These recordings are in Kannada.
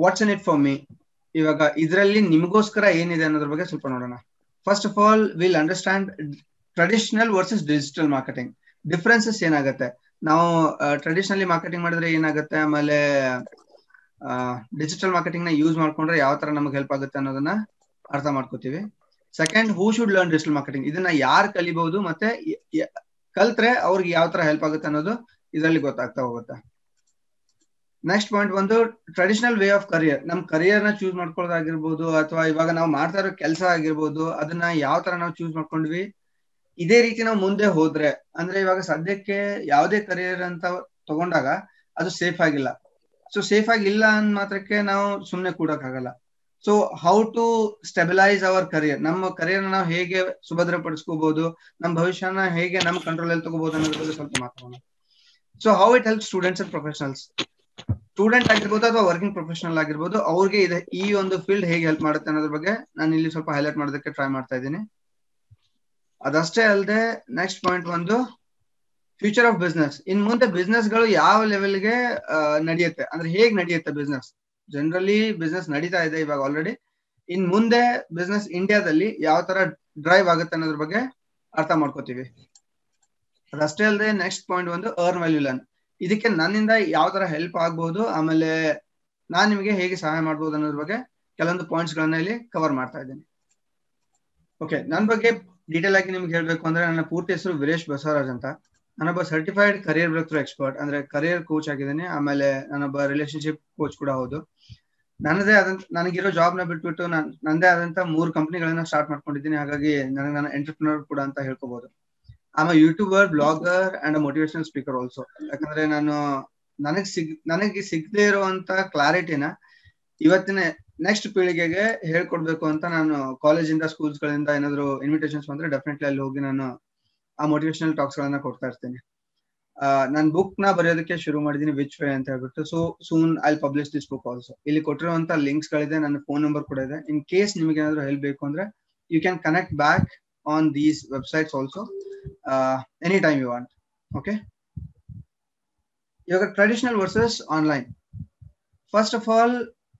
What's in it for me ಇವಾಗ ಇದರಲ್ಲಿ ನಿಮಗೋಸ್ಕರ ಏನಿದೆ ಅನ್ನೋದ್ರ ಬಗ್ಗೆ ಸ್ವಲ್ಪ ನೋಡೋಣ first of all will understand traditional versus digital marketing differences ಏನಾಗುತ್ತೆ ನಾವು ಟ್ರೆಡಿಷನಲಿ ಮಾರ್ಕೆಟಿಂಗ್ ಮಾಡಿದ್ರೆ ಏನಾಗುತ್ತೆ ಆಮೇಲೆ ಡಿಜಿಟಲ್ ಮಾರ್ಕೆಟಿಂಗ್ ನ ಯೂಸ್ ಮಾಡ್ಕೊಂಡ್ರೆ ಯಾವ ತರ ನಮಗೆ ಹೆಲ್ಪ್ ಆಗುತ್ತೆ ಅನ್ನೋದನ್ನ ಅರ್ಥ ಮಾಡ್ಕೋತೀವಿ second who should learn digital marketing ಇದನ್ನ ಯಾರು ಕಲಿಬಹುದು ಮತ್ತೆ ಕಲ್ತ್ರೆ ಅವ್ರಿಗೆ ಯಾವ ತರ ಹೆಲ್ಪ್ ಆಗುತ್ತೆ ಅನ್ನೋದು ಇದರಲ್ಲಿ ಗೊತ್ತಾಗ್ತಾ ಹೋಗುತ್ತೆ ನೆಕ್ಸ್ಟ್ ಪಾಯಿಂಟ್ ಬಂದು ಟ್ರೆಡಿಷನಲ್ ವೇ ಆಫ್ ಕರಿಯರ್ ನಮ್ ಕರಿಯರ್ ನ ಚೂಸ್ ಮಾಡ್ಕೊಳ್ಳೋದಾಗಿರ್ಬೋದು ಅಥವಾ ಇವಾಗ ನಾವು ಮಾಡ್ತಾ ಇರೋ ಕೆಲಸ ಆಗಿರ್ಬೋದು ಅದನ್ನ ಯಾವ ತರ ನಾವು ಚೂಸ್ ಮಾಡ್ಕೊಂಡ್ವಿ ಇದೇ ರೀತಿ ನಾವು ಮುಂದೆ ಹೋದ್ರೆ ಅಂದ್ರೆ ಇವಾಗ ಸದ್ಯಕ್ಕೆ ಯಾವುದೇ ಕರಿಯರ್ ಅಂತ ತಗೊಂಡಾಗ ಅದು ಸೇಫ್ ಆಗಿಲ್ಲ ಸೊ ಸೇಫ್ ಆಗಿಲ್ಲ ಅಂದ್ ಮಾತ್ರಕ್ಕೆ ನಾವು ಸುಮ್ನೆ ಕೂಡಕ್ ಆಗಲ್ಲ so how to stabilise our career ನಮ್ಮ ಕರಿಯರ್ ನಾವು ಹೇಗೆ ಸುಭದ್ರಪಡಿಸ್ಕೋಬಹುದು ನಮ್ಮ ಭವಿಷ್ಯನ ಹೇಗೆ ನಮ್ಮ ಕಂಟ್ರೋಲ್ ಅಲ್ಲಿ ತಗೋಬಹುದು ಅನ್ನೋದ್ರ ಬಗ್ಗೆ ಸ್ವಲ್ಪ ಮಾತಾಡೋಣ so how it help students and professionals student ಆಗಿರ್ಬೋದು ಅಥವಾ ವರ್ಕಿಂಗ್ ಪ್ರೊಫೆಷನಲ್ ಆಗಿರ್ಬೋದು ಅವ್ರಿಗೆ ಇದೆ ಈ ಒಂದು ಫೀಲ್ಡ್ ಹೇಗೆ ಹೆಲ್ಪ್ ಮಾಡುತ್ತೆ ಅನ್ನೋದ್ರ ಬಗ್ಗೆ ನಾನು ಇಲ್ಲಿ ಸ್ವಲ್ಪ ಹೈಲೈಟ್ ಮಾಡೋದಕ್ಕೆ ಟ್ರೈ ಮಾಡ್ತಾ ಇದ್ದೀನಿ ಅದಷ್ಟೇ ಅಲ್ಲದೆ ನೆಕ್ಸ್ಟ್ ಪಾಯಿಂಟ್ ಒಂದು ಫ್ಯೂಚರ್ ಆಫ್ ಬಿಸ್ನೆಸ್ ಇನ್ ಮುಂದೆ ಬಿಸ್ನೆಸ್ ಗಳು ಯಾವ ಲೆವೆಲ್ಗೆ ನಡೆಯುತ್ತೆ ಅಂದ್ರೆ ಹೇಗ್ ನಡೆಯುತ್ತೆ ಬಿಸ್ನೆಸ್ ಜನರಲಿ ಬಿಸ್ನೆಸ್ ನಡೀತಾ ಇದೆ ಇವಾಗ ಆಲ್ರೆಡಿ ಇನ್ ಮುಂದೆ ಬಿಸ್ನೆಸ್ ಇಂಡಿಯಾದಲ್ಲಿ ಯಾವ ತರ ಡ್ರೈವ್ ಆಗುತ್ತೆ ಅನ್ನೋದ್ರ ಬಗ್ಗೆ ಅರ್ಥ ಮಾಡ್ಕೋತೀವಿ ಅದಷ್ಟೇ ಅಲ್ಲದೆ ನೆಕ್ಸ್ಟ್ ಪಾಯಿಂಟ್ ಒಂದು ಅರ್ನ್ ವ್ಯಾಲ್ಯೂ ಲರ್ನ್ ಇದಕ್ಕೆ ನನ್ನಿಂದ ಯಾವ ತರ ಹೆಲ್ಪ್ ಆಗ್ಬಹುದು ಆಮೇಲೆ ನಾನ್ ನಿಮಗೆ ಹೇಗೆ ಸಹಾಯ ಮಾಡ್ಬೋದು ಅನ್ನೋದ್ರ ಬಗ್ಗೆ ಕೆಲವೊಂದು ಪಾಯಿಂಟ್ಸ್ ಗಳನ್ನ ಇಲ್ಲಿ ಕವರ್ ಮಾಡ್ತಾ ಇದ್ದೀನಿ ಓಕೆ ನನ್ನ ಬಗ್ಗೆ ಡೀಟೇಲ್ ಆಗಿ ನಿಮ್ಗೆ ಹೇಳ್ಬೇಕು ಅಂದ್ರೆ ನನ್ನ ಪೂರ್ತಿ ಹೆಸರು ವೀರೇಶ್ ಬಸವರಾಜ್ ಅಂತ ನಾನೊಬ್ಬ certified career breakthrough expert ಅಂದ್ರೆ ಕರಿಯರ್ ಕೋಚ್ ಆಗಿದ್ದೀನಿ ಆಮೇಲೆ ನಾನೊಬ್ಬ ರಿಲೇಶನ್ಶಿಪ್ ಕೋಚ್ ಕೂಡ ಹೌದು ನನ್ನದೇ ಆದಂತ ನನಗಿರೋ ಜಾಬ್ ನ ಬಿಟ್ಬಿಟ್ಟು ನಾನು ನಂದೇ ಆದಂತ ಮೂರು ಕಂಪನಿಗಳನ್ನ ಸ್ಟಾರ್ಟ್ ಮಾಡ್ಕೊಂಡಿದ್ದೀನಿ ಹಾಗಾಗಿ ನನಗೆ ನಾನು ಎಂಟರ್ಪ್ರಿನರ್ ಕೂಡ ಅಂತ ಹೇಳ್ಕೋಬಹುದು um YouTuber blogger and motivational speaker also ಯಾಕಂದ್ರೆ ನಾನು ನನಗ್ ಸಿಗ್ ನನಗೆ ಸಿಗದೆ ಇರುವಂತ ಕ್ಲಾರಿಟಿನ ಇವತ್ತಿನ ನೆಕ್ಸ್ಟ್ ಪೀಳಿಗೆಗೆ ಹೇಳ್ಕೊಡ್ಬೇಕು ಅಂತ ನಾನು ಕಾಲೇಜಿಂದ ಸ್ಕೂಲ್ಸ್ ಗಳಿಂದ ಏನಾದ್ರು ಇನ್ವಿಟೇಷನ್ಸ್ ಬಂದ್ರೆ ಡೆಫಿನೆಟ್ಲಿ ಅಲ್ಲಿ ಹೋಗಿ ನಾನು ಆ ಮೋಟಿವೇಶನಲ್ ಟಾಕ್ಸ್ ಗಳನ್ನ ಕೊಡ್ತಾ ಇರ್ತೀನಿ ನಾನು ಬುಕ್ ನ ಬರೆಯೋದಕ್ಕೆ ಶುರು ಮಾಡಿದೀನಿ ವಿಚ್ ವೇ ಅಂತ ಹೇಳ್ಬಿಟ್ಟು so soon I publish this book also ಇಲ್ಲಿ ಕೊಟ್ಟಿರುವಂತ ಲಿಂಕ್ಸ್ ಗಳಿದೆ ನನ್ನ ಫೋನ್ ನಂಬರ್ ಕೂಡ ಇದೆ ಇನ್ ಕೇಸ್ ನಿಮಗೆ ಏನಾದ್ರು ಹೆಲ್ಪ್ ಬೇಕು ಅಂದ್ರೆ you can connect back on these websites also any time you want okay ಇವಾಗ traditional versus online first of all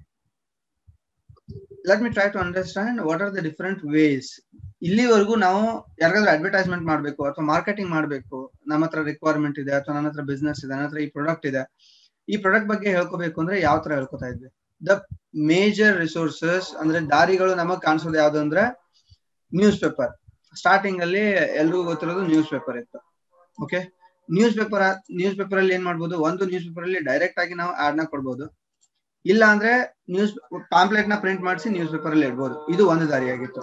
let me try to understand what are the different ways ಇಲ್ಲಿವರೆಗೂ ನಾವು ಯಾರಿಗಾದ್ರೂ ಅಡ್ವರ್ಟೈಸ್ಮೆಂಟ್ ಮಾಡಬೇಕು ಅಥವಾ ಮಾರ್ಕೆಟಿಂಗ್ ಮಾಡಬೇಕು ನಮ್ಮ ಹತ್ರ ರಿಕ್ವೈರ್ಮೆಂಟ್ ಇದೆ ಅಥವಾ ನನ್ನ ಹತ್ರ ಬಿಸ್ನೆಸ್ ಇದೆ ನನ್ನ ಹತ್ರ ಈ ಪ್ರಾಡಕ್ಟ್ ಇದೆ ಈ ಪ್ರಾಡಕ್ಟ್ ಬಗ್ಗೆ ಹೇಳ್ಕೋಬೇಕು ಅಂದ್ರೆ ಯಾವ ತರ ಹೇಳ್ಕೊತಾ ಇದ್ವಿ ದ ಮೇಜರ್ ರಿಸೋರ್ಸಸ್ ಅಂದ್ರೆ ದಾರಿಗಳು ನಮಗ್ ಕಾಣಿಸೋದು ಯಾವ್ದು ಅಂದ್ರೆ ನ್ಯೂಸ್ ಪೇಪರ್ ಸ್ಟಾರ್ಟಿಂಗ್ ಅಲ್ಲಿ ಎಲ್ರಿಗೂ ಗೊತ್ತಿರೋದು ನ್ಯೂಸ್ ಪೇಪರ್ ಇತ್ತು okay newspaper news paper ಅಲ್ಲಿ ಏನ್ ಮಾಡ್ಬೋದು ಒಂದು ನ್ಯೂಸ್ ಪೇಪರ್ ಅಲ್ಲಿ ಡೈರೆಕ್ಟ್ ಆಗಿ ನಾವು ಆಡ್ ನ ಕೊಡ್ಬೋದು ಇಲ್ಲ ಅಂದ್ರೆ ನ್ಯೂಸ್ ಪಾಂಪ್ಲೆಟ್ ನ ಪ್ರಿಂಟ್ ಮಾಡಿಸಿ ನ್ಯೂಸ್ ಪೇಪರ್ ಅಲ್ಲಿ ಇಡ್ಬೋದು ಇದು ಒಂದು ದಾರಿಯಾಗಿತ್ತು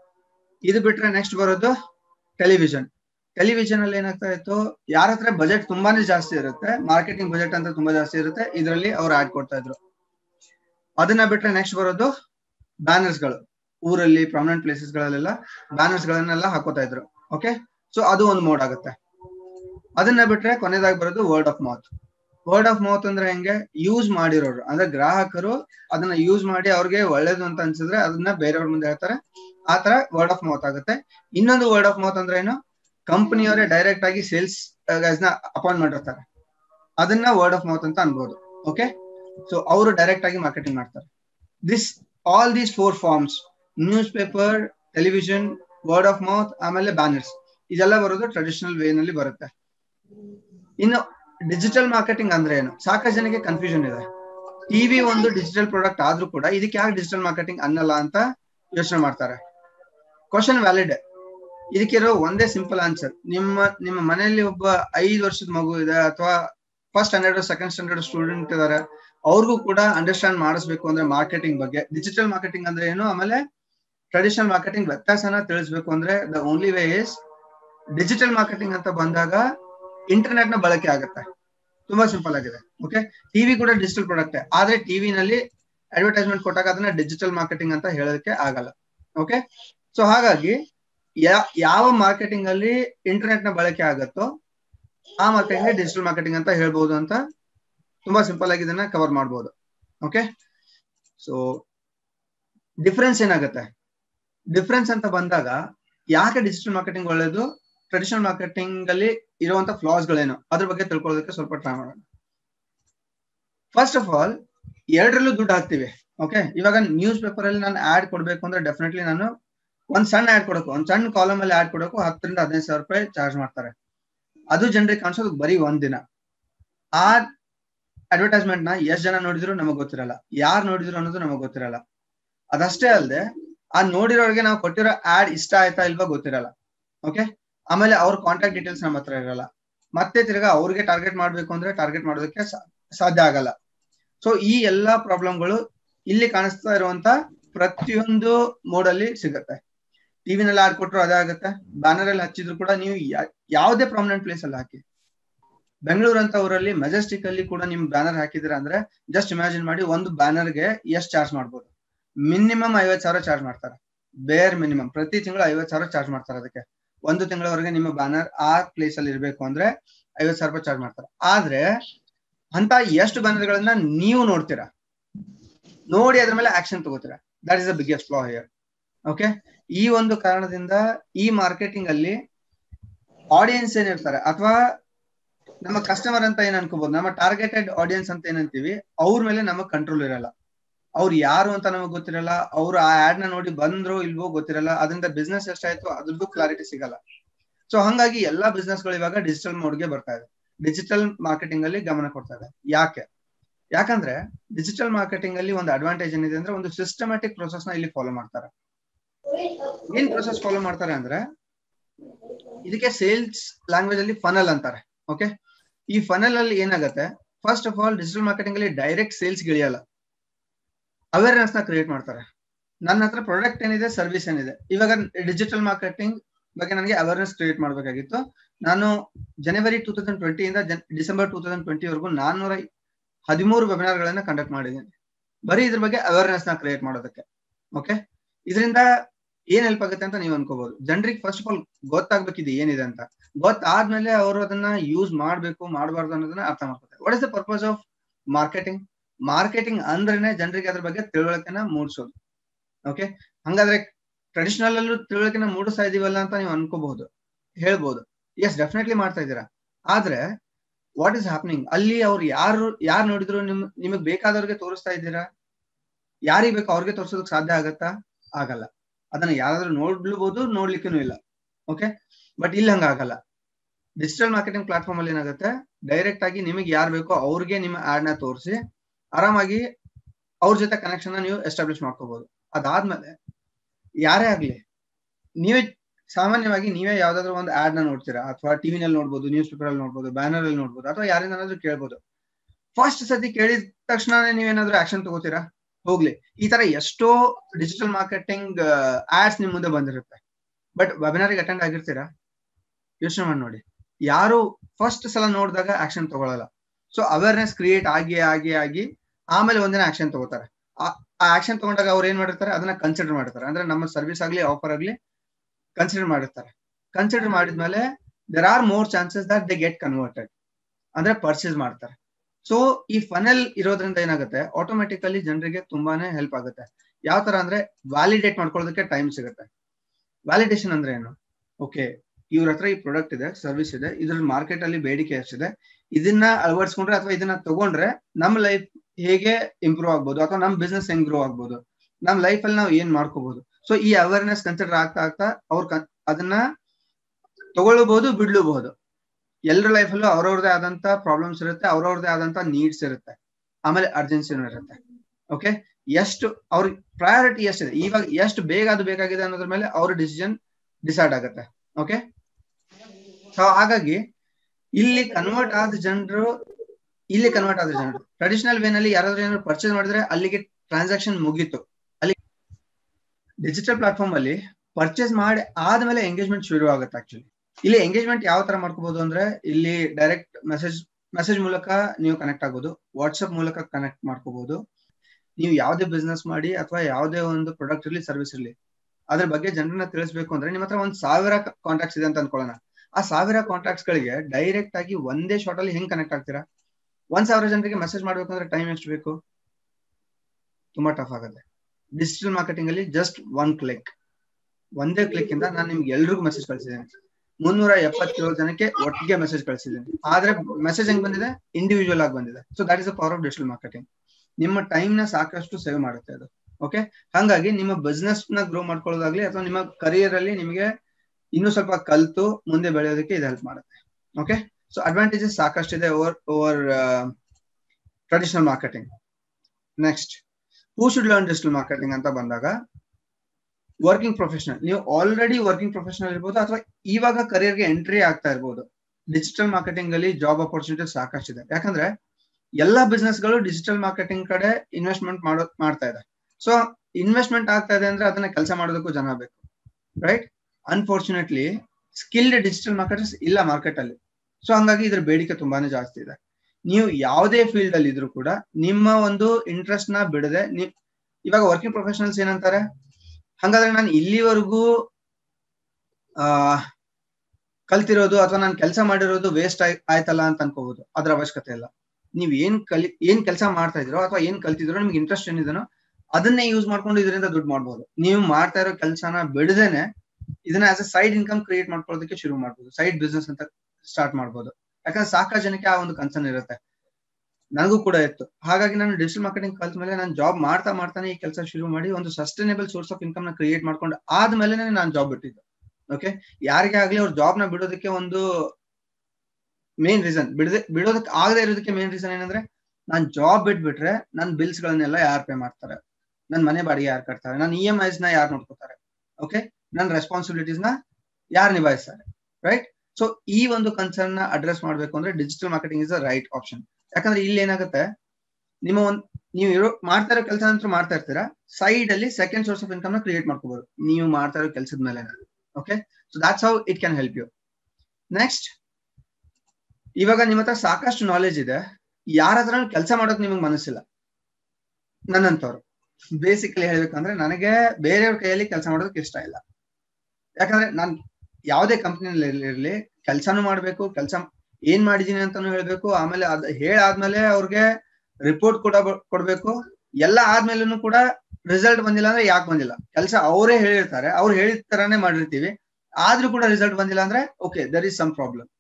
ಇದು ಬಿಟ್ರೆ ನೆಕ್ಸ್ಟ್ ಬರೋದು ಟೆಲಿವಿಷನ್ ಟೆಲಿವಿಷನ್ ಅಲ್ಲಿ ಏನಾಗ್ತಾ ಇತ್ತು ಯಾರ ಹತ್ರ ಬಜೆಟ್ ತುಂಬಾನೇ ಜಾಸ್ತಿ ಇರುತ್ತೆ ಮಾರ್ಕೆಟಿಂಗ್ ಬಜೆಟ್ ಅಂತ ತುಂಬಾ ಜಾಸ್ತಿ ಇರುತ್ತೆ ಇದರಲ್ಲಿ ಅವ್ರು ಆಡ್ ಕೊಡ್ತಾ ಇದ್ರು ಅದನ್ನ ಬಿಟ್ರೆ ನೆಕ್ಸ್ಟ್ ಬರೋದು ಬ್ಯಾನರ್ಸ್ ಗಳು ಊರಲ್ಲಿ ಪ್ರಾಮಿನೆಂಟ್ ಪ್ಲೇಸಸ್ ಗಳಲ್ಲೆಲ್ಲ ಬ್ಯಾನರ್ಸ್ ಗಳನ್ನೆಲ್ಲ ಹಾಕೋತಾ ಇದ್ರು ಓಕೆ ಸೊ ಅದು ಒಂದು ಮೋಡ್ ಆಗುತ್ತೆ ಅದನ್ನ ಬಿಟ್ರೆ ಕೊನೆಯದಾಗಿ ಬರೋದು word of mouth word of mouth ಅಂದ್ರೆ ಹೆಂಗೆ ಯೂಸ್ ಮಾಡಿರೋರು ಅಂದ್ರೆ ಗ್ರಾಹಕರು ಅದನ್ನ ಯೂಸ್ ಮಾಡಿ ಅವ್ರಿಗೆ ಒಳ್ಳೇದು ಅಂತ ಅನ್ಸಿದ್ರೆ ಅದನ್ನ ಬೇರೆಯವ್ರ ಮುಂದೆ ಹೇಳ್ತಾರೆ ಆ ತರ ವರ್ಡ್ ಆಫ್ ಮೌತ್ ಆಗುತ್ತೆ ಇನ್ನೊಂದು ವರ್ಡ್ ಆಫ್ ಮೌತ್ ಅಂದ್ರೆ ಏನು ಕಂಪನಿಯವರೇ ಡೈರೆಕ್ಟ್ ಆಗಿ ಸೇಲ್ಸ್ ನ ಅಪಾಯಿಂಟ್ ಮಾಡಿರ್ತಾರೆ ಅದನ್ನ ವರ್ಡ್ ಆಫ್ ಮೌತ್ ಅಂತ ಅನ್ಬೋದು ಓಕೆ ಸೊ ಅವರು ಡೈರೆಕ್ಟ್ ಆಗಿ ಮಾರ್ಕೆಟಿಂಗ್ ಮಾಡ್ತಾರೆ this all these four forms newspaper television word of mouth ಆಮೇಲೆ ಬ್ಯಾನರ್ಸ್ ಇದೆಲ್ಲ ಬರೋದು ಟ್ರೆಡಿಷನಲ್ ವೇ ನಲ್ಲಿ ಬರುತ್ತೆ ಇನ್ನು ಡಿಜಿಟಲ್ ಮಾರ್ಕೆಟಿಂಗ್ ಅಂದ್ರೆ ಏನು ಸಾಕಷ್ಟು ಜನಕ್ಕೆ ಕನ್ಫ್ಯೂಷನ್ ಇದೆ ಟಿವಿ ಒಂದು ಡಿಜಿಟಲ್ ಪ್ರಾಡಕ್ಟ್ ಆದ್ರೂ ಕೂಡ ಇದಕ್ಕೆ ಯಾಕೆ ಡಿಜಿಟಲ್ ಮಾರ್ಕೆಟಿಂಗ್ ಅನ್ನಲ್ಲ ಅಂತ ಯೋಚನೆ ಮಾಡ್ತಾರೆ ಕ್ವಶನ್ ವ್ಯಾಲಿಡ್ ಇದಕ್ಕಿರೋ ಒಂದೇ ಸಿಂಪಲ್ ಆನ್ಸರ್ ನಿಮ್ಮ ನಿಮ್ಮ ಮನೆಯಲ್ಲಿ ಒಬ್ಬ ಐದು ವರ್ಷದ ಮಗು ಇದೆ ಅಥವಾ first standard second standard student ಇದಾರೆ ಅವ್ರಿಗೂ ಕೂಡ ಅಂಡರ್ಸ್ಟ್ಯಾಂಡ್ ಮಾಡಿಸ್ಬೇಕು ಅಂದ್ರೆ ಮಾರ್ಕೆಟಿಂಗ್ ಬಗ್ಗೆ ಡಿಜಿಟಲ್ ಮಾರ್ಕೆಟಿಂಗ್ ಅಂದ್ರೆ ಏನು ಆಮೇಲೆ ಟ್ರೆಡಿಷನಲ್ ಮಾರ್ಕೆಟಿಂಗ್ ವ್ಯತ್ಯಾಸನ ತಿಳಿಸ್ಬೇಕು ಅಂದ್ರೆ the only way is digital marketing ಅಂತ ಬಂದಾಗ ಇಂಟರ್ನೆಟ್ ನ ಬಳಕೆ ಆಗುತ್ತೆ ತುಂಬಾ ಸಿಂಪಲ್ ಆಗಿದೆ ಓಕೆ ಟಿವಿ ಕೂಡ ಡಿಜಿಟಲ್ ಪ್ರಾಡಕ್ಟ್ ಆದ್ರೆ ಟಿವಿ ನಲ್ಲಿ ಅಡ್ವರ್ಟೈಸ್ಮೆಂಟ್ ಕೊಟ್ಟಾಗ ಅದನ್ನ ಡಿಜಿಟಲ್ ಮಾರ್ಕೆಟಿಂಗ್ ಅಂತ ಹೇಳೋದಕ್ಕೆ ಆಗಲ್ಲ ಓಕೆ ಸೊ ಹಾಗಾಗಿ ಯಾವ ಮಾರ್ಕೆಟಿಂಗ್ ಅಲ್ಲಿ ಇಂಟರ್ನೆಟ್ ನ ಬಳಕೆ ಆಗುತ್ತೋ ಆ ಮಾರ್ಕೆಟಿಂಗ್ ಡಿಜಿಟಲ್ ಮಾರ್ಕೆಟಿಂಗ್ ಅಂತ ಹೇಳ್ಬೋದು ಅಂತ ತುಂಬಾ ಸಿಂಪಲ್ ಆಗಿ ಇದನ್ನ ಕವರ್ ಮಾಡ್ಬೋದು ಓಕೆ ಸೊ ಡಿಫ್ರೆನ್ಸ್ ಏನಾಗುತ್ತೆ ಡಿಫ್ರೆನ್ಸ್ ಅಂತ ಬಂದಾಗ ಯಾಕೆ ಡಿಜಿಟಲ್ ಮಾರ್ಕೆಟಿಂಗ್ ಒಳ್ಳೇದು ಟ್ರೆಡಿಷನಲ್ ಮಾರ್ಕೆಟಿಂಗ್ ಅಲ್ಲಿ ಇರುವಂತ ಫ್ಲಾಸ್ ಗಳೇನು ಅದ್ರ ಬಗ್ಗೆ ತಿಳ್ಕೊಳ್ಳೋದಕ್ಕೆ ಸ್ವಲ್ಪ ಟ್ರೈ ಮಾಡೋಣ ಫಸ್ಟ್ ಆಫ್ ಆಲ್ ಎರಡರಲ್ಲೂ ದುಡ್ಡು ಹಾಕ್ತಿವಿ ಓಕೆ ಇವಾಗ ನ್ಯೂಸ್ ಪೇಪರ್ ಅಲ್ಲಿ ನಾನು ಆಡ್ ಕೊಡ್ಬೇಕು ಅಂದ್ರೆ ಡೆಫಿನೆಟ್ಲಿ ನಾನು ಒಂದ್ ಸಣ್ಣ ಆಡ್ ಕೊಡಬೇಕು ಒಂದ್ ಸಣ್ಣ ಕಾಲಮ್ ಅಲ್ಲಿ ಆಡ್ ಕೊಡಬೇಕು ಹತ್ತರಿಂದ ಹದಿನೈದು ಸಾವಿರ ರೂಪಾಯಿ ಚಾರ್ಜ್ ಮಾಡ್ತಾರೆ ಅದು ಜನರಿಗೆ ಕಾಣಿಸೋದು ಬರೀ ಒಂದ್ ದಿನ ಆ ಅಡ್ವರ್ಟೈಸ್ಮೆಂಟ್ ನ ಎಷ್ಟ್ ಜನ ನೋಡಿದ್ರು ನಮಗ್ ಗೊತ್ತಿರಲ್ಲ ಯಾರು ನೋಡಿದ್ರು ಅನ್ನೋದು ನಮಗ್ ಗೊತ್ತಿರಲ್ಲ ಅದಷ್ಟೇ ಅಲ್ಲದೆ ಆ ನೋಡಿರೋರಿಗೆ ನಾವು ಕೊಟ್ಟಿರೋ ಆಡ್ ಇಷ್ಟ ಆಯ್ತಾ ಇಲ್ವಾ ಗೊತ್ತಿರಲ್ಲ ಓಕೆ ಆಮೇಲೆ ಅವ್ರ ಕಾಂಟ್ಯಾಕ್ಟ್ ಡೀಟೇಲ್ಸ್ ನಮ್ಮ ಹತ್ರ ಇರಲ್ಲ ಮತ್ತೆ ತಿರ್ಗಾ ಅವ್ರಿಗೆ ಟಾರ್ಗೆಟ್ ಮಾಡ್ಬೇಕು ಅಂದ್ರೆ ಟಾರ್ಗೆಟ್ ಮಾಡೋದಕ್ಕೆ ಸಾಧ್ಯ ಆಗಲ್ಲ ಸೊ ಈ ಎಲ್ಲಾ ಪ್ರಾಬ್ಲಮ್ಗಳು ಇಲ್ಲಿ ಕಾಣಿಸ್ತಾ ಇರುವಂತ ಪ್ರತಿಯೊಂದು ಮೋಡ್ ಅಲ್ಲಿ ಸಿಗುತ್ತೆ ಟಿವಿನಲ್ಲಿ ಆಡ್ ಕೊಟ್ರು ಅದೇ ಆಗುತ್ತೆ ಬ್ಯಾನರ್ ಅಲ್ಲಿ ಹಚ್ಚಿದ್ರು ಕೂಡ ನೀವು ಯಾವುದೇ ಪ್ರಾಮಿನೆಂಟ್ ಪ್ಲೇಸ್ ಅಲ್ಲಿ ಹಾಕಿ ಬೆಂಗಳೂರು ಅಂತ ಊರಲ್ಲಿ ಮೆಜೆಸ್ಟಿಕ್ ಅಲ್ಲಿ ಕೂಡ ನಿಮ್ ಬ್ಯಾನರ್ ಹಾಕಿದಿರ ಅಂದ್ರೆ ಜಸ್ಟ್ ಇಮ್ಯಾಜಿನ್ ಮಾಡಿ ಒಂದು ಬ್ಯಾನರ್ಗೆ ಎಷ್ಟು ಚಾರ್ಜ್ ಮಾಡ್ಬೋದು ಮಿನಿಮಮ್ ಐವತ್ ಸಾವಿರ ಚಾರ್ಜ್ ಮಾಡ್ತಾರೆ ಬೇರ್ ಮಿನಿಮಮ್ ಪ್ರತಿ ತಿಂಗಳು ಐವತ್ ಸಾವಿರ ಚಾರ್ಜ್ ಮಾಡ್ತಾರೆ ಅದಕ್ಕೆ ಒಂದು ತಿಂಗಳವರೆಗೆ ನಿಮ್ಮ ಬ್ಯಾನರ್ ಆ ಪ್ಲೇಸ್ ಅಲ್ಲಿ ಇರ್ಬೇಕು ಅಂದ್ರೆ ಐವತ್ ಸಾವಿರ ರೂಪಾಯಿ ಚಾರ್ಜ್ ಮಾಡ್ತಾರೆ ಆದ್ರೆ ಅಂತ ಎಷ್ಟು ಬ್ಯಾನರ್ ಗಳನ್ನ ನೀವು ನೋಡ್ತೀರಾ ನೋಡಿ ಅದ್ರ ಮೇಲೆ ಆಕ್ಷನ್ ತಗೋತೀರಾ that is the biggest flaw here okay ಈ ಒಂದು ಕಾರಣದಿಂದ ಈ ಮಾರ್ಕೆಟಿಂಗ್ ಅಲ್ಲಿ ಆಡಿಯನ್ಸ್ ಏನಿರ್ತಾರೆ ಅಥವಾ ನಮ್ಮ ಕಸ್ಟಮರ್ ಅಂತ ಏನ್ ಅನ್ಕೋಬಹುದು ನಮ್ಮ ಟಾರ್ಗೆಟೆಡ್ ಆಡಿಯನ್ಸ್ ಅಂತ ಏನಂತೀವಿ ಅವ್ರ ಮೇಲೆ ನಮಗ್ ಕಂಟ್ರೋಲ್ ಇರಲ್ಲ ಅವ್ರು ಯಾರು ಅಂತ ನಮಗ್ ಗೊತ್ತಿರಲ್ಲ ಅವ್ರು ಆ ಆಡ್ ನ ನೋಡಿ ಬಂದ್ರು ಇಲ್ವೋ ಗೊತ್ತಿರಲ್ಲ ಅದರಿಂದ ಬಿಸ್ನೆಸ್ ಎಷ್ಟಾಯ್ತು ಅದ್ರದ್ದು ಕ್ಲಾರಿಟಿ ಸಿಗಲ್ಲ ಸೊ ಹಂಗಾಗಿ ಎಲ್ಲಾ ಬಿಸ್ನೆಸ್ ಗಳು ಇವಾಗ ಡಿಜಿಟಲ್ ಮೋಡ್ಗೆ ಬರ್ತಾ ಇದೆ ಡಿಜಿಟಲ್ ಮಾರ್ಕೆಟಿಂಗ್ ಅಲ್ಲಿ ಗಮನ ಕೊಡ್ತಾ ಇದೆ ಯಾಕೆ ಯಾಕಂದ್ರೆ ಡಿಜಿಟಲ್ ಮಾರ್ಕೆಟಿಂಗ್ ಅಲ್ಲಿ ಒಂದು ಅಡ್ವಾಂಟೇಜ್ ಏನಿದೆ ಅಂದ್ರೆ ಒಂದು ಸಿಸ್ಟಮ್ಯಾಟಿಕ್ ಪ್ರೊಸೆಸ್ ನ ಇಲ್ಲಿ ಫಾಲೋ ಮಾಡ್ತಾರೆ ಏನ್ ಪ್ರೊಸೆಸ್ ಫಾಲೋ ಮಾಡ್ತಾರೆ ಅಂದ್ರೆ ಇದಕ್ಕೆ ಸೇಲ್ಸ್ ಲ್ಯಾಂಗ್ವೇಜ್ ಅಲ್ಲಿ ಫನಲ್ ಅಂತಾರೆ ಓಕೆ ಈ ಫನಲ್ ಅಲ್ಲಿ ಏನಾಗುತ್ತೆ first of all digital marketing ಅಲ್ಲಿ ಡೈರೆಕ್ಟ್ ಸೇಲ್ಸ್ ಇಳಿಯಲ್ಲ ಅವೇರ್ನೆಸ್ ನ ಕ್ರಿಯೇಟ್ ಮಾಡ್ತಾರೆ ನನ್ನ ಹತ್ರ ಪ್ರಾಡಕ್ಟ್ ಏನಿದೆ ಸರ್ವಿಸ್ ಏನಿದೆ ಇವಾಗ ಡಿಜಿಟಲ್ ಮಾರ್ಕೆಟಿಂಗ್ ಬಗ್ಗೆ ನನಗೆ ಅವೇರ್ನೆಸ್ ಕ್ರಿಯೇಟ್ ಮಾಡಬೇಕಾಗಿತ್ತು ನಾನು ಜನವರಿ ಟೂ ತೌಸಂಡ್ ಟ್ವೆಂಟಿ ಇಂದ ಡಿಸೆಂಬರ್ ಟೂ ತೌಸಂಡ್ ಟ್ವೆಂಟಿ ವರೆಗೂ ನಾನ್ನೂರ ಹದಿಮೂರು ವೆಬಿನಾರ್ ಗಳನ್ನ ಕಂಡಕ್ಟ್ ಮಾಡಿದ್ದೀನಿ ಬರೀ ಇದ್ರ ಬಗ್ಗೆ ಅವೇರ್ನೆಸ್ ನ ಕ್ರಿಯೇಟ್ ಮಾಡೋದಕ್ಕೆ ಓಕೆ ಇದರಿಂದ ಏನ್ ಹೆಲ್ಪ್ ಆಗುತ್ತೆ ಅಂತ ನೀವು ಅನ್ಕೋಬಹುದು ಜನರಿಗೆ ಫಸ್ಟ್ ಆಫ್ ಆಲ್ ಗೊತ್ತಾಗ್ಬೇಕಿದೆ ಏನಿದೆ ಅಂತ ಗೊತ್ತಾದ್ಮೇಲೆ ಅವರು ಅದನ್ನ ಯೂಸ್ ಮಾಡ್ಬೇಕು ಮಾಡಬಾರ್ದು ಅನ್ನೋದನ್ನ ಅರ್ಥ ಮಾಡ್ಕೊತಾರೆ what is the purpose of marketing marketing ಅಂದ್ರೇನೆ ಜನರಿಗೆ ಅದ್ರ ಬಗ್ಗೆ ತಿಳುವಳಿಕೆನ ಮೂಡಿಸೋದು ಓಕೆ ಹಂಗಾದ್ರೆ ಟ್ರೆಡಿಷನಲ್ ಅಲ್ಲೂ ತಿಳುವಳಿಕೆನ ಮೂಡಿಸ್ತಾ ಇದೀವಲ್ಲ ಅಂತ ನೀವು ಅನ್ಕೋಬಹುದು ಹೇಳ್ಬೋದು ಎಸ್ ಡೆಫಿನೆಟ್ಲಿ ಮಾಡ್ತಾ ಇದ್ದೀರಾ ಆದ್ರೆ ವಾಟ್ ಇಸ್ ಹ್ಯಾಪ್ನಿಂಗ್ ಅಲ್ಲಿ ಅವ್ರು ಯಾರು ಯಾರು ನೋಡಿದ್ರು ನಿಮ್ ನಿಮಗ್ ಬೇಕಾದವ್ರಿಗೆ ತೋರಿಸ್ತಾ ಇದ್ದೀರಾ ಯಾರಿಗ್ ಬೇಕು ಅವ್ರಿಗೆ ತೋರ್ಸೋದಕ್ ಸಾಧ್ಯ ಆಗತ್ತಾ ಆಗಲ್ಲ ಅದನ್ನ ಯಾರಾದ್ರೂ ನೋಡ್ಲಬಹುದು ನೋಡ್ಲಿಕ್ಕೂ ಇಲ್ಲ ಓಕೆ ಬಟ್ ಇಲ್ಲಿ ಹಂಗಾಗಲ್ಲ ಡಿಜಿಟಲ್ ಮಾರ್ಕೆಟಿಂಗ್ ಪ್ಲಾಟ್ಫಾರ್ಮ್ ಅಲ್ಲಿ ಏನಾಗುತ್ತೆ ಡೈರೆಕ್ಟ್ ಆಗಿ ನಿಮಗೆ ಯಾರು ಬೇಕೋ ಅವ್ರಿಗೆ ನಿಮ್ಮ ಆಡ್ ನ ತೋರಿಸಿ ಆರಾಮಾಗಿ ಅವ್ರ ಜೊತೆ ಕನೆಕ್ಷನ್ ನೀವು ಎಸ್ಟಾಬ್ಲಿಷ್ ಮಾಡ್ಕೋಬಹುದು ಅದಾದ್ಮೇಲೆ ಯಾರೇ ಆಗ್ಲಿ ನೀವೇ ಸಾಮಾನ್ಯವಾಗಿ ನೀವೇ ಯಾವ್ದಾದ್ರು ಒಂದು ಆಡ್ ನ ನೋಡ್ತೀರಾ ಅಥವಾ ಟಿವಿನಲ್ಲಿ ನೋಡ್ಬೋದು ನ್ಯೂಸ್ ಪೇಪರ್ ಅಲ್ಲಿ ನೋಡ್ಬೋದು ಬ್ಯಾನರ್ ಅಲ್ಲಿ ನೋಡ್ಬೋದು ಅಥವಾ ಯಾರಿಂದಾದ್ರೂ ಕೇಳ್ಬೋದು ಫಸ್ಟ್ ಸತಿ ಕೇಳಿದ ತಕ್ಷಣನೇ ನೀವೇನಾದ್ರೂ ಆಕ್ಷನ್ ತಗೋತೀರಾ ಹೋಗ್ಲಿ ಈ ತರ ಎಷ್ಟೋ ಡಿಜಿಟಲ್ ಮಾರ್ಕೆಟಿಂಗ್ ಆಡ್ಸ್ ನಿಮ್ ಮುಂದೆ ಬಂದಿರುತ್ತೆ ಬಟ್ ವೆಬಿನಾರಿಗೆ ಅಟೆಂಡ್ ಆಗಿರ್ತೀರಾ ಯೋಚನೆ ಮಾಡಿ ನೋಡಿ ಯಾರು ಫಸ್ಟ್ ಸಲ ನೋಡಿದಾಗ ಆಕ್ಷನ್ ತಗೊಳಲ್ಲ ಸೊ ಅವೇರ್ನೆಸ್ ಕ್ರಿಯೇಟ್ ಆಗಿ ಆಗಿ ಆಗಿ ಆಮೇಲೆ ಒಂದಿನ ಆಕ್ಷನ್ ತಗೋತಾರೆ ಆ ಆಕ್ಷನ್ ತಗೊಂಡಾಗ ಅವ್ರು ಏನ್ ಮಾಡಿರ್ತಾರೆ ಅದನ್ನ ಕನ್ಸಿಡರ್ ಮಾಡಿರ್ತಾರೆ ಅಂದ್ರೆ ನಮ್ಮ ಸರ್ವಿಸ್ ಆಗ್ಲಿ ಆಫರ್ ಆಗ್ಲಿ ಕನ್ಸಿಡರ್ ಮಾಡಿರ್ತಾರೆ ಕನ್ಸಿಡರ್ ಮಾಡಿದ್ಮೇಲೆ there are more chances that they get converted ಅಂದ್ರೆ ಪರ್ಚೇಸ್ ಮಾಡ್ತಾರೆ ಸೊ ಈ ಫನೆಲ್ ಇರೋದ್ರಿಂದ ಏನಾಗುತ್ತೆ ಆಟೋಮೆಟಿಕಲಿ ಜನರಿಗೆ ತುಂಬಾನೇ ಹೆಲ್ಪ್ ಆಗುತ್ತೆ ಯಾವ ತರ ಅಂದ್ರೆ ವ್ಯಾಲಿಡೇಟ್ ಮಾಡ್ಕೊಳ್ಳೋದಕ್ಕೆ ಟೈಮ್ ಸಿಗುತ್ತೆ ವ್ಯಾಲಿಡೇಷನ್ ಅಂದ್ರೆ ಏನು ಓಕೆ ಇವ್ರ ಹತ್ರ ಈ ಪ್ರಾಡಕ್ಟ್ ಇದೆ ಸರ್ವಿಸ್ ಇದೆ ಇದ್ರ ಮಾರ್ಕೆಟ್ ಅಲ್ಲಿ ಬೇಡಿಕೆ ಎಷ್ಟಿದೆ ಇದನ್ನ ಅಳವಡಿಸ್ಕೊಂಡ್ರೆ ಅಥವಾ ಇದನ್ನ ತಗೊಂಡ್ರೆ ನಮ್ ಲೈಫ್ ಹೇಗೆ ಇಂಪ್ರೂವ್ ಆಗ್ಬೋದು ಅಥವಾ ನಮ್ ಬಿಸ್ನೆಸ್ ಹೆಂಗ್ ಗ್ರೋ ಆಗ್ಬೋದು ನಮ್ ಲೈಫ್ ಅಲ್ಲಿ ನಾವು ಏನ್ ಮಾಡ್ಕೋಬಹುದು ಸೊ ಈ ಅವೇರ್ನೆಸ್ ಕನ್ಸಿಡರ್ ಆಗ್ತಾ ಆಗ್ತಾ ಅವ್ರ ಅದನ್ನ ತಗೊಳ್ಬಹುದು ಬಿಡ್ಲೂಬಹುದು ಎಲ್ಲರ ಲೈಫಲ್ಲೂ ಅವ್ರವ್ರದೇ ಆದಂತ ಪ್ರಾಬ್ಲಮ್ಸ್ ಇರುತ್ತೆ ಅವ್ರವ್ರದೇ ಆದಂತ ನೀಡ್ಸ್ ಇರುತ್ತೆ ಆಮೇಲೆ ಅರ್ಜೆನ್ಸಿನೂ ಇರುತ್ತೆ ಓಕೆ ಎಷ್ಟು ಅವ್ರ ಪ್ರಯಾರಿಟಿ ಎಷ್ಟಿದೆ ಇವಾಗ ಎಷ್ಟು ಬೇಗ ಅದು ಬೇಕಾಗಿದೆ ಅನ್ನೋದ್ರ ಮೇಲೆ ಅವ್ರ ಡಿಸಿಷನ್ ಡಿಸೈಡ್ ಆಗುತ್ತೆ ಓಕೆ ಸೊ ಹಾಗಾಗಿ ಇಲ್ಲಿ ಕನ್ವರ್ಟ್ ಆದ ಜನರು ಇಲ್ಲಿ ಕನ್ವರ್ಟ್ ಆದ ಜನರು ಟ್ರೆಡಿಷನಲ್ ವೇನಲ್ಲಿ ಯಾರಾದ್ರೂ ಏನಾದ್ರು ಪರ್ಚೇಸ್ ಮಾಡಿದ್ರೆ ಅಲ್ಲಿಗೆ ಟ್ರಾನ್ಸಾಕ್ಷನ್ ಮುಗೀತು ಅಲ್ಲಿ ಡಿಜಿಟಲ್ ಪ್ಲಾಟ್ಫಾರ್ಮ್ ಅಲ್ಲಿ ಪರ್ಚೇಸ್ ಮಾಡಿ ಆದ್ಮೇಲೆ ಎಂಗೇಜ್ಮೆಂಟ್ ಶುರು ಆಗುತ್ತೆ ಆಕ್ಚುಲಿ ಇಲ್ಲಿ ಎಂಗೇಜ್ಮೆಂಟ್ ಯಾವ ತರ ಮಾಡ್ಕೋಬಹುದು ಅಂದ್ರೆ ಇಲ್ಲಿ ಡೈರೆಕ್ಟ್ ಮೆಸೇಜ್ ಮೆಸೇಜ್ ಮೂಲಕ ನೀವು ಕನೆಕ್ಟ್ ಆಗ್ಬೋದು ವಾಟ್ಸ್ಆಪ್ ಮೂಲಕ ಕನೆಕ್ಟ್ ಮಾಡ್ಕೋಬಹುದು ನೀವು ಯಾವುದೇ ಬಿಸ್ನೆಸ್ ಮಾಡಿ ಅಥವಾ ಯಾವುದೇ ಒಂದು ಪ್ರಾಡಕ್ಟ್ ಇರಲಿ ಸರ್ವಿಸ್ ಇರಲಿ ಅದ್ರ ಬಗ್ಗೆ ಜನರನ್ನ ತಿಳಿಸ್ಬೇಕು ಅಂದ್ರೆ ನಿಮ್ಮ ಹತ್ರ ಒಂದ್ ಸಾವಿರ ಕಾಂಟ್ಯಾಕ್ಟ್ಸ್ ಇದೆ ಅಂತ ಅನ್ಕೊಳ್ಳೋಣ ಆ ಸಾವಿರ ಕಾಂಟ್ಯಾಕ್ಟ್ಸ್ ಗಳಿಗೆ ಡೈರೆಕ್ಟ್ ಆಗಿ ಒಂದೇ ಶಾರ್ಟ್ ಅಲ್ಲಿ ಹೆಂಗ್ ಕನೆಕ್ಟ್ ಆಗ್ತೀರಾ ಒಂದ್ ಸಾವಿರ ಜನರಿಗೆ ಮೆಸೇಜ್ ಮಾಡ್ಬೇಕು ಅಂದ್ರೆ ಟೈಮ್ ಎಷ್ಟು ಬೇಕು ತುಂಬಾ ಟಫ್ ಆಗುತ್ತೆ ಡಿಜಿಟಲ್ ಮಾರ್ಕೆಟಿಂಗ್ ಅಲ್ಲಿ ಜಸ್ಟ್ ಒನ್ ಕ್ಲಿಕ್ ಒಂದೇ ಕ್ಲಿಕ್ ಇಂದ ನಾನು ನಿಮ್ಗೆ ಎಲ್ರಿಗೂ ಮೆಸೇಜ್ ಕಳಿಸಿದ್ದೇನೆ ಮುನ್ನೂರ ಎಪ್ಪತ್ತೇಳು ಜನಕ್ಕೆ ಒಟ್ಟಿಗೆ ಮೆಸೇಜ್ ಕಳಿಸಿದ್ದೀನಿ ಆದ್ರೆ ಮೆಸೇಜ್ ಹೆಂಗ್ ಬಂದಿದೆ ಇಂಡಿವಿಜುವಲ್ ಆಗಿ ಬಂದಿದೆ so that is the power of digital marketing ನಿಮ್ಮ ಟೈಮ್ ನ ಸಾಕಷ್ಟು ಸೇವ್ ಮಾಡುತ್ತೆ ಅದು ಓಕೆ ಹಾಗಾಗಿ ನಿಮ್ಮ ಬಿಸ್ನೆಸ್ ನ ಗ್ರೋ ಮಾಡ್ಕೊಳ್ಳೋದಾಗ್ಲಿ ಅಥವಾ ನಿಮ್ಮ ಕರಿಯರ್ ಅಲ್ಲಿ ನಿಮಗೆ ಇನ್ನೂ ಸ್ವಲ್ಪ ಕಲ್ತು ಮುಂದೆ ಬೆಳೆಯೋದಕ್ಕೆ ಇದು ಹೆಲ್ಪ್ ಮಾಡುತ್ತೆ ಓಕೆ ಸೊ ಅಡ್ವಾಂಟೇಜಸ್ ಸಾಕಷ್ಟಿದೆ over over traditional marketing next who should learn digital marketing ಅಂತ ಬಂದಾಗ ವರ್ಕಿಂಗ್ ಪ್ರೊಫೆಷನಲ್ ನೀವು ಆಲ್ರೆಡಿ ವರ್ಕಿಂಗ್ ಪ್ರೊಫೆಷನಲ್ ಇರ್ಬೋದು ಅಥವಾ ಇವಾಗ ಕರಿಯರ್ಗೆ ಎಂಟ್ರಿ ಆಗ್ತಾ ಇರ್ಬೋದು ಡಿಜಿಟಲ್ ಮಾರ್ಕೆಟಿಂಗ್ ಅಲ್ಲಿ ಜಾಬ್ ಅಪರ್ಚುನಿಟಿ ಸಾಕಷ್ಟಿದೆ ಯಾಕಂದ್ರೆ ಎಲ್ಲಾ ಬಿಸ್ನೆಸ್ ಗಳು ಡಿಜಿಟಲ್ ಮಾರ್ಕೆಟಿಂಗ್ ಕಡೆ ಇನ್ವೆಸ್ಟ್ಮೆಂಟ್ ಮಾಡೋ ಮಾಡ್ತಾ ಇದೆ ಸೊ ಇನ್ವೆಸ್ಟ್ಮೆಂಟ್ ಆಗ್ತಾ ಇದೆ ಅಂದ್ರೆ ಅದನ್ನ ಕೆಲಸ ಮಾಡೋದಕ್ಕೂ ಜನ ಬೇಕು right unfortunately skilled digital marketers ಇಲ್ಲ ಮಾರ್ಕೆಟ್ ಅಲ್ಲಿ ಸೊ ಹಂಗಾಗಿ ಇದ್ರ ಬೇಡಿಕೆ ತುಂಬಾನೇ ಜಾಸ್ತಿ ಇದೆ ನೀವು ಯಾವುದೇ ಫೀಲ್ಡ್ ಅಲ್ಲಿ ಇದ್ರು ಕೂಡ ನಿಮ್ಮ ಒಂದು ಇಂಟ್ರೆಸ್ಟ್ ನ ಬಿಡದೆ ನೀವು ಇವಾಗ ವರ್ಕಿಂಗ್ ಪ್ರೊಫೆಷನಲ್ಸ್ ಏನಂತಾರೆ ಹಂಗಾದ್ರೆ ನಾನು ಇಲ್ಲಿವರೆಗೂ ಆ ಕಲ್ತಿರೋದು ಅಥವಾ ನಾನು ಕೆಲಸ ಮಾಡಿರೋದು ವೇಸ್ಟ್ ಆಯ್ತಲ್ಲ ಅಂತ ಅನ್ಕೋಬಹುದು ಅದ್ರ ಅವಶ್ಯಕತೆ ಇಲ್ಲ ನೀವ್ ಏನ್ ಕಲಿ ಏನ್ ಕೆಲಸ ಮಾಡ್ತಾ ಇದ್ರೋ ಅಥವಾ ಏನ್ ಕಲ್ತಿದ್ರೋ ನಿಮ್ಗೆ ಇಂಟ್ರೆಸ್ಟ್ ಏನಿದನೋ ಅದನ್ನೇ ಯೂಸ್ ಮಾಡ್ಕೊಂಡು ಇದರಿಂದ ದುಡ್ಡು ಮಾಡ್ಬೋದು ನೀವು ಮಾಡ್ತಾ ಇರೋ ಕೆಲಸನ ಬಿಡದೇನೆ ಇದನ್ನ as a side income create ಮಾಡ್ಕೊಳ್ಳೋದಕ್ಕೆ ಶುರು ಮಾಡ್ಬೋದು ಸೈಡ್ ಬಿಸ್ನೆಸ್ ಅಂತ ಸ್ಟಾರ್ಟ್ ಮಾಡ್ಬೋದು ಯಾಕಂದ್ರೆ ಸಾಕಷ್ಟು ಜನಕ್ಕೆ ಆ ಒಂದು ಕನ್ಸರ್ನ್ ಇರುತ್ತೆ ನನಗೂ ಕೂಡ ಇತ್ತು ಹಾಗಾಗಿ ನಾನು ಡಿಜಿಟಲ್ ಮಾರ್ಕೆಟಿಂಗ್ ಕಲ್ತ ಮೇಲೆ ನಾನು ಜಾಬ್ ಮಾಡ್ತಾ ಮಾಡ್ತಾನೆ ಈ ಕೆಲಸ ಶುರು ಮಾಡಿ ಒಂದು ಸಸ್ಟೈನೇಬಲ್ ಸೋರ್ಸ್ ಆಫ್ ಇನ್ಕಮ್ ನ ಕ್ರಿಯೇಟ್ ಮಾಡ್ಕೊಂಡು ಆದ್ಮೇಲೆ ನಾನು ಜಾಬ್ ಬಿಟ್ಟಿದ್ದು ಓಕೆ ಯಾರಿಗೇ ಆಗ್ಲಿ ಅವ್ರ ಜಾಬ್ ನ ಬಿಡೋದಕ್ಕೆ ಒಂದು ಮೇನ್ ರೀಸನ್ ಬಿಡದೆ ಬಿಡೋದಕ್ಕೆ ಆಗದೆ ಇರೋದಕ್ಕೆ ಮೇನ್ ರೀಸನ್ ಏನಂದ್ರೆ ನಾನ್ ಜಾಬ್ ಬಿಟ್ಬಿಟ್ರೆ ನನ್ನ ಬಿಲ್ಸ್ ಗಳನ್ನೆಲ್ಲ ಯಾರು ಪೇ ಮಾಡ್ತಾರೆ ನನ್ನ ಮನೆ ಬಾಡಿಗೆ ಯಾರು ಕಟ್ತಾರೆ ನನ್ನ ಇ ಎಂ ಐಸ್ ನ ಯಾರು ನೋಡ್ಕೋತಾರೆ ಓಕೆ ನನ್ನ ರೆಸ್ಪಾನ್ಸಿಬಿಲಿಟೀಸ್ ನ ಯಾರು ನಿಭಾಯಿಸ್ತಾರೆ ರೈಟ್ ಸೊ ಈ ಒಂದು ಕನ್ಸರ್ನ್ ನ ಅಡ್ರೆಸ್ ಮಾಡ್ಬೇಕು ಅಂದ್ರೆ digital marketing is the right option ಯಾಕಂದ್ರೆ ಇಲ್ಲಿ ಏನಾಗುತ್ತೆ ನಿಮ್ಮ ಒಂದು ನೀವು ಇರೋ ಮಾಡ್ತಾ ಇರೋ ಕೆಲಸ ನಂತರ ಮಾಡ್ತಾ ಇರ್ತೀರಾ ಸೈಡ್ ಅಲ್ಲಿ ಸೆಕೆಂಡ್ ಸೋರ್ಸ್ ಆಫ್ ಇನ್ಕಮ್ ನ ಕ್ರಿಯೇಟ್ ಮಾಡ್ಕೋಬಹುದು ನೀವು ಮಾಡ್ತಾ ಇರೋ ಕೆಲಸದ ಮೇಲೆ okay so that's how it can help you next ಇವಾಗ ನಿಮ್ಮ ಹತ್ರ ಸಾಕಷ್ಟು ನಾಲೆಜ್ ಇದೆ ಯಾರ ಹತ್ರ ಕೆಲಸ ಮಾಡೋಕ್ ನಿಮಗೆ ಮನಸ್ಸಿಲ್ಲ ನನ್ನಂತವ್ರು ಬೇಸಿಕಲಿ ಹೇಳ್ಬೇಕಂದ್ರೆ ನನಗೆ ಬೇರೆಯವ್ರ ಕೈಯಲ್ಲಿ ಕೆಲಸ ಮಾಡೋದಕ್ಕೆ ಇಷ್ಟ ಇಲ್ಲ ಯಾಕಂದ್ರೆ ನಾನ್ ಯಾವುದೇ ಕಂಪ್ನಿನಲ್ಲಿ ಇರ್ಲಿ ಕೆಲ್ಸಾನು ಮಾಡ್ಬೇಕು ಕೆಲಸ ಏನ್ ಮಾಡಿದೀನಿ ಅಂತಾನು ಹೇಳ್ಬೇಕು ಆಮೇಲೆ ಅದ್ ಹೇಳಾದ್ಮೇಲೆ ಅವ್ರಿಗೆ ರಿಪೋರ್ಟ್ ಕೂಡ ಕೊಡ್ಬೇಕು ಎಲ್ಲ ಆದ್ಮೇಲೂ ಕೂಡ ರಿಸಲ್ಟ್ ಬಂದಿಲ್ಲ ಅಂದ್ರೆ ಯಾಕೆ ಬಂದಿಲ್ಲ ಕೆಲಸ ಅವರೇ ಹೇಳಿರ್ತಾರೆ ಅವ್ರು ಹೇಳಿದ ತರಾನೇ ಮಾಡಿರ್ತೀವಿ ಆದ್ರೂ ಕೂಡ ರಿಸಲ್ಟ್ ಬಂದಿಲ್ಲ ಅಂದ್ರೆ okay there is some problem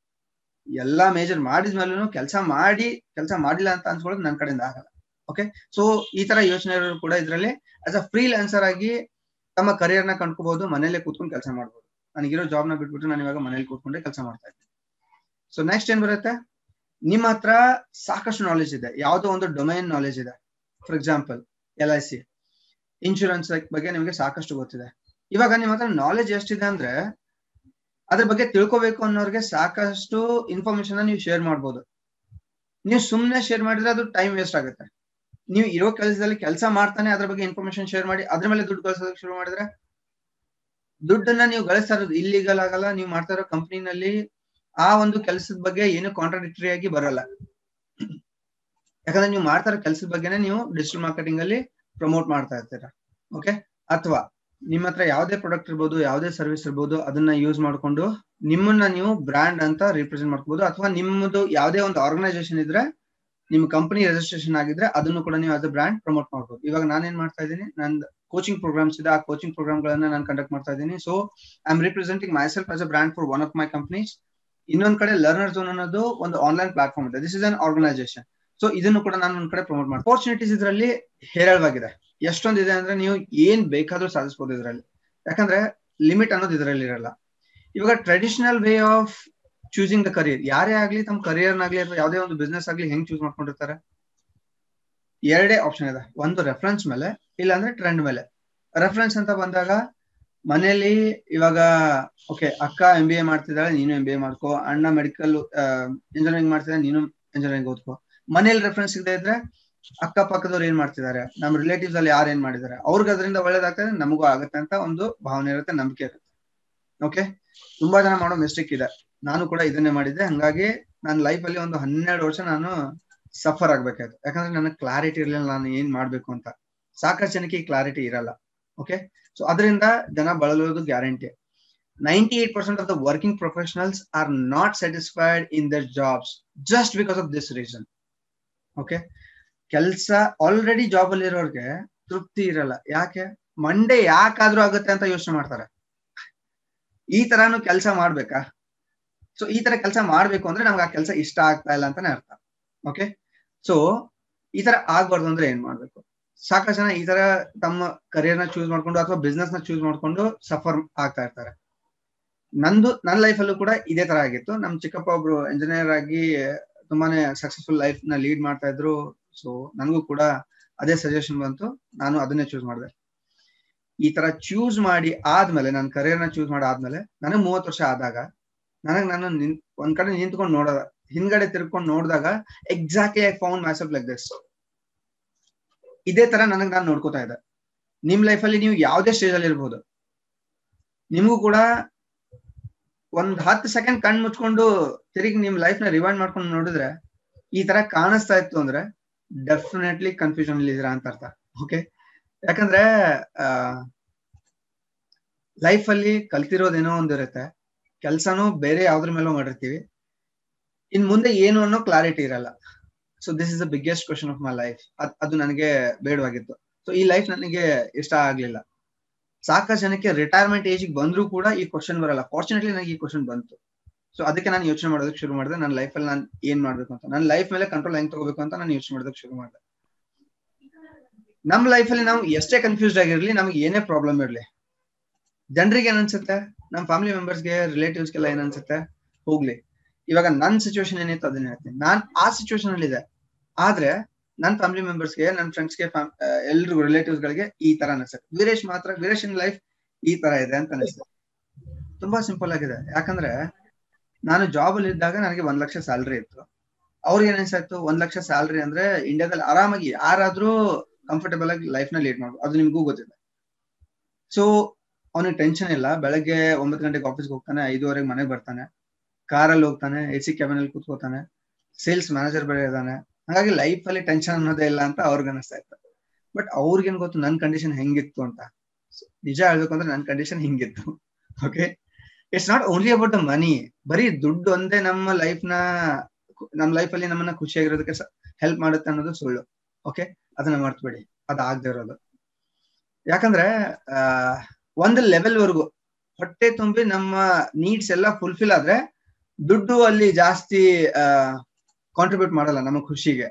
ಎಲ್ಲಾ ಮೇಜರ್ ಮಾಡಿದ್ಮೇಲೂ ಕೆಲಸ ಮಾಡಿ ಕೆಲಸ ಮಾಡಿಲ್ಲ ಅಂತ ಅನ್ಸ್ಕೊಳ್ಳೋದು ನನ್ನ ಕಡೆಯಿಂದ ಆಗಲ್ಲ ಓಕೆ ಸೊ ಈ ತರ ಯೋಚನೆ ಇರೋರು ಕೂಡ ಇದರಲ್ಲಿ ಆಸ್ ಅ ಫ್ರೀ ಲ್ಯಾನ್ಸರ್ ಆಗಿ ತಮ್ಮ ಕರಿಯರ್ ನ ಕಂಡ್ಕೋಬಹುದು ಮನೇಲೆ ಕೂತ್ಕೊಂಡು ಕೆಲಸ ಮಾಡ್ಬೋದು ನನಗಿರೋ ಜಾಬ್ ನ ಬಿಟ್ಬಿಟ್ಟು ನಾನು ಇವಾಗ ಮನೇಲಿ ಕೂತ್ಕೊಂಡೆ ಕೆಲಸ ಮಾಡ್ತಾ ಇದ್ದೀನಿ ಸೊ ನೆಕ್ಸ್ಟ್ ಏನ್ ಬರುತ್ತೆ ನಿಮ್ಮ ಹತ್ರ ಸಾಕಷ್ಟು ನಾಲೆಜ್ ಇದೆ ಯಾವುದೋ ಒಂದು ಡೊಮೈನ್ ನಾಲೆಜ್ ಇದೆ for example L I C insurance ಬಗ್ಗೆ ನಿಮಗೆ ಸಾಕಷ್ಟು ಗೊತ್ತಿದೆ ಇವಾಗ ನಿಮ್ಮ ಹತ್ರ ನಾಲೆಜ್ ಎಷ್ಟಿದೆ ಅಂದ್ರೆ ಅದ್ರ ಬಗ್ಗೆ ತಿಳ್ಕೊಬೇಕು ಅನ್ನೋರಿಗೆ ಸಾಕಷ್ಟು ಇನ್ಫಾರ್ಮೇಶನ್ ನೀವು ಶೇರ್ ಮಾಡ್ಬೋದು ನೀವು ಸುಮ್ಮನೆ ಶೇರ್ ಮಾಡಿದ್ರೆ ಅದು ಟೈಮ್ ವೇಸ್ಟ್ ಆಗುತ್ತೆ ನೀವು ಇರೋ ಕೆಲಸದಲ್ಲಿ ಕೆಲಸ ಮಾಡ್ತಾನೆ ಅದ್ರ ಬಗ್ಗೆ ಇನ್ಫಾರ್ಮೇಶನ್ ಶೇರ್ ಮಾಡಿ ಅದ್ರ ಮೇಲೆ ದುಡ್ಡು ಗಳಿಸೋದಕ್ಕೆ ಶುರು ಮಾಡಿದ್ರೆ ದುಡ್ಡನ್ನ ನೀವು ಗಳಿಸ್ತಾ ಇರೋದು ಇಲ್ಲಿಗಲ್ ಆಗಲ್ಲ ನೀವು ಮಾಡ್ತಾ ಇರೋ ಕಂಪ್ನಿನಲ್ಲಿ ಆ ಒಂದು ಕೆಲಸದ ಬಗ್ಗೆ ಏನು ಕಾಂಟ್ರಾಡಿಕ್ಟರಿ ಆಗಿ ಬರಲ್ಲ ಯಾಕಂದ್ರೆ ನೀವು ಮಾಡ್ತಾ ಇರೋ ಕೆಲಸದ ಬಗ್ಗೆನೇ ನೀವು ಡಿಜಿಟಲ್ ಮಾರ್ಕೆಟಿಂಗ್ ಅಲ್ಲಿ ಪ್ರಮೋಟ್ ಮಾಡ್ತಾ ಇರ್ತೀರಾ ಓಕೆ ಅಥವಾ ನಿಮ್ಮ ಹತ್ರ ಯಾವುದೇ ಪ್ರಾಡಕ್ಟ್ ಇರ್ಬೋದು ಯಾವುದೇ ಸರ್ವಿಸ್ ಇರ್ಬೋದು ಅದನ್ನ ಯೂಸ್ ಮಾಡ್ಕೊಂಡು ನಿಮ್ಮನ್ನ ನೀವು ಬ್ರ್ಯಾಂಡ್ ಅಂತ ರಿಪ್ರೆಸೆಂಟ್ ಮಾಡ್ಕೋಬಹುದು ಅಥವಾ ನಿಮ್ಮದು ಯಾವುದೇ ಒಂದು ಆರ್ಗನೈಸೇಷನ್ ಇದ್ರೆ ನಿಮ್ಮ ಕಂಪನಿ ರಿಜಿಸ್ಟ್ರೇಷನ್ ಆಗಿದ್ರೆ ಅದನ್ನು ಕೂಡ ನೀವು ಆಸ್ ಅ ಬ್ರ್ಯಾಂಡ್ ಪ್ರಮೋಟ್ ಮಾಡ್ಬೋದು ಇವಾಗ ನಾನೇನ್ ಮಾಡ್ತಾ ಇದ್ದೀನಿ ನಂದು ಕೋಚಿಂಗ್ ಪ್ರೋಗ್ರಾಮ್ಸ್ ಇದೆ ಆ ಕೋಚಿಂಗ್ ಪ್ರೋಗ್ರಾಮ್ ಗಳನ್ನ ನಾನು ಕಂಡಕ್ಟ್ ಮಾಡ್ತಾ ಇದ್ದೀನಿ so I am representing myself as a brand for one of my companies ಇನ್ನೊಂದ್ ಕಡೆ ಲರ್ನರ್ ಝೋನ್ ಅನ್ನೋದು ಒಂದು ಆನ್ಲೈನ್ ಪ್ಲಾಟ್ಫಾರ್ಮ್ ಇದೆ this is an organisation so ಇದನ್ನು ಕೂಡ ನಾನು ಒಂದ್ ಕಡೆ ಪ್ರಮೋಟ್ ಮಾಡ್ತೀನಿ ಅಪರ್ಚುನಿಟೀಸ್ ಇದರಲ್ಲಿ ಹೇರಳವಾಗಿದೆ ಎಷ್ಟೊಂದಿದೆ ಅಂದ್ರೆ ನೀವು ಏನ್ ಬೇಕಾದ್ರೂ ಸಾಧಿಸಬಹುದು ಇದರಲ್ಲಿ ಯಾಕಂದ್ರೆ ಲಿಮಿಟ್ ಅನ್ನೋದು ಇದರಲ್ಲಿ ಇರಲ್ಲ ಇವಾಗ traditional way of choosing the career ಯಾರೇ ಆಗ್ಲಿ ತಮ್ಮ ಕರಿಯರ್ ಆಗ್ಲಿ ಅಥವಾ ಯಾವುದೇ ಒಂದು ಬಿಸ್ನೆಸ್ ಆಗ್ಲಿ ಹೆಂಗ್ ಚೂಸ್ ಮಾಡ್ಕೊಂಡಿರ್ತಾರೆ ಎರಡೇ ಆಪ್ಷನ್ ಇದೆ ಒಂದು ರೆಫರೆನ್ಸ್ ಮೇಲೆ ಇಲ್ಲ ಅಂದ್ರೆ ಟ್ರೆಂಡ್ ಮೇಲೆ ರೆಫರೆನ್ಸ್ ಅಂತ ಬಂದಾಗ ಮನೆಯಲ್ಲಿ ಇವಾಗ ಓಕೆ ಅಕ್ಕ ಎಂ ಬಿ ಎ ಮಾಡ್ತಿದ್ದಾಳೆ ನೀನು ಎಂ ಬಿ ಎ ಮಾಡ್ಕೋ ಅಣ್ಣ ಮೆಡಿಕಲ್ ಇಂಜಿನಿಯರಿಂಗ್ ಮಾಡ್ತಿದ್ದಾಳೆ ನೀನು ಇಂಜಿನಿಯರಿಂಗ್ ಓದ್ಕೋ ಮನೇಲಿ ರೆಫರೆನ್ಸ್ ಸಿಗದೆ ಇದ್ರೆ ಅಕ್ಕ ಪಕ್ಕದವ್ರು ಏನ್ ಮಾಡ್ತಿದ್ದಾರೆ ನಮ್ಮ ರಿಲೇಟಿವ್ಸ್ ಅಲ್ಲಿ ಯಾರು ಏನ್ ಮಾಡಿದ್ದಾರೆ ಅವ್ರಿಗೆ ಅದರಿಂದ ಒಳ್ಳೇದಾಗ್ತದೆ ನಮಗೂ ಆಗುತ್ತೆ ಅಂತ ಒಂದು ಭಾವನೆ ಇರುತ್ತೆ ನಂಬಿಕೆ ಇರುತ್ತೆ ಓಕೆ ತುಂಬಾ ಜನ ಮಾಡೋ ಮಿಸ್ಟೇಕ್ ಇದೆ ನಾನು ಕೂಡ ಇದನ್ನೇ ಮಾಡಿದ್ದೆ ಹಂಗಾಗಿ ನನ್ನ ಲೈಫ್ ಅಲ್ಲಿ ಒಂದು ಹನ್ನೆರಡು ವರ್ಷ ನಾನು ಸಫರ್ ಆಗ್ಬೇಕಾಯ್ತು ಯಾಕಂದ್ರೆ ನನಗೆ ಕ್ಲಾರಿಟಿ ಇರಲಿಲ್ಲ ನಾನು ಏನ್ ಮಾಡ್ಬೇಕು ಅಂತ ಸಾಕಷ್ಟು ಜನಕ್ಕೆ ಈ ಕ್ಲಾರಿಟಿ ಇರಲ್ಲ ಓಕೆ ಸೊ ಅದರಿಂದ ಜನ ಬಳಲೋದು guarantee ninety eight percent of the working professionals are not satisfied in their jobs just because of this reason okay ಕೆಲ್ಸ ಆಲ್ರೆಡಿ ಜಾಬ್ ಅಲ್ಲಿ ಇರೋರ್ಗೆ ತೃಪ್ತಿ ಇರಲ್ಲ ಯಾಕೆ ಮಂಡೇ ಯಾಕಾದ್ರೂ ಆಗುತ್ತೆ ಅಂತ ಯೋಚನೆ ಮಾಡ್ತಾರೆ ಈ ತರಾನು ಕೆಲಸ ಮಾಡ್ಬೇಕಾ ಸೊ ಈ ತರ ಕೆಲಸ ಮಾಡ್ಬೇಕು ಅಂದ್ರೆ ನಮ್ಗೆ ಆ ಕೆಲಸ ಇಷ್ಟ ಆಗ್ತಾ ಇಲ್ಲ ಅಂತಾನೆ ಅರ್ಥ ಓಕೆ ಸೊ ಈ ತರ ಆಗ್ಬಾರ್ದು ಅಂದ್ರೆ ಏನ್ ಮಾಡ್ಬೇಕು ಸಾಕಷ್ಟು ಜನ ಈ ತರ ತಮ್ಮ ಕರಿಯರ್ ನ ಚೂಸ್ ಮಾಡ್ಕೊಂಡು ಅಥವಾ ಬಿಸ್ನೆಸ್ ನ ಚೂಸ್ ಮಾಡ್ಕೊಂಡು ಸಫರ್ ಆಗ್ತಾ ಇರ್ತಾರೆ ನಂದು ನನ್ನ ಲೈಫ್ ಅಲ್ಲೂ ಕೂಡ ಇದೇ ತರ ಆಗಿತ್ತು ನಮ್ ಚಿಕ್ಕಪ್ಪ ಒಬ್ರು ಇಂಜಿನಿಯರ್ ಆಗಿ ತುಂಬಾನೇ ಸಕ್ಸಸ್ಫುಲ್ ಲೈಫ್ ನ ಲೀಡ್ ಮಾಡ್ತಾ ಇದ್ರು ಸೊ ನನಗೂ ಕೂಡ ಅದೇ ಸಜೆಷನ್ ಬಂತು ನಾನು ಅದನ್ನೇ ಚೂಸ್ ಮಾಡಿದೆ ಈ ತರ ಚೂಸ್ ಮಾಡಿ ಆದ್ಮೇಲೆ ನನ್ನ ಕರಿಯರ್ ನ ಚೂಸ್ ಮಾಡಿ ಆದ್ಮೇಲೆ ನನಗೆ ಮೂವತ್ತು ವರ್ಷ ಆದಾಗ ನನಗ್ ನಾನು ನಿನ್ ಒಂದ್ ಕಡೆ ನಿಂತ್ಕೊಂಡು ನೋಡ ಹಿಂದ್ಗಡೆ ತಿರ್ಕೊಂಡು ನೋಡಿದಾಗ exactly I found mess up like this ಇದೇ ತರ ನನಗ್ ನಾನು ನೋಡ್ಕೋತಾ ಇದ್ದೆ ನಿಮ್ ಲೈಫ್ ಅಲ್ಲಿ ನೀವು ಯಾವ್ದೇ ಸ್ಟೇಜ್ ಅಲ್ಲಿ ಇರ್ಬೋದು ನಿಮಗೂ ಕೂಡ ಒಂದ್ ಹತ್ತು ಸೆಕೆಂಡ್ ಕಣ್ ಮುಚ್ಕೊಂಡು ತಿರುಗಿ ನಿಮ್ ಲೈಫ್ ನ ರಿವೈಂಡ್ ಮಾಡ್ಕೊಂಡು ನೋಡಿದ್ರೆ ಈ ತರ ಕಾಣಿಸ್ತಾ ಇತ್ತು ಅಂದ್ರೆ ಡೆಫಿನೆಟ್ಲಿ ಕನ್ಫ್ಯೂಷನ್ ಅಲ್ಲಿ ಇದೀರಾ ಅಂತ ಅರ್ಥ ಓಕೆ ಯಾಕಂದ್ರೆ ಆ ಲೈಫ್ ಅಲ್ಲಿ ಕಲ್ತಿರೋದೇನೋ ಒಂದಿರುತ್ತೆ ಕೆಲ್ಸನೂ ಬೇರೆ ಯಾವ್ದ್ರ ಮೇಲೋ ಮಾಡಿರ್ತೀವಿ ಇನ್ ಮುಂದೆ ಏನು ಅನ್ನೋ ಕ್ಲಾರಿಟಿ ಇರಲ್ಲ so this is the biggest question of my life ಅದು ನನಗೆ ಬೇಡವಾಗಿತ್ತು ಸೊ ಈ ಲೈಫ್ ನನಗೆ ಇಷ್ಟ ಆಗ್ಲಿಲ್ಲ ಸಾಕಷ್ಟು ಜನಕ್ಕೆ ರಿಟೈರ್ಮೆಂಟ್ ಏಜ್ ಬಂದ್ರೂ ಕೂಡ ಈ ಕ್ವಶನ್ ಬರಲ್ಲ ಫಾರ್ಚುನೇಟ್ಲಿ ನನಗೆ ಈ ಕ್ವಶನ್ ಬಂತು ಸೊ ಅದಕ್ಕೆ ನಾನು ಯೋಚನೆ ಮಾಡೋದಕ್ಕೆ ಶುರು ಮಾಡಿದೆ ನನ್ನ ಲೈಫಲ್ಲಿ ನಾನು ಏನ್ ಮಾಡ್ಬೇಕು ಅಂತ ನನ್ನ ಲೈಫ್ ಮೇಲೆ ಕಂಟ್ರೋಲ್ ಹೆಂಗ್ ತಗೋಬೇಕು ಅಂತ ನಾನು ಯೋಚನೆ ಮಾಡೋದಕ್ಕೆ ಶುರು ಮಾಡಿದೆ ನಮ್ಮ ಲೈಫಲ್ಲಿ ನಾವು ಎಷ್ಟೇ ಕನ್ಫ್ಯೂಸ್ಡ್ ಆಗಿರ್ಲಿ ನಮ್ಗೆ ಏನೇ ಪ್ರಾಬ್ಲಮ್ ಇರ್ಲಿ ಜನರಿಗೆ ಏನ್ ಅನ್ಸುತ್ತೆ ನಮ್ಮ ಫ್ಯಾಮಿಲಿ ಮೆಂಬರ್ಸ್ಗೆ ರಿಲೇಟಿವ್ಸ್ಗೆಲ್ಲ ಏನ್ ಅನ್ಸುತ್ತೆ ಹೋಗ್ಲಿ ಇವಾಗ ನನ್ ಸಿಚುವೇಶನ್ ಏನಿತ್ತು ಅದನ್ನ ಹೇಳ್ತೀನಿ ನಾನ್ ಆ ಸಿಚುವೇಶನ್ ಅಲ್ಲಿ ಇದೆ ಆದ್ರೆ ನನ್ ಫ್ಯಾಮಿಲಿ ಮೆಂಬರ್ಸ್ಗೆ ನನ್ನ ಫ್ರೆಂಡ್ಸ್ಗೆ ಎಲ್ರಿಗೂ ರಿಲೇಟಿವ್ಸ್ ಗಳಿಗೆ ಈ ತರ ಅನ್ಸುತ್ತೆ ವೀರೇಶ್ ಮಾತ್ರ ವೀರೇಶ್ ಇನ್ ಲೈಫ್ ಈ ತರ ಇದೆ ಅಂತ ಅನಿಸುತ್ತೆ ತುಂಬಾ ಸಿಂಪಲ್ ಆಗಿದೆ ಯಾಕಂದ್ರೆ ನಾನು ಜಾಬ್ ಅಲ್ಲಿ ಇದ್ದಾಗ ನನಗೆ ಒಂದ್ ಲಕ್ಷ ಸ್ಯಾಲ್ರಿ ಇತ್ತು ಅವ್ರಿಗೆ ಏನ್ ಅನ್ಸಾಯ್ತು ಒಂದ್ ಲಕ್ಷ ಸ್ಯಾಲ್ರಿ ಅಂದ್ರೆ ಇಂಡಿಯಾದಲ್ಲಿ ಆರಾಮಾಗಿ ಯಾರಾದ್ರೂ ಕಂಫರ್ಟಬಲ್ ಆಗಿ ಲೈಫ್ ನ ಲೀಡ್ ಮಾಡ್ಬೋದು ಅದು ನಿಮ್ಗೂ ಗೊತ್ತಿದೆ ಸೊ ಅವನಿಗೆ ಟೆನ್ಷನ್ ಇಲ್ಲ ಬೆಳಗ್ಗೆ ಒಂಬತ್ತು ಗಂಟೆಗೆ ಆಫೀಸ್ಗೆ ಹೋಗ್ತಾನೆ ಐದುವರೆಗೆ ಮನೆಗೆ ಬರ್ತಾನೆ ಕಾರಲ್ಲಿ ಹೋಗ್ತಾನೆ ಎ ಸಿ ಕ್ಯಾಬಿನ್ ಅಲ್ಲಿ ಕೂತ್ಕೋತಾನೆ ಸೇಲ್ಸ್ ಮ್ಯಾನೇಜರ್ ಬೇರೆ ಇದ್ದಾನೆ ಹಾಗಾಗಿ ಲೈಫ್ ಅಲ್ಲಿ ಟೆನ್ಷನ್ ಅನ್ನೋದೇ ಇಲ್ಲ ಅಂತ ಅವ್ರಿಗೆ ಅನಿಸ್ತಾ ಇತ್ತು ಬಟ್ ಅವ್ರಿಗೇನ್ ಗೊತ್ತು ನನ್ ಕಂಡೀಷನ್ ಹೆಂಗಿತ್ತು ಅಂತ ನಿಜ ಹೇಳ್ಬೇಕು ಅಂದ್ರೆ ನನ್ ಕಂಡೀಷನ್ ಹಿಂಗಿತ್ತು okay it's not only about the money ಬರೀ ದುಡ್ಡು ಒಂದೇ ನಮ್ಮ ಲೈಫ್ ನ ನಮ್ ಲೈಫ್ ಅಲ್ಲಿ ನಮ್ಮನ್ನ ಖುಷಿಯಾಗಿರೋದಕ್ಕೆ ಹೆಲ್ಪ್ ಮಾಡುತ್ತೆ ಅನ್ನೋದು ಸುಳ್ಳು ಓಕೆ ಅದನ್ನ ಮರ್ತ್ಬೇಡಿ ಅದಾಗದೆ ಇರೋದು ಯಾಕಂದ್ರೆ ಆ ಒಂದು ಲೆವೆಲ್ ವರೆಗೂ ಹೊಟ್ಟೆ ತುಂಬಿ ನಮ್ಮ ನೀಡ್ಸ್ ಎಲ್ಲ ಫುಲ್ಫಿಲ್ ಆದ್ರೆ ದುಡ್ಡು ಅಲ್ಲಿ ಜಾಸ್ತಿ ಕಾಂಟ್ರಿಬ್ಯೂಟ್ ಮಾಡಲ್ಲ ನಮ್ಮ ಖುಷಿಗೆ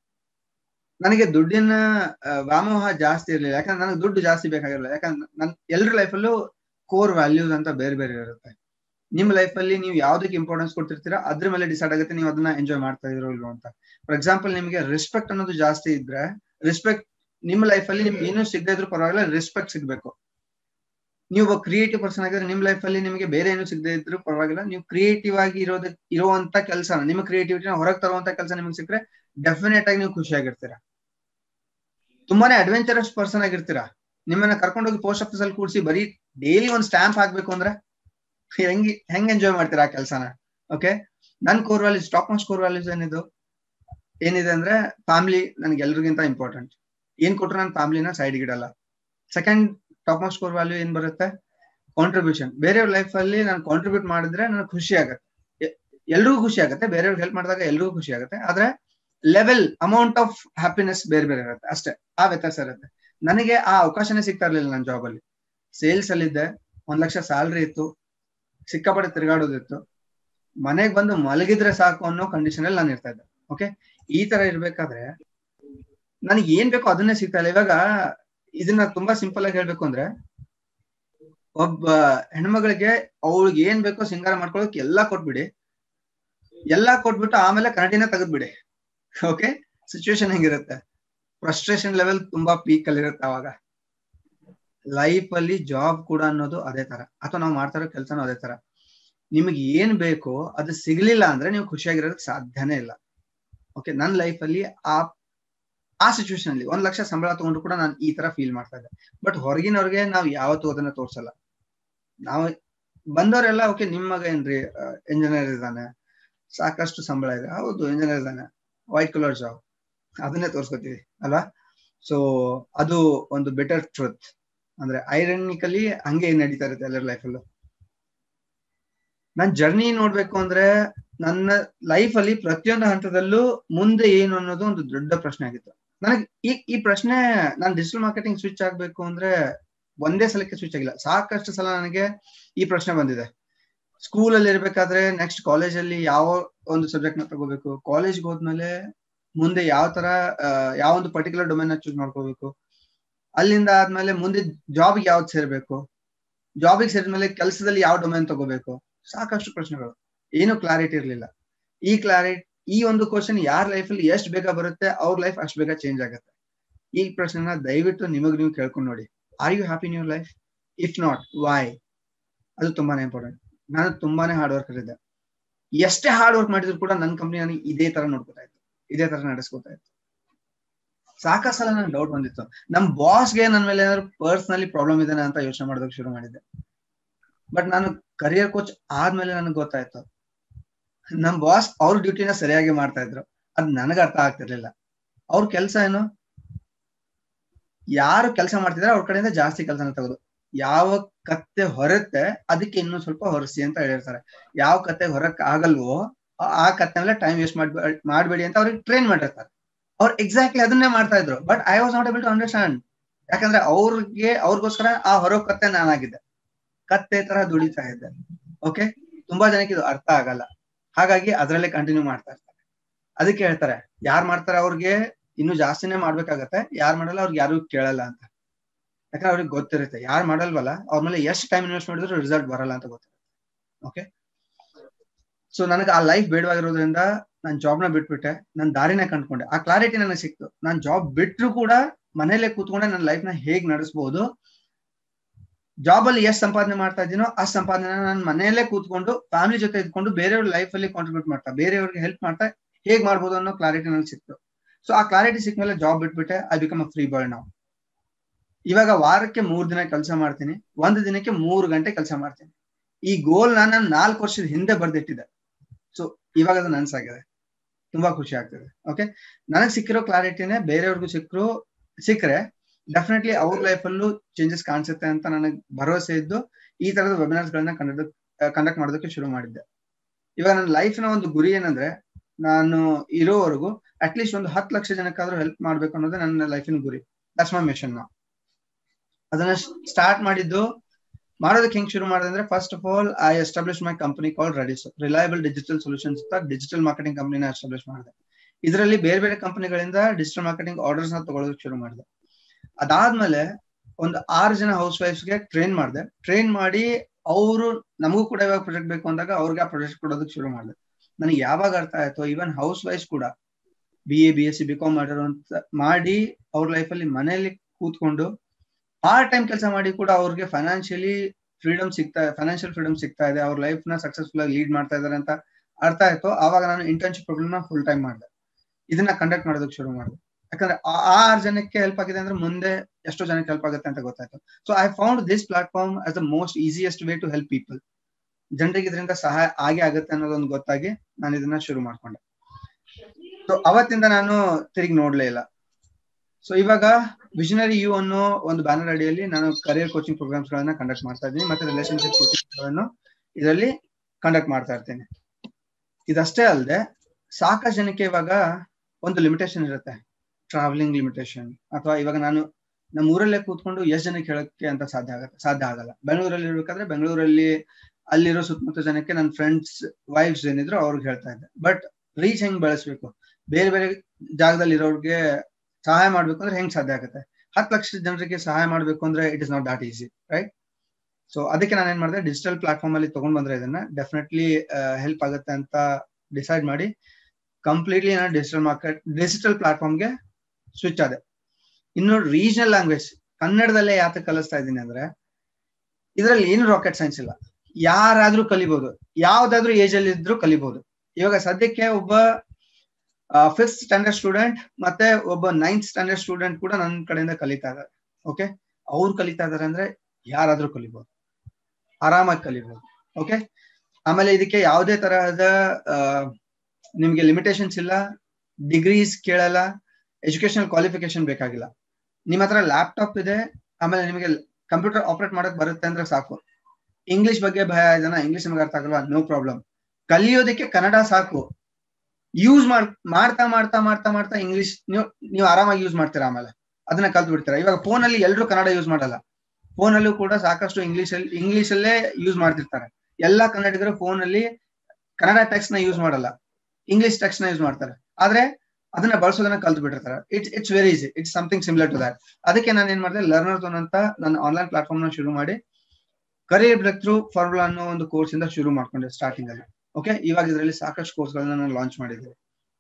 ನನಗೆ ದುಡ್ಡಿನ ವ್ಯಾಮೋಹ ಜಾಸ್ತಿ ಇರ್ಲಿಲ್ಲ ಯಾಕಂದ್ರೆ ನನಗೆ ದುಡ್ಡು ಜಾಸ್ತಿ ಬೇಕಾಗಿರಲ್ಲ ಯಾಕಂದ್ರೆ ನನ್ ಎಲ್ರ ಲೈಫಲ್ಲೂ ಕೋರ್ ವ್ಯಾಲ್ಯೂಸ್ ಅಂತ ಬೇರೆ ಬೇರೆ ಇರುತ್ತೆ ನಿಮ್ ಲೈಫ್ ಅಲ್ಲಿ ನೀವು ಯಾವ್ದಕ್ಕೆ ಇಂಪಾರ್ಟೆನ್ಸ್ ಕೊಡ್ತಿರ್ತೀರಾ ಅದ್ರ ಮೇಲೆ ಡಿಸೈಡ್ ಆಗುತ್ತೆ ನೀವು ಅದನ್ನ ಎಂಜಾಯ್ ಮಾಡ್ತಾ ಇದ್ರೋ ಇಲ್ವೋ ಅಂತ ಫಾರ್ ಎಕ್ಸಾಂಪಲ್ ನಿಮಗೆ ರೆಸ್ಪೆಕ್ಟ್ ಅನ್ನೋದು ಜಾಸ್ತಿ ಇದ್ರೆ ರೆಸ್ಪೆಕ್ಟ್ ನಿಮ್ಮ ಲೈಫ್ ಅಲ್ಲಿ ನಿಮ್ಗೆ ಏನೂ ಸಿಗದೆ ಇದ್ರೂ ಪರವಾಗಿಲ್ಲ ರೆಸ್ಪೆಕ್ಟ್ ಸಿಗ್ಬೇಕು ನೀವು ಒಬ್ಬ ಕ್ರಿಯೇಟಿವ್ ಪರ್ಸನ್ ಆಗಿದ್ರೆ ನಿಮ್ ಲೈಫ್ ಅಲ್ಲಿ ನಿಮಗೆ ಬೇರೆ ಏನು ಸಿಗದೆ ಇದ್ರು ಪರವಾಗಿಲ್ಲ ನೀವು ಕ್ರಿಯೇಟಿವ್ ಆಗಿ ಇರೋದ ಇರುವಂತ ಕೆಲಸ ನಿಮ್ಮ ಕ್ರಿಯೇಟಿವಿಟಿನ ಹೊರಗೆ ತರುವಂತ ಕೆಲಸ ನಿಮ್ಗೆ ಸಿಕ್ಕರೆ ಡೆಫಿನೆಟ್ ಆಗಿ ನೀವು ಖುಷಿಯಾಗಿರ್ತೀರಾ ತುಂಬಾನೇ ಅಡ್ವೆಂಚರಸ್ ಪರ್ಸನ್ ಆಗಿರ್ತೀರಾ ನಿಮ್ಮನ್ನ ಕರ್ಕೊಂಡೋಗಿ ಪೋಸ್ಟ್ ಆಫೀಸ್ ಅಲ್ಲಿ ಕೂರಿಸಿ ಬರೀ ಡೈಲಿ ಒಂದ್ ಸ್ಟಾಂಪ್ ಹಾಕ್ಬೇಕು ಅಂದ್ರೆ ಹೆಂಗ್ ಹೆಂಗ್ ಎಂಜಾಯ್ ಮಾಡ್ತೀರಾ ಆ ಕೆಲಸನ ಓಕೆ ನನ್ ಕೋರ್ ವ್ಯಾಲ್ಯೂಸ್ ಸ್ಟಾಕ್ ಮಾಸ್ಟ್ ಕೋರ್ ವ್ಯಾಲ್ಯೂಸ್ ಏನಿದು ಏನಿದೆ ಅಂದ್ರೆ ಫ್ಯಾಮಿಲಿ ನನ್ಗೆ ಎಲ್ರಿಗಿಂತ ಇಂಪಾರ್ಟೆಂಟ್ ಏನ್ ಕೊಟ್ರು ನನ್ನ ಫ್ಯಾಮಿಲಿನ ಸೈಡ್ ಇಡಲ್ಲ second top topmost core value ಏನ್ ಬರುತ್ತೆ ಕಾಂಟ್ರಿಬ್ಯೂಷನ್ ಬೇರೆಯವ್ರ ಲೈಫ್ ಅಲ್ಲಿ ನಾನು ಕಾಂಟ್ರಿಬ್ಯೂಟ್ ಮಾಡಿದ್ರೆ ನನಗೆ ಖುಷಿ ಆಗುತ್ತೆ ಎಲ್ರಿಗೂ ಖುಷಿ ಆಗುತ್ತೆ ಬೇರೆಯವ್ರಿಗೆ ಹೆಲ್ಪ್ ಮಾಡಿದಾಗ ಎಲ್ರಿಗೂ ಖುಷಿ ಆಗುತ್ತೆ ಆದ್ರೆ ಲೆವೆಲ್ ಅಮೌಂಟ್ ಆಫ್ ಹ್ಯಾಪಿನೆಸ್ ಬೇರೆ ಬೇರೆ ಇರುತ್ತೆ ಅಷ್ಟೇ ಆ ವ್ಯತ್ಯಾಸ ಇರುತ್ತೆ ನನಗೆ ಆ ಅವಕಾಶನೇ ಸಿಗ್ತಾ ಇರ್ಲಿಲ್ಲ ನನ್ನ ಜಾಬ್ ಅಲ್ಲಿ ಸೇಲ್ಸ್ ಅಲ್ಲಿ ಇದ್ದೆ ಒಂದ್ ಲಕ್ಷ ಸ್ಯಾಲ್ರಿ ಇತ್ತು ಸಿಕ್ಕಾಪಟ್ಟೆ ತಿರುಗಾಡೋದಿತ್ತು ಮನೆಗ್ ಬಂದು ಮಲಗಿದ್ರೆ ಸಾಕು ಅನ್ನೋ ಕಂಡೀಷನ್ ಅಲ್ಲಿ ನಾನು ಇರ್ತಾ ಇದ್ದೆ ಓಕೆ ಈ ತರ ಇರ್ಬೇಕಾದ್ರೆ ನನಗೆ ಏನ್ ಬೇಕೋ ಅದನ್ನೇ ಸಿಗ್ತಾ ಇಲ್ಲ ಇವಾಗ ಇದನ್ನ ತುಂಬಾ ಸಿಂಪಲ್ ಆಗಿ ಹೇಳ್ಬೇಕು ಅಂದ್ರೆ ಒಬ್ಬ ಹೆಣ್ಮಗಳಿಗೆ ಅವಳಿಗೆ ಏನ್ ಬೇಕೋ ಸಿಂಗಾರ ಮಾಡ್ಕೊಳಕ್ ಎಲ್ಲಾ ಕೊಟ್ಬಿಡಿ ಎಲ್ಲಾ ಕೊಟ್ಬಿಟ್ಟು ಆಮೇಲೆ ಕನ್ನಡಿನ ತೆಗೆದ್ಬಿಡಿ ಓಕೆ ಸಿಚುವೇಶನ್ ಹೆಂಗಿರುತ್ತೆ ಫ್ರಸ್ಟ್ರೇಷನ್ ಲೆವೆಲ್ ತುಂಬಾ ಪೀಕ್ ಅಲ್ಲಿ ಇರುತ್ತೆ ಅವಾಗ ಲೈಫ್ ಅಲ್ಲಿ ಜಾಬ್ ಕೂಡ ಅನ್ನೋದು ಅದೇ ತರ ಅಥವಾ ನಾವು ಮಾಡ್ತಾ ಇರೋ ಕೆಲಸನೂ ಅದೇ ತರ ನಿಮಗೆ ಏನ್ ಬೇಕೋ ಅದು ಸಿಗ್ಲಿಲ್ಲ ಅಂದ್ರೆ ನೀವು ಖುಷಿಯಾಗಿರೋದಕ್ಕೆ ಸಾಧ್ಯನೇ ಇಲ್ಲ ಓಕೆ ನನ್ನ ಲೈಫ್ ಅಲ್ಲಿ ಆ ಆ ಸಿಚುವೇಶನ್ ಅಲ್ಲಿ ಒಂದ್ ಲಕ್ಷ ಸಂಬಳ ತಗೊಂಡು ಕೂಡ ನಾನು ಈ ತರ ಫೀಲ್ ಮಾಡ್ತಾ ಇದ್ದೆ ಬಟ್ ಹೊರಗಿನವ್ರಿಗೆ ನಾವು ಯಾವತ್ತೂ ಅದನ್ನ ತೋರ್ಸಲ್ಲ ನಾವು ಬಂದವರೆಲ್ಲ ಓಕೆ ನಿಮ್ ಮಗ ಏನ್ರಿ ಇಂಜಿನಿಯರ್ ಇದ್ದಾನೆ ಸಾಕಷ್ಟು ಸಂಬಳ ಇದೆ ಹೌದು ಇಂಜಿನಿಯರ್ ಇದ್ದಾನೆ ವೈಟ್ ಕಲರ್ ಜಾಬ್ ಅದನ್ನೇ ತೋರ್ಸ್ಕೊತೀವಿ ಅಲ್ವಾ ಸೊ ಅದು ಒಂದು ಬೆಟರ್ ಟ್ರೂತ್ ಅಂದ್ರೆ ಐರನಿಕಲಿ ಹಂಗೆ ನಡೀತಾ ಇರುತ್ತೆ ಎಲ್ಲರ ಲೈಫಲ್ಲೂ ನನ್ ಜರ್ನಿ ನೋಡ್ಬೇಕು ಅಂದ್ರೆ ನನ್ನ ಲೈಫ್ ಅಲ್ಲಿ ಪ್ರತಿಯೊಂದು ಹಂತದಲ್ಲೂ ಮುಂದೆ ಏನು ಅನ್ನೋದು ಒಂದು ದೊಡ್ಡ ಪ್ರಶ್ನೆ ಆಗಿತ್ತು ನನಗೆ ಈ ಈ ಪ್ರಶ್ನೆ ನಾನು ಡಿಜಿಟಲ್ ಮಾರ್ಕೆಟಿಂಗ್ ಸ್ವಿಚ್ ಆಗ್ಬೇಕು ಅಂದ್ರೆ ಒಂದೇ ಸಲಕ್ಕೆ ಸ್ವಿಚ್ ಆಗಿಲ್ಲ ಸಾಕಷ್ಟು ಸಲ ನನಗೆ ಈ ಪ್ರಶ್ನೆ ಬಂದಿದೆ ಸ್ಕೂಲ್ ಅಲ್ಲಿ ಇರ್ಬೇಕಾದ್ರೆ ನೆಕ್ಸ್ಟ್ ಕಾಲೇಜ್ ಅಲ್ಲಿ ಯಾವ ಒಂದು ಸಬ್ಜೆಕ್ಟ್ ನ ತಗೋಬೇಕು ಕಾಲೇಜ್ಗೆ ಹೋದ್ಮೇಲೆ ಮುಂದೆ ಯಾವ ತರ ಯಾವ ಒಂದು ಪರ್ಟಿಕ್ಯುಲರ್ ಡೊಮೇನ್ ಚೂಸ್ ಮಾಡ್ಕೋಬೇಕು ಅಲ್ಲಿಂದ ಆದ್ಮೇಲೆ ಮುಂದೆ ಜಾಬ್ಗೆ ಯಾವ್ದು ಸೇರ್ಬೇಕು ಜಾಬಿಗೆ ಸೇರಿದ್ಮೇಲೆ ಕೆಲಸದಲ್ಲಿ ಯಾವ ಡೊಮೇನ್ ತಗೋಬೇಕು ಸಾಕಷ್ಟು ಪ್ರಶ್ನೆಗಳು ಏನು ಕ್ಲಾರಿಟಿ ಇರ್ಲಿಲ್ಲ ಈ ಕ್ಲಾರಿಟಿ ಈ ಒಂದು ಕ್ವಶನ್ ಯಾರ ಲೈಫಲ್ಲಿ ಎಷ್ಟು ಬೇಗ ಬರುತ್ತೆ ಅವ್ರ ಲೈಫ್ ಅಷ್ಟು ಬೇಗ ಚೇಂಜ್ ಆಗುತ್ತೆ ಈ ಪ್ರಶ್ನೆನ ದಯವಿಟ್ಟು ನಿಮಗ್ ನೀವು ಕೇಳ್ಕೊಂಡು ನೋಡಿ are you happy in your life if not why ಅದು ತುಂಬಾನೇ ಇಂಪಾರ್ಟೆಂಟ್ ನಾನು ತುಂಬಾನೇ ಹಾರ್ಡ್ ವರ್ಕರ್ ಇದ್ದೆ ಎಷ್ಟೇ ಹಾರ್ಡ್ ವರ್ಕ್ ಮಾಡಿದ್ರು ಕೂಡ ನನ್ನ ಕಂಪ್ನಿ ನನಗೆ ಇದೇ ತರ ನೋಡ್ಕೊತಾ ಇತ್ತು ಇದೇ ತರ ನಡೆಸ್ಕೊತಾ ಇತ್ತು ಸಾಕಷ್ಟು ಸಲ ನನಗೆ ಡೌಟ್ ಬಂದಿತ್ತು ನಮ್ ಬಾಸ್ಗೆ ನನ್ನ ಮೇಲೆ ಏನಾದ್ರು ಪರ್ಸನಲಿ ಪ್ರಾಬ್ಲಮ್ ಇದೆ ಅಂತ ಯೋಚನೆ ಮಾಡೋದಕ್ಕೆ ಶುರು ಮಾಡಿದ್ದೆ ಬಟ್ ನಾನು ಕರಿಯರ್ ಕೋಚ್ ಆದ್ಮೇಲೆ ನನಗೆ ಗೊತ್ತಾಯ್ತು ನಮ್ ಬಾಸ್ ಅವ್ರ ಡ್ಯೂಟಿನ ಸರಿಯಾಗಿ ಮಾಡ್ತಾ ಇದ್ರು ಅದ್ ನನಗೆ ಅರ್ಥ ಆಗ್ತಿರ್ಲಿಲ್ಲ ಅವ್ರ ಕೆಲಸ ಏನು ಯಾರು ಕೆಲಸ ಮಾಡ್ತಿದ್ರೆ ಅವ್ರ ಕಡೆಯಿಂದ ಜಾಸ್ತಿ ಕೆಲಸನ ತೆಗೆದು ಯಾವ ಕತ್ತೆ ಹೊರತ್ತೆ ಅದಕ್ಕೆ ಇನ್ನೂ ಸ್ವಲ್ಪ ಹೊರಸಿ ಅಂತ ಹೇಳಿರ್ತಾರೆ ಯಾವ ಕತ್ತೆ ಹೊರಕ್ ಆಗಲ್ವೋ ಆ ಕತ್ತೆ ಮೇಲೆ ಟೈಮ್ ವೇಸ್ಟ್ ಮಾಡ್ಬೇಡಿ ಮಾಡ್ಬೇಡಿ ಅಂತ ಅವ್ರಿಗೆ ಟ್ರೈನ್ ಮಾಡಿರ್ತಾರೆ ಅವ್ರು ಎಕ್ಸಾಕ್ಟ್ಲಿ ಅದನ್ನೇ ಮಾಡ್ತಾ ಇದ್ರು but I was not able to understand ಯಾಕಂದ್ರೆ ಅವ್ರಿಗೆ ಅವ್ರಿಗೋಸ್ಕರ ಆ ಹೊರ ಕತ್ತೆ ನಾನಾಗಿದ್ದೆ ಕತ್ತೆ ತರ ದುಡಿತಾ ಇದ್ದೆ ಓಕೆ ತುಂಬಾ ಜನಕ್ಕೆ ಇದು ಅರ್ಥ ಆಗಲ್ಲ ಹಾಗಾಗಿ ಅದರಲ್ಲೇ ಕಂಟಿನ್ಯೂ ಮಾಡ್ತಾ ಇರ್ತಾರೆ ಅದಕ್ಕೆ ಹೇಳ್ತಾರೆ ಯಾರು ಮಾಡ್ತಾರೆ ಅವ್ರಿಗೆ ಇನ್ನು ಜಾಸ್ತಿನೇ ಮಾಡ್ಬೇಕಾಗತ್ತೆ ಯಾರು ಮಾಡಲ್ಲ ಅವ್ರಿಗೆ ಯಾರು ಕೇಳಲ್ಲ ಅಂತ ಯಾಕಂದ್ರೆ ಅವ್ರಿಗೆ ಗೊತ್ತಿರುತ್ತೆ ಯಾರು ಮಾಡಲ್ವಲ್ಲ ಅವ್ರ ಮೇಲೆ ಎಷ್ಟು ಟೈಮ್ ಇನ್ವೆಸ್ಟ್ ಮಾಡಿದ್ರು ರಿಸಲ್ಟ್ ಬರಲ್ಲ ಅಂತ ಗೊತ್ತಿರುತ್ತೆ ಓಕೆ ಸೊ ನನಗೆ ಆ ಲೈಫ್ ಬೇಡವಾಗಿರೋದ್ರಿಂದ ನಾನು ಜಾಬ್ನ ಬಿಟ್ಬಿಟ್ಟೆ ನನ್ನ ದಾರಿನ ಕಂಡ್ಕೊಂಡೆ ಆ ಕ್ಲಾರಿಟಿ ನನಗೆ ಸಿಕ್ತು ನಾನು ಜಾಬ್ ಬಿಟ್ರು ಕೂಡ ಮನೇಲೆ ಕೂತ್ಕೊಂಡೆ ನನ್ನ ಲೈಫ್ ನ ಹೇಗ್ ನಡೆಸಬಹುದು ಜಾಬ್ ಅಲ್ಲಿ ಎಷ್ಟು ಸಂಪಾದನೆ ಮಾಡ್ತಾ ಇದ್ದೀನೋ ಆ ಸಂಪಾದನೆ ನಾನು ಮನೆಯಲ್ಲೇ ಕೂತ್ಕೊಂಡು ಫ್ಯಾಮಿಲಿ ಜೊತೆ ಇದ್ಕೊಂಡು ಬೇರೆಯವ್ರ ಲೈಫ್ ಅಲ್ಲಿ ಕಾಂಟ್ರಿಬ್ಯೂಟ್ ಮಾಡ್ತಾ ಬೇರೆಯವ್ರಿಗೆ ಹೆಲ್ಪ್ ಮಾಡ್ತಾ ಹೇಗ್ ಮಾಡ್ಬೋದು ಅನ್ನೋ ಕ್ಲಾರಿಟಿ ನನಗೆ ಸಿಕ್ತು ಸೊ ಆ ಕ್ಲಾರಿಟಿ ಸಿಕ್ಕ ಮೇಲೆ ಜಾಬ್ ಬಿಟ್ಬಿಟ್ಟೆ I become a free bird ನಾವು ಇವಾಗ ವಾರಕ್ಕೆ ಮೂರ್ ದಿನ ಕೆಲಸ ಮಾಡ್ತೀನಿ ಒಂದು ದಿನಕ್ಕೆ ಮೂರು ಗಂಟೆ ಕೆಲಸ ಮಾಡ್ತೀನಿ ಈ ಗೋಲ್ ನಾನು ನಾಲ್ಕು ವರ್ಷದ ಹಿಂದೆ ಬರ್ದಿಟ್ಟಿದ್ದೆ ಸೊ ಇವಾಗ ಅದು ನನ್ಸಾಗಿದೆ ತುಂಬಾ ಖುಷಿ ಆಗ್ತದೆ ಓಕೆ ನನಗ್ ಸಿಕ್ಕಿರೋ ಕ್ಲಾರಿಟಿನೇ ಬೇರೆಯವ್ರಿಗೂ ಸಿಕ್ಕರು ಸಿಕ್ಕರೆ ಡೆಫಿನೆಟ್ಲಿ ಅವ್ರ ಲೈಫ್ ಅಲ್ಲೂ ಚೇಂಜಸ್ ಕಾಣಿಸುತ್ತೆ ಅಂತ ನನಗೆ ಭರವಸೆ ಇದ್ದು ಈ ತರದ ವೆಬಿನಾರ್ಸ್ ಗಳನ್ನ ಕಂಡಕ್ಟ್ ಕಂಡಕ್ಟ್ ಮಾಡೋದಕ್ಕೆ ಶುರು ಮಾಡಿದ್ದೆ ಇವಾಗ ನನ್ನ ಲೈಫ್ ನ ಒಂದು ಗುರಿ ಏನಂದ್ರೆ ನಾನು ಇರೋವರೆಗೂ ಅಟ್ಲೀಸ್ಟ್ ಒಂದು ಹತ್ತು ಲಕ್ಷ ಜನಕ್ಕಾದ್ರೂ ಹೆಲ್ಪ್ ಮಾಡ್ಬೇಕು ಅನ್ನೋದೇ ನನ್ನ ಲೈಫಿನ ಗುರಿ ದಟ್ಸ್ ಮೈ ಮಿಷನ್ ನಾ ಅದನ್ನ ಸ್ಟಾರ್ಟ್ ಮಾಡಿದ್ದು ಮಾಡೋದಕ್ಕೆ ಹೆಂಗ್ ಶುರು ಮಾಡಿದೆ ಅಂದ್ರೆ first of all I establish my company call Redis reliable digital solutions ಅಂತ ಡಿಜಿಟಲ್ ಮಾರ್ಕೆಟಿಂಗ್ ಕಂಪನಿನ ಎಸ್ಟಾಬ್ಲಿಷ್ ಮಾಡಿದೆ ಇದರಲ್ಲಿ ಬೇರೆ ಬೇರೆ ಕಂಪನಿಗಳಿಂದ ಡಿಜಿಟಲ್ ಮಾರ್ಕೆಟಿಂಗ್ ಆರ್ಡರ್ಸ್ ನ ತಗೊಳ್ಳೋದಕ್ಕೆ ಶುರು ಮಾಡಿದೆ ಅದಾದ್ಮೇಲೆ ಒಂದು ಆರು ಜನ ಹೌಸ್ ವೈಫ್ಸ್ಗೆ ಟ್ರೈನ್ ಮಾಡಿದೆ ಟ್ರೈನ್ ಮಾಡಿ ಅವರು ನಮಗೂ ಕೂಡ ಇವಾಗ ಪ್ರಾಜೆಕ್ಟ್ ಬೇಕು ಅಂದಾಗ ಅವ್ರಿಗೆ ಆ ಪ್ರಾಜೆಕ್ಟ್ ಕೊಡೋದಕ್ಕೆ ಶುರು ಮಾಡಿದೆ ನನಗೆ ಯಾವಾಗ ಅರ್ಥ ಆಯ್ತು ಈವನ್ ಹೌಸ್ ವೈಫ್ಸ್ ಕೂಡ B A B S C B com ಮಾಡಿರುವಂತ ಮಾಡಿ ಅವ್ರ ಲೈಫಲ್ಲಿ ಮನೆಯಲ್ಲಿ ಕೂತ್ಕೊಂಡು ಪಾರ್ಟ್ ಟೈಮ್ ಕೆಲಸ ಮಾಡಿ ಕೂಡ ಅವ್ರಿಗೆ ಫೈನಾನ್ಷಿಯಲಿ ಫ್ರೀಡಮ್ ಸಿಗ್ತಾ ಫೈನಾನ್ಷಿಯಲ್ ಫ್ರೀಡಮ್ ಸಿಗ್ತಾ ಇದೆ ಅವ್ರ ಲೈಫ್ ನ ಸಕ್ಸಸ್ಫುಲ್ ಆಗಿ ಲೀಡ್ ಮಾಡ್ತಾ ಇದಾರೆ ಅಂತ ಅರ್ಥ ಆಯ್ತು ಆವಾಗ ನಾನು ಇಂಟರ್ನ್ಶಿಪ್ ಪ್ರೋಗ್ರಾಮ್ ಫುಲ್ ಟೈಮ್ ಮಾಡಿದೆ ಇದನ್ನ ಕಂಡಕ್ಟ್ ಮಾಡೋದಕ್ಕೆ ಶುರು ಮಾಡಿದೆ ಯಾಕಂದ್ರೆ ಆರು ಜನಕ್ಕೆ ಹೆಲ್ಪ್ ಆಗಿದೆ ಅಂದ್ರೆ ಮುಂದೆ ಎಷ್ಟೋ ಜನಕ್ಕೆ ಹೆಲ್ಪ್ ಆಗುತ್ತೆ ಅಂತ ಗೊತ್ತಾಯ್ತು so I found this platform as the most easiest way to help people ಜನರಿಗೆ ಇದರಿಂದ ಸಹಾಯ ಆಗೇ ಆಗುತ್ತೆ ಅನ್ನೋದೊಂದು ಗೊತ್ತಾಗಿ ನಾನು ಇದನ್ನ ಶುರು ಮಾಡ್ಕೊಂಡೆ ಸೊ ಅವತ್ತಿಂದ ನಾನು ತಿರುಗಿ ನೋಡ್ಲೇ ಇಲ್ಲ ಸೊ ಇವಾಗ ವಿಷನರಿ ಯು ಅನ್ನೋ ಒಂದು ಬ್ಯಾನರ್ ಅಡಿಯಲ್ಲಿ ನಾನು ಕರಿಯರ್ ಕೋಚಿಂಗ್ ಪ್ರೋಗ್ರಾಮ್ಸ್ ಗಳನ್ನ ಕಂಡಕ್ಟ್ ಮಾಡ್ತಾ ಇದ್ದೀನಿ ಮತ್ತೆ ರಿಲೇಶನ್ಶಿಪ್ ಕೋಚಿಂಗ್ ಗಳನ್ನು ಇದರಲ್ಲಿ ಕಂಡಕ್ಟ್ ಮಾಡ್ತಾ ಇರ್ತೇನೆ ಇದಷ್ಟೇ ಅಲ್ಲದೆ ಸಾಕಷ್ಟು ಜನಕ್ಕೆ ಇವಾಗ ಒಂದು ಲಿಮಿಟೇಷನ್ ಇರುತ್ತೆ ಟ್ರಾವೆಲಿಂಗ್ ಲಿಮಿಟೇಷನ್ ಅಥವಾ ಇವಾಗ ನಾನು ನಮ್ಮ ಊರಲ್ಲೇ ಕೂತ್ಕೊಂಡು ಎಷ್ಟು ಜನಕ್ಕೆ ಹೇಳಕ್ಕೆ ಅಂತ ಸಾಧ್ಯ ಆಗತ್ತೆ ಸಾಧ್ಯ ಆಗಲ್ಲ ಬೆಂಗಳೂರಲ್ಲಿ ಇರ್ಬೇಕಾದ್ರೆ ಬೆಂಗಳೂರಲ್ಲಿ ಅಲ್ಲಿರೋ ಸುತ್ತಮುತ್ತ ಜನಕ್ಕೆ ನನ್ನ ಫ್ರೆಂಡ್ಸ್ ವೈಫ್ಸ್ ಏನಿದ್ರು ಅವ್ರಿಗೆ ಹೇಳ್ತಾ ಇದ್ದೆ ಬಟ್ ರೀಚ್ ಹೆಂಗ್ ಬೆಳೆಸ್ಬೇಕು ಬೇರೆ ಬೇರೆ ಜಾಗದಲ್ಲಿ ಇರೋರ್ಗೆ ಸಹಾಯ ಮಾಡ್ಬೇಕು ಅಂದ್ರೆ ಹೆಂಗ್ ಸಾಧ್ಯ ಆಗುತ್ತೆ ಹತ್ತು ಲಕ್ಷ ಜನರಿಗೆ ಸಹಾಯ ಮಾಡ್ಬೇಕು ಅಂದ್ರೆ it is not that easy right so ಅದಕ್ಕೆ ನಾನು ಏನ್ ಮಾಡಿದೆ ಡಿಜಿಟಲ್ ಪ್ಲಾಟ್ಫಾರ್ಮ್ ಅಲ್ಲಿ ತಗೊಂಡ್ ಬಂದ್ರೆ ಇದನ್ನ ಡೆಫಿನೆಟ್ಲಿ ಹೆಲ್ಪ್ ಆಗುತ್ತೆ ಅಂತ ಡಿಸೈಡ್ ಮಾಡಿ ಕಂಪ್ಲೀಟ್ಲಿ ನಾನು ಡಿಜಿಟಲ್ ಮಾರ್ಕೆಟ್ ಡಿಜಿಟಲ್ ಪ್ಲಾಟ್ಫಾರ್ಮ್ಗೆ ಸ್ವಿಚ್ ಆದೆ ಇನ್ನು ರೀಜನಲ್ ಲ್ಯಾಂಗ್ವೇಜ್ ಕನ್ನಡದಲ್ಲೇ ಯಾತ ಕಲಿಸ್ತಾ ಇದ್ದೀನಿ ಅಂದ್ರೆ ಇದರಲ್ಲಿ ಏನು ರಾಕೆಟ್ ಸೈನ್ಸ್ ಇಲ್ಲ ಯಾರಾದ್ರೂ ಕಲಿಬಹುದು ಯಾವ್ದಾದ್ರು ಏಜ್ ಅಲ್ಲಿ ಇದ್ರು ಕಲಿಬಹುದು ಇವಾಗ ಸದ್ಯಕ್ಕೆ ಒಬ್ಬ ಫಿಫ್ತ್ ಸ್ಟ್ಯಾಂಡರ್ಡ್ ಸ್ಟೂಡೆಂಟ್ ಮತ್ತೆ ಒಬ್ಬ ನೈನ್ತ್ ಸ್ಟ್ಯಾಂಡರ್ಡ್ ಸ್ಟೂಡೆಂಟ್ ಕೂಡ ನನ್ನ ಕಡೆಯಿಂದ ಕಲಿತಾ ಇದ್ದಾರೆ ಓಕೆ ಅವ್ರು ಕಲಿತಾ ಇದಾರೆ ಅಂದ್ರೆ ಯಾರಾದ್ರೂ ಕಲಿಬಹುದು ಆರಾಮಾಗಿ ಕಲಿಬಹುದು ಓಕೆ ಆಮೇಲೆ ಇದಕ್ಕೆ ಯಾವುದೇ ತರಹದ ನಿಮ್ಗೆ ಲಿಮಿಟೇಷನ್ಸ್ ಇಲ್ಲ ಡಿಗ್ರೀಸ್ ಕೇಳಲ್ಲ ಎಜುಕೇಶನಲ್ ಕ್ವಾಲಿಫಿಕೇಶನ್ ಬೇಕಾಗಿಲ್ಲ ನಿಮ್ಮ ಹತ್ರ ಲ್ಯಾಪ್ಟಾಪ್ ಇದೆ ಆಮೇಲೆ ನಿಮಗೆ ಕಂಪ್ಯೂಟರ್ ಆಪರೇಟ್ ಮಾಡಕ್ ಬರುತ್ತೆ ಅಂದ್ರೆ ಸಾಕು ಇಂಗ್ಲಿಷ್ ಬಗ್ಗೆ ಭಯ ಇದನ್ನ ಇಂಗ್ಲಿಷ್ ನಿಮಗೆ ಅರ್ಥ ಆಗಲ್ವಾ ನೋ ಪ್ರಾಬ್ಲಮ್ ಕಲಿಯೋದಕ್ಕೆ ಕನ್ನಡ ಸಾಕು ಯೂಸ್ ಮಾಡ್ ಮಾಡ್ತಾ ಮಾಡ್ತಾ ಮಾಡ್ತಾ ಮಾಡ್ತಾ ಇಂಗ್ಲಿಷ್ ನೀವು ನೀವು ಆರಾಮಾಗಿ ಯೂಸ್ ಮಾಡ್ತೀರಾ ಆಮೇಲೆ ಅದನ್ನ ಕಲ್ತು ಬಿಡ್ತೀರಾ ಇವಾಗ ಫೋನ್ ಅಲ್ಲಿ ಎಲ್ಲರೂ ಕನ್ನಡ ಯೂಸ್ ಮಾಡಲ್ಲ ಫೋನ್ ಅಲ್ಲೂ ಕೂಡ ಸಾಕಷ್ಟು ಇಂಗ್ಲಿಷ್ ಅಲ್ಲಿ ಇಂಗ್ಲಿಷ್ ಅಲ್ಲೇ ಯೂಸ್ ಮಾಡ್ತಿರ್ತಾರೆ ಎಲ್ಲಾ ಕನ್ನಡಿಗರು ಫೋನ್ ಅಲ್ಲಿ ಕನ್ನಡ ಟೆಕ್ಸ್ಟ್ ನ ಯೂಸ್ ಮಾಡಲ್ಲ ಇಂಗ್ಲಿಷ್ ಟೆಕ್ಸ್ಟ್ ನ ಯೂಸ್ ಮಾಡ್ತಾರೆ ಆದ್ರೆ ಅದನ್ನ ಬಳಸೋದನ್ನ ಕಲ್ತು ಬಿಟ್ಟಿರ್ತಾರೆ it's it's very easy it's something similar to that ಅದಕ್ಕೆ ನಾನು ಏನ್ ಮಾಡಿದೆ ಲರ್ನರ್ ಝೋನ್ ಅಂತ ನನ್ನ ಆನ್ಲೈನ್ ಪ್ಲಾಟ್ಫಾರ್ಮ್ ನ ಶುರು ಮಾಡಿ ಕರಿಯರ್ ಬ್ರೇಕ್ ಥ್ರೂ ಫಾರ್ಮುಲಾ ಅನ್ನೋ ಒಂದು ಕೋರ್ಸ್ ಇಂದ ಶುರು ಮಾಡ್ಕೊಂಡೆ ಸ್ಟಾರ್ಟಿಂಗ್ ಅಲ್ಲಿ ಓಕೆ ಇವಾಗ ಇದರಲ್ಲಿ ಸಾಕಷ್ಟು ಕೋರ್ಸ್ ಗಳನ್ನ ನಾನು ಲಾಂಚ್ ಮಾಡಿದ್ದೀನಿ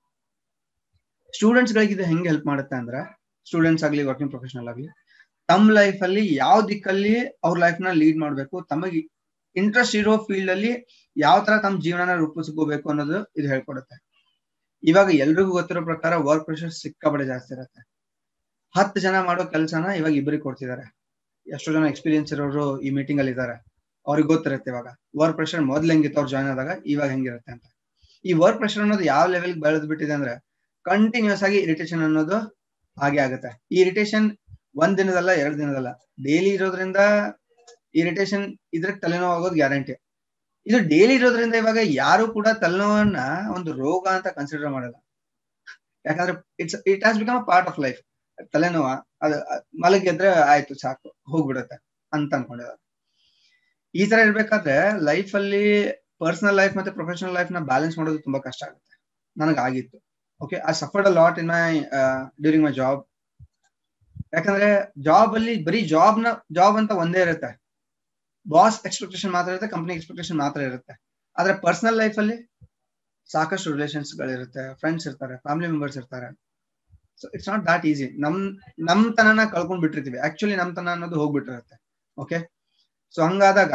ಸ್ಟೂಡೆಂಟ್ಸ್ ಗಳಿಗೆ ಇದು ಹೆಂಗೆ ಹೆಲ್ಪ್ ಮಾಡುತ್ತೆ ಅಂದ್ರೆ ಸ್ಟೂಡೆಂಟ್ಸ್ ಆಗ್ಲಿ ವರ್ಕಿಂಗ್ ಪ್ರೊಫೆಷನಲ್ ಆಗ್ಲಿ ತಮ್ಮ ಲೈಫ್ ಅಲ್ಲಿ ಯಾವ ದಿಕ್ಕಲ್ಲಿ ಅವ್ರ ಲೈಫ್ ನ ಲೀಡ್ ಮಾಡ್ಬೇಕು ತಮಗೆ ಇಂಟ್ರೆಸ್ಟ್ ಇರೋ ಫೀಲ್ಡ್ ಅಲ್ಲಿ ಯಾವ ತರ ತಮ್ಮ ಜೀವನನ ರೂಪಿಸ್ಕೋಬೇಕು ಅನ್ನೋದು ಇದು ಹೇಳ್ಕೊಡುತ್ತೆ ಇವಾಗ ಎಲ್ರಿಗೂ ಗೊತ್ತಿರೋ ಪ್ರಕಾರ ವರ್ಕ್ ಪ್ರೆಷರ್ ಸಿಕ್ಕಾಪಡೆ ಜಾಸ್ತಿ ಇರುತ್ತೆ ಹತ್ತು ಜನ ಮಾಡೋ ಕೆಲಸನ ಇವಾಗ ಇಬ್ಬರಿಗೆ ಕೊಡ್ತಿದ್ದಾರೆ ಎಷ್ಟೋ ಜನ ಎಕ್ಸ್ಪೀರಿಯನ್ಸ್ ಇರೋರು ಈ ಮೀಟಿಂಗ್ ಅಲ್ಲಿ ಇದ್ದಾರೆ ಅವ್ರಿಗೆ ಗೊತ್ತಿರುತ್ತೆ ಇವಾಗ ವರ್ಕ್ ಪ್ರೆಷರ್ ಮೊದ್ಲು ಹೆಂಗಿತ್ತು ಅವ್ರು ಜಾಯ್ನ್ ಆದಾಗ ಇವಾಗ ಹೆಂಗಿರುತ್ತೆ ಅಂತ ಈ ವರ್ಕ್ ಪ್ರೆಷರ್ ಅನ್ನೋದು ಯಾವ ಲೆವೆಲ್ ಬೆಳೆದ್ ಬಿಟ್ಟಿದೆ ಅಂದ್ರೆ ಕಂಟಿನ್ಯೂಸ್ ಆಗಿ ಇರಿಟೇಷನ್ ಅನ್ನೋದು ಹಾಗೆ ಆಗುತ್ತೆ ಈ ಇರಿಟೇಷನ್ ಒಂದ್ ದಿನದಲ್ಲ ಎರಡ್ ದಿನದಲ್ಲ ಡೈಲಿ ಇರೋದ್ರಿಂದ ಇರಿಟೇಷನ್ ಇದ್ರೆ ತಲೆನೋವು ಆಗೋದು ಗ್ಯಾರಂಟಿ ಇದು ಡೈಲಿ ಇರೋದ್ರಿಂದ ಇವಾಗ ಯಾರು ಕೂಡ ತಲೆನೋವನ್ನ ಒಂದು ರೋಗ ಅಂತ ಕನ್ಸಿಡರ್ ಮಾಡಲ್ಲ ಯಾಕಂದ್ರೆ it's it has become part of life ತಲೆನೋವ ಅದು ಮಲಗಿದ್ರೆ ಆಯ್ತು ಸಾಕು ಹೋಗ್ಬಿಡುತ್ತೆ ಅಂತ ಅನ್ಕೊಂಡಿದ್ದಾರೆ ಈ ತರ ಇರ್ಬೇಕಾದ್ರೆ ಲೈಫ್ ಅಲ್ಲಿ ಪರ್ಸನಲ್ ಲೈಫ್ ಮತ್ತೆ ಪ್ರೊಫೆಷನಲ್ ಲೈಫ್ ನ ಬ್ಯಾಲೆನ್ಸ್ ಮಾಡೋದು ತುಂಬಾ ಕಷ್ಟ ಆಗುತ್ತೆ ನನಗೆ ಆಗಿತ್ತು okay I suffered a lot in my during my job ಯಾಕಂದ್ರೆ ಜಾಬ್ ಅಲ್ಲಿ ಬರೀ ಜಾಬ್ ನ ಜಾಬ್ ಅಂತ ಒಂದೇ ಇರುತ್ತೆ ಬಾಸ್ ಎಕ್ಸ್ಪೆಕ್ಟೇಷನ್ ಮಾತ್ರ ಇರುತ್ತೆ ಕಂಪ್ನಿ ಎಕ್ಸ್ಪೆಕ್ಟೇಷನ್ ಮಾತ್ರ ಇರುತ್ತೆ ಆದ್ರೆ ಪರ್ಸನಲ್ ಲೈಫ್ ಅಲ್ಲಿ ಸಾಕಷ್ಟು ರಿಲೇಷನ್ಸ್ ಗಳಿರುತ್ತೆ ಫ್ರೆಂಡ್ಸ್ ಇರ್ತಾರೆ ಫ್ಯಾಮಿಲಿ ಮೆಂಬರ್ಸ್ ಇರ್ತಾರೆ so it's not that easy ನಮ್ ನಮ್ ತನನ ಕಳ್ಕೊಂಡ್ ಬಿಟ್ಟಿರ್ತೀವಿ ಆಕ್ಚುಲಿ ನಮ್ ತನ ಅನ್ನೋದು ಹೋಗ್ಬಿಟ್ಟಿರುತ್ತೆ ಓಕೆ ಸೊ ಹಂಗಾದಾಗ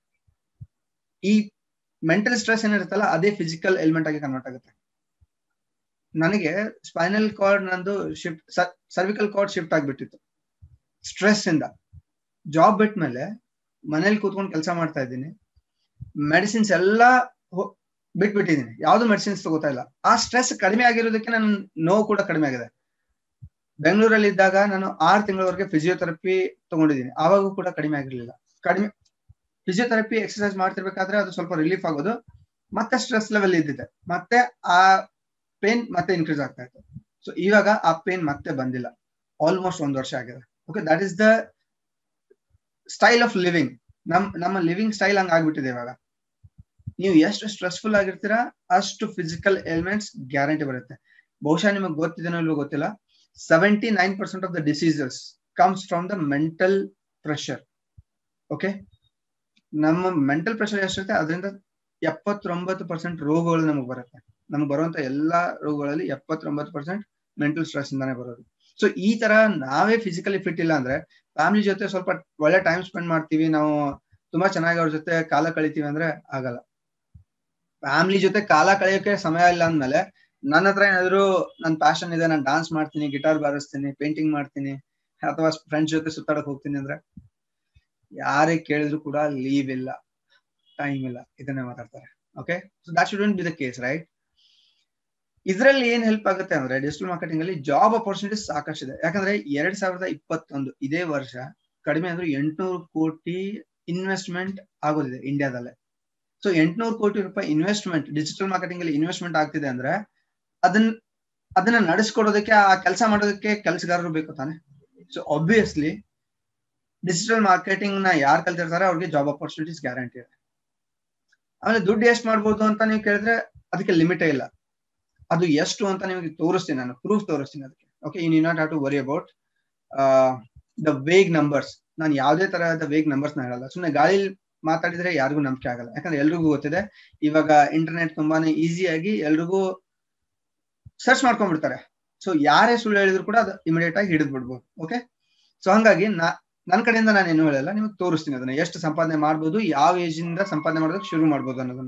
ಈ ಮೆಂಟಲ್ ಸ್ಟ್ರೆಸ್ ಏನಿರುತ್ತಲ್ಲ ಅದೇ ಫಿಸಿಕಲ್ ಎಲಿಮೆಂಟ್ ಆಗಿ ಕನ್ವರ್ಟ್ ಆಗುತ್ತೆ ನನಗೆ ಸ್ಪೈನಲ್ ಕಾರ್ಡ್ ನಂದು ಶಿಫ್ಟ್ ಸರ್ವಿಕಲ್ ಕಾರ್ಡ್ ಶಿಫ್ಟ್ ಆಗ್ಬಿಟ್ಟಿತ್ತು ಸ್ಟ್ರೆಸ್ ಇಂದ ಜಾಬ್ ಬಿಟ್ಟ ಮೇಲೆ ಮನೇಲಿ ಕೂತ್ಕೊಂಡು ಕೆಲಸ ಮಾಡ್ತಾ ಇದ್ದೀನಿ ಮೆಡಿಸಿನ್ಸ್ ಎಲ್ಲ ಬಿಟ್ಬಿಟ್ಟಿದ್ದೀನಿ ಯಾವ್ದು ಮೆಡಿಸಿನ್ಸ್ ತಗೋತಾ ಇಲ್ಲ ಆ ಸ್ಟ್ರೆಸ್ ಕಡಿಮೆ ಆಗಿರೋದಕ್ಕೆ ನನ್ನ ನೋವು ಕೂಡ ಕಡಿಮೆ ಆಗಿದೆ ಬೆಂಗಳೂರಲ್ಲಿ ಇದ್ದಾಗ ನಾನು ಆರು ತಿಂಗಳವರೆಗೆ ಫಿಸಿಯೋಥೆರಪಿ ತಗೊಂಡಿದ್ದೀನಿ ಆವಾಗೂ ಕೂಡ ಕಡಿಮೆ ಆಗಿರ್ಲಿಲ್ಲ ಕಡಿಮೆ ಫಿಸಿಯೋಥೆರಪಿ ಎಕ್ಸರ್ಸೈಸ್ ಮಾಡ್ತಿರ್ಬೇಕಾದ್ರೆ ಅದು ಸ್ವಲ್ಪ ರಿಲೀಫ್ ಆಗೋದು ಮತ್ತೆ ಸ್ಟ್ರೆಸ್ ಲೆವೆಲ್ ಇದ್ದಿದೆ ಮತ್ತೆ ಆ ಪೇನ್ ಮತ್ತೆ ಇನ್ಕ್ರೀಸ್ ಆಗ್ತಾ ಇತ್ತು ಸೊ ಇವಾಗ ಆ ಪೇನ್ ಮತ್ತೆ ಬಂದಿಲ್ಲ ಆಲ್ಮೋಸ್ಟ್ ಒಂದ್ ವರ್ಷ ಆಗಿದೆ okay that is the style of living ನಮ್ ನಮ್ಮ ಲಿವಿಂಗ್ ಸ್ಟೈಲ್ ಹಂಗ ಆಗ್ಬಿಟ್ಟಿದೆ ಇವಾಗ ನೀವು ಎಷ್ಟು ಸ್ಟ್ರೆಸ್ಫುಲ್ ಆಗಿರ್ತೀರಾ ಅಷ್ಟು ಫಿಸಿಕಲ್ ಎಲಿಮೆಂಟ್ಸ್ ಗ್ಯಾರಂಟಿ ಬರುತ್ತೆ ಬಹುಶಃ ನಿಮಗೆ ಗೊತ್ತಿದೇನೋ ಇಲ್ವೋ ಗೊತ್ತಿಲ್ಲ seventy nine percent of the diseases comes from the mental pressure okay ನಮ್ಮ ಮೆಂಟಲ್ ಪ್ರೆಷರ್ ಎಷ್ಟಿರುತ್ತೆ ಅದರಿಂದ ಎಪ್ಪತ್ತೊಂಬತ್ತು ಪರ್ಸೆಂಟ್ ರೋಗಗಳು ನಮಗೆ ಬರುತ್ತೆ ನಮ್ಗೆ ಬರುವಂತ ಎಲ್ಲಾ ರೋಗಗಳಲ್ಲಿ ಎಪ್ಪತ್ತೊಂಬತ್ತು ಪರ್ಸೆಂಟ್ ಮೆಂಟಲ್ ಸ್ಟ್ರೆಸ್ ಇಂದಾನೆ ಬರೋದು ಸೊ ಈ ತರ ನಾವೇ ಫಿಸಿಕಲಿ ಫಿಟ್ ಇಲ್ಲ ಅಂದ್ರೆ ಫ್ಯಾಮಿಲಿ ಜೊತೆ ಸ್ವಲ್ಪ ಒಳ್ಳೆ ಟೈಮ್ ಸ್ಪೆಂಡ್ ಮಾಡ್ತೀವಿ ನಾವು ತುಂಬಾ ಚೆನ್ನಾಗಿ ಅವ್ರ ಜೊತೆ ಕಾಲ ಕಳಿತೀವಿ ಅಂದ್ರೆ ಆಗಲ್ಲ ಫ್ಯಾಮಿಲಿ ಜೊತೆ ಕಾಲ ಕಳೆಯೋಕೆ ಸಮಯ ಇಲ್ಲ ಅಂದ್ಮೇಲೆ ನನ್ನ ಹತ್ರ ಏನಾದ್ರು ನನ್ ಪ್ಯಾಷನ್ ಇದೆ ನಾನು ಡಾನ್ಸ್ ಮಾಡ್ತೀನಿ ಗಿಟಾರ್ ಬಾರಿಸ್ತೀನಿ ಪೇಂಟಿಂಗ್ ಮಾಡ್ತೀನಿ ಅಥವಾ ಫ್ರೆಂಡ್ಸ್ ಜೊತೆ ಸುತ್ತಾಡಕ್ ಹೋಗ್ತೀನಿ ಅಂದ್ರೆ ಯಾರೇ ಕೇಳಿದ್ರು ಕೂಡ ಲೀವ್ ಇಲ್ಲ ಟೈಮ್ ಇಲ್ಲ ಇದನ್ನೇ ಮಾತಾಡ್ತಾರೆ okay so that should be the case right ಇದ್ರಲ್ಲಿ ಏನ್ ಹೆಲ್ಪ್ ಆಗುತ್ತೆ ಅಂದ್ರೆ ಡಿಜಿಟಲ್ ಮಾರ್ಕೆಟಿಂಗ್ ಅಲ್ಲಿ ಜಾಬ್ ಅಪರ್ಚುನಿಟೀಸ್ ಸಾಕಷ್ಟಿದೆ ಯಾಕಂದ್ರೆ ಎರಡ್ ಸಾವಿರದ ಇಪ್ಪತ್ತೊಂದು ಇದೇ ವರ್ಷ ಕಡಿಮೆ ಅಂದ್ರೆ ಎಂಟ್ನೂರು ಕೋಟಿ ಇನ್ವೆಸ್ಟ್ಮೆಂಟ್ ಆಗೋದಿದೆ ಇಂಡಿಯಾದಲ್ಲೇ ಸೊ ಎಂಟ್ನೂರು ಕೋಟಿ ರೂಪಾಯಿ ಇನ್ವೆಸ್ಟ್ಮೆಂಟ್ ಡಿಜಿಟಲ್ ಮಾರ್ಕೆಟಿಂಗ್ ಅಲ್ಲಿ ಇನ್ವೆಸ್ಟ್ಮೆಂಟ್ ಆಗ್ತಿದೆ ಅಂದ್ರೆ ಅದನ್ನ ಅದನ್ನ ನಡೆಸ್ಕೊಡೋದಕ್ಕೆ ಆ ಕೆಲಸ ಮಾಡೋದಕ್ಕೆ ಕೆಲಸಗಾರರು ಬೇಕು ತಾನೆ ಸೊ ಆಬ್ವಿಯಸ್ಲಿ ಡಿಜಿಟಲ್ ಮಾರ್ಕೆಟಿಂಗ್ ನ ಯಾರು ಕಲ್ತಿರ್ತಾರೆ ಅವ್ರಿಗೆ ಜಾಬ್ ಅಪರ್ಚುನಿಟೀಸ್ ಗ್ಯಾರಂಟಿ ಇದೆ ಆಮೇಲೆ ದುಡ್ಡು ಎಷ್ಟು ಮಾಡ್ಬೋದು ಅಂತ ನೀವು ಕೇಳಿದ್ರೆ ಅದಕ್ಕೆ ಲಿಮಿಟೇ ಇಲ್ಲ ಅದು ಎಷ್ಟು ಅಂತ ನಿಮಗೆ ತೋರಿಸ್ತೀನಿ ನಾನು ಪ್ರೂಫ್ ತೋರಿಸ್ತೀನಿ ಅದಕ್ಕೆ okay you not have to worry about the vague numbers ನಾನು ಯಾವುದೇ ತರಹದ ವೇಗ್ ನಂಬರ್ಸ್ ನ ಹೇಳಲ್ಲ ಸುಮ್ಮನೆ ಗಾಳಿ ಮಾತಾಡಿದ್ರೆ ಯಾರಿಗೂ ನಂಬಿಕೆ ಆಗಲ್ಲ ಯಾಕಂದ್ರೆ ಎಲ್ರಿಗೂ ಗೊತ್ತಿದೆ ಇವಾಗ ಇಂಟರ್ನೆಟ್ ತುಂಬಾನೇ ಈಸಿಯಾಗಿ ಎಲ್ರಿಗೂ ಸರ್ಚ್ ಮಾಡ್ಕೊಂಡ್ಬಿಡ್ತಾರೆ ಸೊ ಯಾರೇ ಸುಳ್ಳು ಹೇಳಿದ್ರು ಕೂಡ ಅದು ಇಮಿಡಿಯೇಟ್ ಆಗಿ ಹಿಡಿದ್ ಬಿಡ್ಬೋದು ಓಕೆ ಸೊ ಹಂಗಾಗಿ ನಾ ನನ್ನ ಕಡೆಯಿಂದ ನಾನು ಏನು ಹೇಳಲ್ಲ ನಿಮಗೆ ತೋರಿಸ್ತೀನಿ ಅದನ್ನ ಎಷ್ಟು ಸಂಪಾದನೆ ಮಾಡ್ಬೋದು ಯಾವ ಏಜ್ ಇಂದ ಸಂಪಾದನೆ ಮಾಡೋದಕ್ಕೆ ಶುರು ಮಾಡ್ಬೋದು ಅನ್ನೋದನ್ನ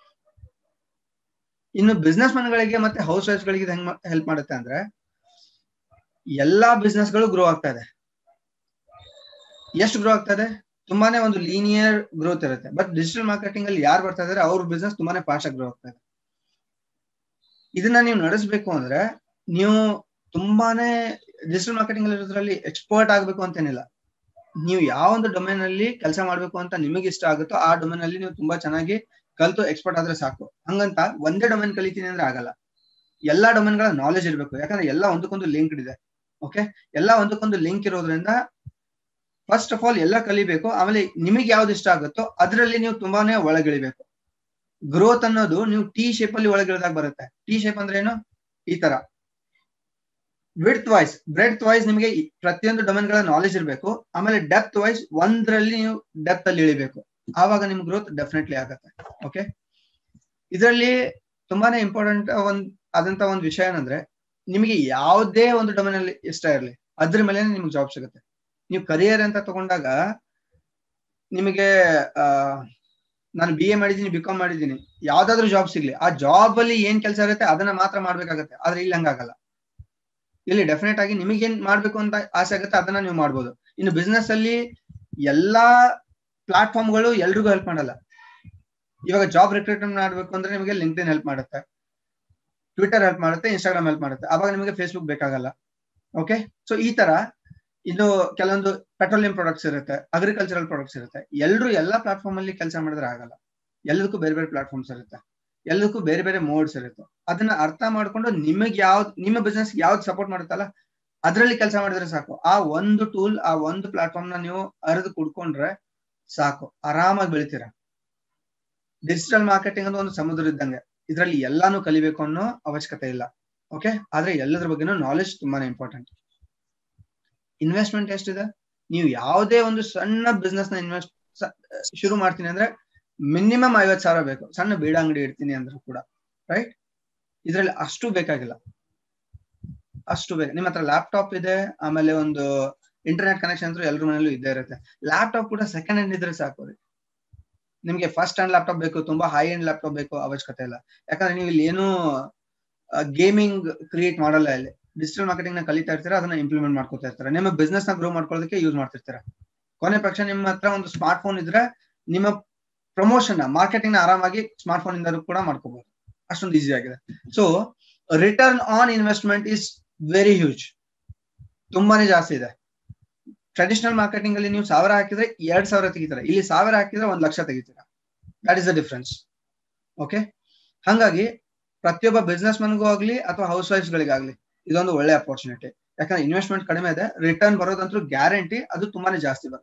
ಇನ್ನು ಬಿಸ್ನೆಸ್ ಮನ್ಗಳಿಗೆ ಮತ್ತೆ ಹೌಸ್ ವೈಫ್ ಗಳಿಗೆ ಹೆಂಗ್ ಹೆಲ್ಪ್ ಮಾಡುತ್ತೆ ಅಂದ್ರೆ ಎಲ್ಲಾ ಬಿಸ್ನೆಸ್ ಗಳು ಗ್ರೋ ಆಗ್ತಾ ಇದೆ ಎಷ್ಟು ಗ್ರೋ ಆಗ್ತಾ ಇದೆ ತುಂಬಾನೇ ಒಂದು ಲೀನಿಯರ್ ಗ್ರೋತ್ ಇರುತ್ತೆ ಬಟ್ ಡಿಜಿಟಲ್ ಮಾರ್ಕೆಟಿಂಗ್ ಅಲ್ಲಿ ಯಾರು ಬರ್ತಾ ಇದಾರೆ ಅವ್ರ ಬಿಸ್ನೆಸ್ ತುಂಬಾನೇ ಫಾಸ್ಟ್ ಆಗಿ ಗ್ರೋ ಆಗ್ತಾ ಇದೆ ಇದನ್ನ ನೀವು ನಡೆಸಬೇಕು ಅಂದ್ರೆ ನೀವು ತುಂಬಾನೇ ಡಿಜಿಟಲ್ ಮಾರ್ಕೆಟಿಂಗ್ ಅಲ್ಲಿ ಇರೋದ್ರಲ್ಲಿ ಎಕ್ಸ್ಪರ್ಟ್ ಆಗ್ಬೇಕು ಅಂತೇನಿಲ್ಲ ನೀವು ಯಾವ ಒಂದು ಡೊಮೈನ್ ಅಲ್ಲಿ ಕೆಲಸ ಮಾಡ್ಬೇಕು ಅಂತ ನಿಮಗೆ ಇಷ್ಟ ಆಗುತ್ತೋ ಆ ಡೊಮೈನ್ ಅಲ್ಲಿ ನೀವು ತುಂಬಾ ಚೆನ್ನಾಗಿ ಕಲ್ತು ಎಕ್ಸ್ಪರ್ಟ್ ಆದ್ರೆ ಸಾಕು ಹಂಗಂತ ಒಂದೇ ಡೊಮೈನ್ ಕಲಿತೀನಿ ಅಂದ್ರೆ ಆಗಲ್ಲ ಎಲ್ಲಾ ಡೊಮೈನ್ ಗಳ ನಾಲೆಜ್ ಇರಬೇಕು ಯಾಕಂದ್ರೆ ಎಲ್ಲ ಒಂದಕ್ಕೊಂದು ಲಿಂಕ್ ಇದೆ ಓಕೆ ಎಲ್ಲ ಒಂದಕ್ಕೊಂದು ಲಿಂಕ್ ಇರೋದ್ರಿಂದ ಫಸ್ಟ್ ಆಫ್ ಆಲ್ ಎಲ್ಲ ಕಲಿಬೇಕು ಆಮೇಲೆ ನಿಮಗೆ ಯಾವ್ದು ಇಷ್ಟ ಆಗುತ್ತೋ ಅದರಲ್ಲಿ ನೀವು ತುಂಬಾನೇ ಒಳಗಿಳಿಬೇಕು ಗ್ರೋತ್ ಅನ್ನೋದು ನೀವು ಟಿ ಶೇಪ್ ಅಲ್ಲಿ ಒಳಗಿಳಿದಾಗ ಬರುತ್ತೆ ಟಿ ಶೇಪ್ ಅಂದ್ರೆ ಏನು ಈ ತರ ವಿಡ್ತ್ ವೈಸ್ ಬ್ರೆಡ್ ವೈಸ್ ನಿಮಗೆ ಪ್ರತಿಯೊಂದು ಡೊಮೇನ್ ಗಳ ನಾಲೆಜ್ ಇರಬೇಕು ಆಮೇಲೆ ಡೆಪ್ತ್ ವೈಸ್ ಒಂದ್ರಲ್ಲಿ ನೀವು ಡೆಪ್ತ್ ಅಲ್ಲಿ ಇಳಿಬೇಕು ಆವಾಗ ನಿಮ್ ಗ್ರೋತ್ ಡೆಫಿನೆಟ್ಲಿ ಆಗತ್ತೆ ಓಕೆ ಇದರಲ್ಲಿ ತುಂಬಾನೇ ಇಂಪಾರ್ಟೆಂಟ್ ಒಂದ್ ಆದಂತ ಒಂದು ವಿಷಯ ಏನಂದ್ರೆ ನಿಮಗೆ ಯಾವುದೇ ಒಂದು ಡೊಮೇನ್ ಅಲ್ಲಿ ಇಷ್ಟ ಇರಲಿ ಅದ್ರ ಮೇಲೆ ನಿಮ್ಗೆ ಜಾಬ್ ಸಿಗುತ್ತೆ ನೀವು ಕರಿಯರ್ ಅಂತ ತಗೊಂಡಾಗ ನಿಮಗೆ ಆ ನಾನು ಬಿ ಎ ಮಾಡಿದ್ದೀನಿ ಬಿ ಕಾಮ್ ಮಾಡಿದ್ದೀನಿ ಯಾವ್ದಾದ್ರು ಜಾಬ್ ಸಿಗ್ಲಿ ಆ ಜಾಬ್ ಅಲ್ಲಿ ಏನ್ ಕೆಲಸ ಇರುತ್ತೆ ಅದನ್ನ ಮಾತ್ರ ಮಾಡ್ಬೇಕಾಗತ್ತೆ ಆದ್ರೆ ಇಲ್ಲಿ ಹಂಗಾಗಲ್ಲ ಇಲ್ಲಿ ಡೆಫಿನೆಟ್ ಆಗಿ ನಿಮಗೆ ಏನ್ ಮಾಡ್ಬೇಕು ಅಂತ ಆಸೆ ಆಗುತ್ತೆ ಅದನ್ನ ನೀವು ಮಾಡ್ಬೋದು ಇನ್ನು ಬಿಸ್ನೆಸ್ ಅಲ್ಲಿ ಎಲ್ಲಾ ಪ್ಲಾಟ್ಫಾರ್ಮ್ಗಳು ಎಲ್ರಿಗೂ ಹೆಲ್ಪ್ ಮಾಡಲ್ಲ ಇವಾಗ ಜಾಬ್ ರಿಕ್ರೂಟ್ಮೆಂಟ್ ಮಾಡ್ಬೇಕು ಅಂದ್ರೆ ನಿಮಗೆ ಲಿಂಕ್ಡ್ ಇನ್ ಹೆಲ್ಪ್ ಮಾಡುತ್ತೆ ಟ್ವಿಟರ್ ಹೆಲ್ಪ್ ಮಾಡುತ್ತೆ ಇನ್ಸ್ಟಾಗ್ರಾಮ್ ಹೆಲ್ಪ್ ಮಾಡುತ್ತೆ ಅವಾಗ ನಿಮಗೆ ಫೇಸ್ಬುಕ್ ಬೇಕಾಗಲ್ಲ ಓಕೆ ಸೊ ಈ ತರ ಇದು ಕೆಲವೊಂದು ಪೆಟ್ರೋಲಿಯಂ ಪ್ರಾಡಕ್ಟ್ಸ್ ಇರುತ್ತೆ ಅಗ್ರಿಕಲ್ಚರಲ್ ಪ್ರಾಡಕ್ಟ್ಸ್ ಇರುತ್ತೆ ಎಲ್ಲರೂ ಎಲ್ಲಾ ಪ್ಲಾಟ್ಫಾರ್ಮ್ ಅಲ್ಲಿ ಕೆಲಸ ಮಾಡಿದ್ರೆ ಆಗಲ್ಲ ಎಲ್ಲದಕ್ಕೂ ಬೇರೆ ಬೇರೆ ಪ್ಲಾಟ್ಫಾರ್ಮ್ಸ್ ಇರುತ್ತೆ ಎಲ್ಲದಕ್ಕೂ ಬೇರೆ ಬೇರೆ ಮೋಡ್ಸ್ ಇರುತ್ತೆ ಅದನ್ನ ಅರ್ಥ ಮಾಡ್ಕೊಂಡು ನಿಮಗೆ ಯಾವ್ದು ನಿಮ್ಮ ಬಿಸ್ನೆಸ್ ಯಾವ್ದು ಸಪೋರ್ಟ್ ಮಾಡುತ್ತಲ್ಲ ಅದರಲ್ಲಿ ಕೆಲಸ ಮಾಡಿದ್ರೆ ಸಾಕು ಆ ಒಂದು ಟೂಲ್ ಆ ಒಂದು ಪ್ಲಾಟ್ಫಾರ್ಮ್ ನ ನೀವು ಅರಿದು ಕುಡ್ಕೊಂಡ್ರೆ ಸಾಕು ಆರಾಮಾಗಿ ಬೆಳಿತೀರ ಡಿಜಿಟಲ್ ಮಾರ್ಕೆಟಿಂಗ್ ಅಂತ ಒಂದು ಸಮುದ್ರ ಇದ್ದಂಗೆ ಇದರಲ್ಲಿ ಎಲ್ಲಾನು ಕಲಿಬೇಕು ಅನ್ನೋ ಅವಶ್ಯಕತೆ ಇಲ್ಲ ಓಕೆ ಆದ್ರೆ ಎಲ್ಲದ್ರ ಬಗ್ಗೆನೂ ನಾಲೆಜ್ ತುಂಬಾನೇ ಇಂಪಾರ್ಟೆಂಟ್ ಇನ್ವೆಸ್ಟ್ಮೆಂಟ್ ಎಷ್ಟಿದೆ ನೀವು ಯಾವುದೇ ಒಂದು ಸಣ್ಣ ಬಿಸ್ನೆಸ್ ನ ಇನ್ವೆಸ್ಟ್ ಶುರು ಮಾಡ್ತೀನಿ ಅಂದ್ರೆ ಮಿನಿಮಮ್ ಐವತ್ ಸಾವಿರ ಬೇಕು ಸಣ್ಣ ಬೀಡ ಅಂಗಡಿ ಇಡ್ತೀನಿ ಅಂದ್ರೂ ಕೂಡ ರೈಟ್ ಇದ್ರಲ್ಲಿ ಅಷ್ಟು ಬೇಕಾಗಿಲ್ಲ ಅಷ್ಟು ಬೇಕು ನಿಮ್ಮ ಹತ್ರ ಲ್ಯಾಪ್ಟಾಪ್ ಇದೆ ಆಮೇಲೆ ಒಂದು ಇಂಟರ್ನೆಟ್ ಕನೆಕ್ಷನ್ ಅಂತೂ ಎಲ್ರ ಮನೇಲೂ ಇದ್ದೇ ಇರುತ್ತೆ ಲ್ಯಾಪ್ಟಾಪ್ ಕೂಡ ಸೆಕೆಂಡ್ ಹ್ಯಾಂಡ್ ಇದ್ರೆ ಸಾಕು ರೀ ನಿಮ್ಗೆ ಫಸ್ಟ್ ಹ್ಯಾಂಡ್ ಲ್ಯಾಪ್ಟಾಪ್ ಬೇಕು ತುಂಬಾ ಹೈ ಎಂಡ್ ಲ್ಯಾಪ್ಟಾಪ್ ಬೇಕು ಅವಶ್ಯಕತೆ ಇಲ್ಲ ಯಾಕಂದ್ರೆ ನೀವು ಇಲ್ಲಿ ಏನು ಗೇಮಿಂಗ್ ಕ್ರಿಯೇಟ್ ಮಾಡಲ್ಲ ಇಲ್ಲಿ ಡಿಜಿಟಲ್ ಮಾರ್ಕೆಟಿಂಗ್ ನ ಕಲಿತಾ ಇರ್ತೀರಾ ಅದನ್ನ ಇಂಪ್ಲಿಮೆಂಟ್ ಮಾಡ್ಕೊತಾ ಇರ್ತಾರೆ ನಿಮ್ಮ ಬಿಸ್ನೆಸ್ ನ ಗ್ರೋ ಮಾಡ್ಕೊಳ್ಳೋದಕ್ಕೆ ಯೂಸ್ ಮಾಡ್ತಿರ್ತೀರಾ ಕೊನೆ ಪಕ್ಷ ನಿಮ್ಮ ಹತ್ರ ಒಂದು ಸ್ಮಾರ್ಟ್ ಫೋನ್ ಇದ್ರೆ ನಿಮ್ಮ ಪ್ರಮೋಷನ್ ಮಾರ್ಕೆಟಿಂಗ್ ನ ಆರಾಮಾಗಿ ಸ್ಮಾರ್ಟ್ ಫೋನ್ ಇಂದ ಕೂಡ ಮಾಡ್ಕೋಬಹುದು ಅಷ್ಟೊಂದು ಈಸಿ ಆಗಿದೆ so return on investment is very huge ತುಂಬಾನೇ ಜಾಸ್ತಿ ಇದೆ ಟ್ರೆಡಿಷನಲ್ ಮಾರ್ಕೆಟಿಂಗ್ ಅಲ್ಲಿ ನೀವು ಸಾವಿರ ಹಾಕಿದ್ರೆ ಎರಡ್ ಸಾವಿರ ತೆಗಿತೀರಾ ಇಲ್ಲಿ ಸಾವಿರ ಹಾಕಿದ್ರೆ ಒಂದ್ ಲಕ್ಷ ತೆಗಿತೀರಾ that is the difference okay ಹಾಗಾಗಿ ಪ್ರತಿಯೊಬ್ಬ ಬಿಸ್ನೆಸ್ ಮನ್ಗೂ ಆಗ್ಲಿ ಅಥವಾ ಹೌಸ್ ವೈಫ್ಸ್ ಗಳಿಗಾಗ್ಲಿ ಇದೊಂದು ಒಳ್ಳೆ ಅಪರ್ಚುನಿಟಿ ಯಾಕಂದ್ರೆ ಇನ್ವೆಸ್ಟ್ಮೆಂಟ್ ಕಡಿಮೆ ಇದೆ ರಿಟರ್ನ್ ಬರೋದಂತೂ ಗ್ಯಾರಂಟಿ ಅದು ತುಂಬಾನೇ ಜಾಸ್ತಿ ಬರುತ್ತೆ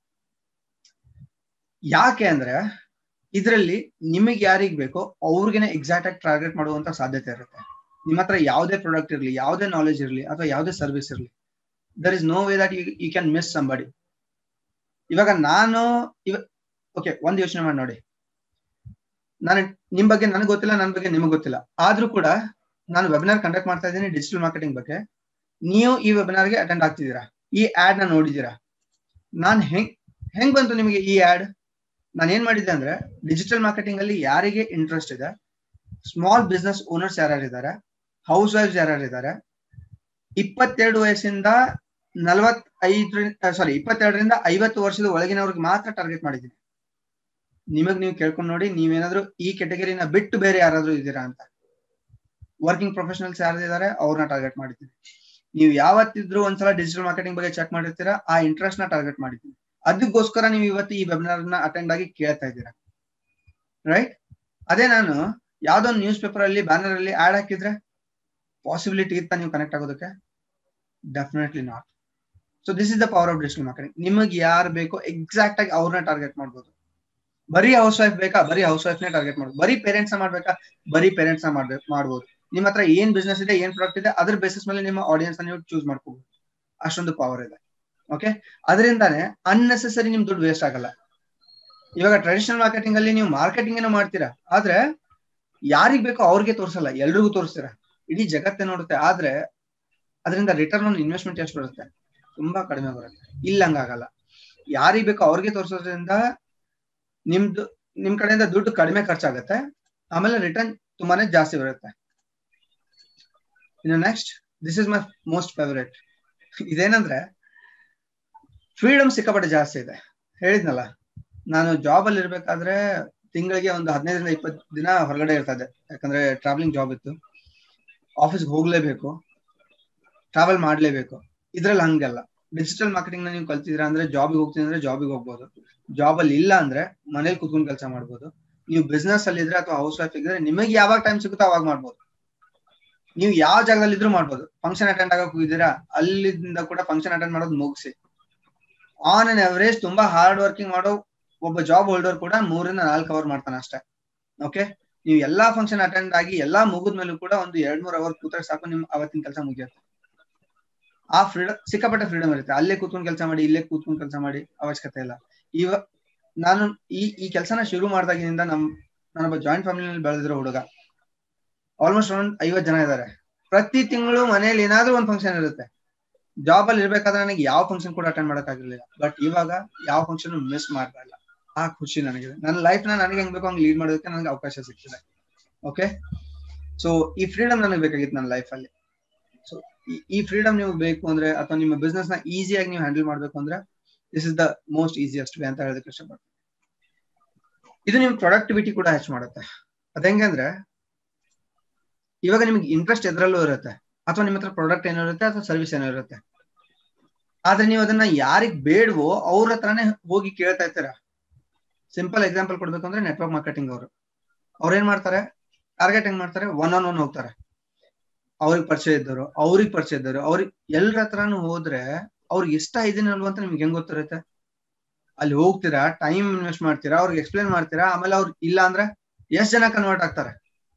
ಯಾಕೆ ಅಂದ್ರೆ ಇದರಲ್ಲಿ ನಿಮಗೆ ಯಾರಿಗ್ ಬೇಕೋ ಅವ್ರಿಗೆನೆ ಎಕ್ಸಾಕ್ಟ್ ಆಗಿ ಟಾರ್ಗೆಟ್ ಮಾಡುವಂತ ಸಾಧ್ಯತೆ ಇರುತ್ತೆ ನಿಮ್ಮ ಹತ್ರ ಯಾವುದೇ ಪ್ರಾಡಕ್ಟ್ ಇರಲಿ ಯಾವುದೇ ನಾಲೆಜ್ ಇರಲಿ ಅಥವಾ ಯಾವುದೇ ಸರ್ವಿಸ್ ಇರಲಿ there is no way that you can miss somebody ಇವಾಗ ನಾನು ಇವ ಓಕೆ ಒಂದ್ ಯೋಚನೆ ಮಾಡಿ ನೋಡಿ ನಾನು ನಿಮ್ ಬಗ್ಗೆ ನನಗೆ ಗೊತ್ತಿಲ್ಲ ನನ್ನ ಬಗ್ಗೆ ನಿಮಗೆ ಗೊತ್ತಿಲ್ಲ ಆದ್ರೂ ಕೂಡ ನಾನು ವೆಬಿನಾರ್ ಕಂಡಕ್ಟ್ ಮಾಡ್ತಾ ಇದ್ದೀನಿ ಡಿಜಿಟಲ್ ಮಾರ್ಕೆಟಿಂಗ್ ಬಗ್ಗೆ ನೀವು ಈ ವೆಬಿನಾರ್ಗೆ ಅಟೆಂಡ್ ಆಗ್ತಿದ್ದೀರಾ ಈ ಆಡ್ ನ ನೋಡಿದೀರಾ ನಾನ್ ಹೆಂಗ್ ಹೆಂಗ್ ಬಂತು ನಿಮಗೆ ಈ ಆಡ್ ನಾನು ಏನ್ ಮಾಡಿದ್ದೆ ಅಂದ್ರೆ ಡಿಜಿಟಲ್ ಮಾರ್ಕೆಟಿಂಗ್ ಅಲ್ಲಿ ಯಾರಿಗೆ ಇಂಟ್ರೆಸ್ಟ್ ಇದೆ ಸ್ಮಾಲ್ ಬಿಸ್ನೆಸ್ ಓನರ್ಸ್ ಯಾರ್ಯಾರಿದ್ದಾರೆ ಹೌಸ್ ವೈಫ್ಸ್ ಯಾರ್ಯಾರಿದ್ದಾರೆ ಇಪ್ಪತ್ತೆರಡು ವಯಸ್ಸಿಂದ ನಲವತ್ತೈದರಿಂದ ಸಾರಿ ಇಪ್ಪತ್ತೆರಡರಿಂದ ಐವತ್ತು ವರ್ಷದ ಒಳಗಿನವ್ರಿಗೆ ಮಾತ್ರ ಟಾರ್ಗೆಟ್ ಮಾಡಿದ್ದೀನಿ ನಿಮಗ್ ನೀವು ಕೇಳ್ಕೊಂಡು ನೋಡಿ ನೀವೇನಾದ್ರೂ ಈ ಕೆಟಗರಿನ ಬಿಟ್ಟು ಬೇರೆ ಯಾರಾದ್ರೂ ಇದ್ದೀರಾ ಅಂತ ವರ್ಕಿಂಗ್ ಪ್ರೊಫೆಷನಲ್ಸ್ ಯಾರಿದ್ದಾರೆ ಅವ್ರನ್ನ ಟಾರ್ಗೆಟ್ ಮಾಡಿದ್ದೀನಿ ನೀವು ಯಾವತ್ತಿದ್ರು ಒಂದ್ಸಲ ಡಿಜಿಟಲ್ ಮಾರ್ಕೆಟಿಂಗ್ ಬಗ್ಗೆ ಚೆಕ್ ಮಾಡಿರ್ತೀರಾ ಆ ಇಂಟ್ರೆಸ್ಟ್ ನ ಟಾರ್ಗೆಟ್ ಮಾಡಿದ್ದೀನಿ ಅದಕ್ಕೋಸ್ಕರ ನೀವು ಇವತ್ತು ಈ ವೆಬಿನಾರ್ ನ ಅಟೆಂಡ್ ಆಗಿ ಕೇಳ್ತಾ ಇದ್ದೀರಾ ರೈಟ್ ಅದೇ ನಾನು ಯಾವ್ದೋ ಒಂದು ನ್ಯೂಸ್ ಪೇಪರ್ ಅಲ್ಲಿ ಬ್ಯಾನರ್ ಅಲ್ಲಿ ಆಡ್ ಹಾಕಿದ್ರೆ ಪಾಸಿಬಿಲಿಟಿ ಇತ್ತ ನೀವು ಕನೆಕ್ಟ್ ಆಗೋದಕ್ಕೆ definitely not so this is the power of digital marketing ನಿಮಗೆ ಯಾರು ಬೇಕೋ ಎಕ್ಸಾಕ್ಟ್ ಆಗಿ ಅವ್ರನ್ನ ಟಾರ್ಗೆಟ್ ಮಾಡ್ಬೋದು ಬರೀ ಹೌಸ್ ವೈಫ್ ಬೇಕಾ ಬರೀ ಹೌಸ್ ವೈಫ್ ನೇ ಟಾರ್ಗೆಟ್ ಮಾಡ್ಬೋದು ಬರೀ ಪೇರೆಂಟ್ಸ್ ನ ಮಾಡ್ಬೇಕಾ ಬರೀ ಪೇರೆಂಟ್ಸ್ ನ ಮಾಡ್ಬೇಕು ಮಾಡ್ಬೋದು ನಿಮ್ಮ ಹತ್ರ ಏನ್ ಬಿಸ್ನೆಸ್ ಇದೆ ಏನ್ ಪ್ರಾಡಕ್ಟ್ ಇದೆ ಅದ್ರ ಬೇಸಿಸ್ ಮೇಲೆ ನಿಮ್ಮ ಆಡಿಯನ್ಸ್ ನೀವು ಚೂಸ್ ಮಾಡ್ಕೋಬಹುದು ಅಷ್ಟೊಂದು ಪವರ್ ಇದೆ ಓಕೆ ಅದರಿಂದಾನೆ ಅನ್ನೆಸೆಸರಿ ನಿಮ್ ದುಡ್ಡು ವೇಸ್ಟ್ ಆಗಲ್ಲ ಇವಾಗ ಟ್ರೆಡಿಷನಲ್ ಮಾರ್ಕೆಟಿಂಗ್ ಅಲ್ಲಿ ನೀವು ಮಾರ್ಕೆಟಿಂಗ್ ಏನೋ ಮಾಡ್ತೀರಾ ಆದ್ರೆ ಯಾರಿಗ್ ಬೇಕೋ ಅವ್ರಿಗೆ ತೋರಿಸಲ್ಲ ಎಲ್ರಿಗೂ ತೋರಿಸ್ತೀರಾ ಇಡೀ ಜಗತ್ತೇ ನೋಡುತ್ತೆ ಆದ್ರೆ ಅದರಿಂದ ರಿಟರ್ನ್ ಆನ್ ಇನ್ವೆಸ್ಟ್ಮೆಂಟ್ ಎಷ್ಟು ಬರುತ್ತೆ ತುಂಬಾ ಕಡಿಮೆ ಬರುತ್ತೆ ಇಲ್ಲ ಹಂಗಾಗಲ್ಲ ಯಾರಿಗ್ ಬೇಕೋ ಅವ್ರಿಗೆ ತೋರಿಸೋದ್ರಿಂದ ನಿಮ್ದು ನಿಮ್ ಕಡೆಯಿಂದ ದುಡ್ಡು ಕಡಿಮೆ ಖರ್ಚಾಗತ್ತೆ ಆಮೇಲೆ ರಿಟರ್ನ್ ತುಂಬಾನೇ ಜಾಸ್ತಿ ಬರುತ್ತೆ ಇನ್ನು next this is my most favourite ಇದೇನಂದ್ರೆ ಫ್ರೀಡಮ್ ಸಿಕ್ಕಾಪಟ್ಟೆ ಜಾಸ್ತಿ ಇದೆ ಹೇಳಿದ್ನಲ್ಲ ನಾನು ಜಾಬ್ ಅಲ್ಲಿ ಇರ್ಬೇಕಾದ್ರೆ ತಿಂಗಳಿಗೆ ಒಂದು ಹದಿನೈದರಿಂದ ಇಪ್ಪತ್ತು ದಿನ ಹೊರಗಡೆ ಇರ್ತಾ ಇದ್ದೆ ಯಾಕಂದ್ರೆ ಟ್ರಾವೆಲಿಂಗ್ ಜಾಬ್ ಇತ್ತು ಆಫೀಸ್ಗೆ ಹೋಗ್ಲೇಬೇಕು ಟ್ರಾವೆಲ್ ಮಾಡ್ಲೇಬೇಕು ಇದ್ರಲ್ಲಿ ಹಂಗಲ್ಲ ಡಿಜಿಟಲ್ ಮಾರ್ಕೆಟಿಂಗ್ ನ ನೀವು ಕಲ್ತಿದ್ದೀರಾ ಅಂದ್ರೆ ಜಾಬಿಗೆ ಹೋಗ್ತೀನಿ ಅಂದ್ರೆ ಜಾಬಿಗೆ ಹೋಗ್ಬೋದು ಜಾಬ್ ಅಲ್ಲಿ ಇಲ್ಲ ಅಂದ್ರೆ ಮನೇಲಿ ಕುತ್ಕೊಂಡು ಕೆಲಸ ಮಾಡ್ಬೋದು ನೀವು ಬಿಸ್ನೆಸ್ ಅಲ್ಲಿ ಇದ್ರೆ ಅಥವಾ ಹೌಸ್ ವೈಫ್ ಇದ್ರೆ ನಿಮಗೆ ಯಾವಾಗ ಟೈಮ್ ಸಿಗುತ್ತೋ ಅವಾಗ ಮಾಡ್ಬೋದು ನೀವು ಯಾವ ಜಾಗದಲ್ಲಿ ಇದ್ರೂ ಮಾಡ್ಬೋದು ಫಂಕ್ಷನ್ ಅಟೆಂಡ್ ಆಗಕ್ ಹೋಗಿದ್ದೀರಾ ಅಲ್ಲಿಂದ ಕೂಡ ಫಂಕ್ಷನ್ ಅಟೆಂಡ್ ಮಾಡೋದು ಮುಗಿಸಿ ಆನ್ ಅನ್ ಅವರೇಜ್ ತುಂಬಾ ಹಾರ್ಡ್ ವರ್ಕಿಂಗ್ ಮಾಡೋ ಒಬ್ಬ ಜಾಬ್ ಹೋಲ್ಡರ್ ಕೂಡ ಮೂರಿಂದ ನಾಲ್ಕು ಅವರ್ ಮಾಡ್ತಾನೆ ಅಷ್ಟೇ ಓಕೆ ನೀವು ಎಲ್ಲಾ ಫಂಕ್ಷನ್ ಅಟೆಂಡ್ ಆಗಿ ಎಲ್ಲಾ ಮುಗಿದ ಮೇಲೂ ಕೂಡ ಒಂದು ಎರಡ್ ಮೂರ್ ಅವರ್ ಕೂತ್ರೆ ಸಾಕು ನಿಮ್ ಅವತ್ತಿನ ಕೆಲಸ ಮುಗಿಯುತ್ತೆ ಆ ಫ್ರೀಡಮ್ ಸಿಕ್ಕಾಪಟ್ಟೆ ಫ್ರೀಡಮ್ ಇರುತ್ತೆ ಅಲ್ಲೇ ಕೂತ್ಕೊಂಡು ಕೆಲಸ ಮಾಡಿ ಇಲ್ಲೇ ಕೂತ್ಕೊಂಡು ಕೆಲಸ ಮಾಡಿ ಅವಶ್ಯಕತೆ ಇಲ್ಲ ಇವ ನಾನು ಈ ಈ ಕೆಲಸನ ಶುರು ಮಾಡಿದಾಗಿನಿಂದ ನಮ್ ನಾನೊಬ್ಬ ಜಾಯಿಂಟ್ ಫ್ಯಾಮಿಲಿನಲ್ಲಿ ಬೆಳೆದಿರೋ ಹುಡುಗ ಆಲ್ಮೋಸ್ಟ್ ಅರೌಂಡ್ ಐವತ್ ಜನ ಇದ್ದಾರೆ ಪ್ರತಿ ತಿಂಗಳು ಮನೇಲಿ ಏನಾದ್ರೂ ಒಂದು ಫಂಕ್ಷನ್ ಇರುತ್ತೆ ಜಾಬ್ ಅಲ್ಲಿ ಇರ್ಬೇಕಾದ್ರೆ ನನಗೆ ಯಾವ ಫಂಕ್ಷನ್ ಕೂಡ ಅಟೆಂಡ್ ಮಾಡಕ್ ಆಗಿರ್ಲಿಲ್ಲ ಬಟ್ ಇವಾಗ ಯಾವ ಫಂಕ್ಷನ್ ಮಿಸ್ ಮಾಡ್ತಾ ಇಲ್ಲ ಆ ಖುಷಿ ನನಗಿದೆ ನನ್ನ ಲೈಫ್ ನ ನನಗೆ ಹೆಂಗ್ ಬೇಕು ಹಂಗ್ ಲೀಡ್ ಮಾಡೋದಕ್ಕೆ ನನಗೆ ಅವಕಾಶ ಸಿಗ್ತಿದೆ ಓಕೆ ಸೊ ಈ ಫ್ರೀಡಮ್ ನನಗೆ ಬೇಕಾಗಿತ್ತು ನನ್ನ ಲೈಫ್ ಅಲ್ಲಿ ಸೊ ಈ ಫ್ರೀಡಮ್ ನೀವು ಬೇಕು ಅಂದ್ರೆ ಅಥವಾ ನಿಮ್ಮ ಬಿಸ್ನೆಸ್ ನ ಈಸಿಯಾಗಿ ನೀವು ಹ್ಯಾಂಡಲ್ ಮಾಡ್ಬೇಕು ಅಂದ್ರೆ this is the most easiest way ಅಂತ ಹೇಳೋದಕ್ಕೆ ಇಷ್ಟಪಡ್ತೀನಿ ಇದು ನಿಮ್ ಪ್ರೊಡಕ್ಟಿವಿಟಿ ಕೂಡ ಹೆಚ್ಚು ಮಾಡುತ್ತೆ ಅದ ಹೆಂಗಂದ್ರೆ ಇವಾಗ ನಿಮ್ಗೆ ಇಂಟ್ರೆಸ್ಟ್ ಎದ್ರಲ್ಲೂ ಇರುತ್ತೆ ಅಥವಾ ನಿಮ್ಮ ಹತ್ರ ಪ್ರಾಡಕ್ಟ್ ಏನೋ ಇರುತ್ತೆ ಅಥವಾ ಸರ್ವಿಸ್ ಏನೋ ಇರುತ್ತೆ ಆದ್ರೆ ನೀವು ಅದನ್ನ ಯಾರಿಗ್ ಬೇಡವೋ ಅವ್ರ ಹತ್ರನೇ ಹೋಗಿ ಕೇಳ್ತಾ ಇರ್ತೀರಾ ಸಿಂಪಲ್ ಎಕ್ಸಾಂಪಲ್ ಕೊಡ್ಬೇಕು ಅಂದ್ರೆ ನೆಟ್ವರ್ಕ್ ಮಾರ್ಕೆಟಿಂಗ್ ಅವರು ಅವ್ರ ಏನ್ ಮಾಡ್ತಾರೆ ಟಾರ್ಗೆಟ್ ಹೆಂಗ್ ಮಾಡ್ತಾರೆ ಒನ್ ಆನ್ ಒನ್ ಹೋಗ್ತಾರೆ ಅವ್ರಿಗೆ ಪರಿಚಯ ಇದ್ದವರು ಅವ್ರಿಗೆ ಪರಿಚಯ ಇದ್ದವರು ಅವ್ರಿಗೆ ಎಲ್ರ ಹತ್ರನು ಹೋದ್ರೆ ಅವ್ರಿಗೆ ಇಷ್ಟ ಇದೀನಿ ಅಲ್ವಾ ಅಂತ ನಿಮ್ಗೆ ಹೆಂಗ್ ಗೊತ್ತಿರುತ್ತೆ ಅಲ್ಲಿ ಹೋಗ್ತೀರಾ ಟೈಮ್ ಇನ್ವೆಸ್ಟ್ ಮಾಡ್ತೀರಾ ಅವ್ರಿಗೆ ಎಕ್ಸ್ಪ್ಲೇನ್ ಮಾಡ್ತೀರಾ ಆಮೇಲೆ ಅವ್ರು ಇಲ್ಲ ಅಂದ್ರೆ ಎಷ್ಟ್ ಜನ ಕನ್ವರ್ಟ್ ಆಗ್ತಾರೆ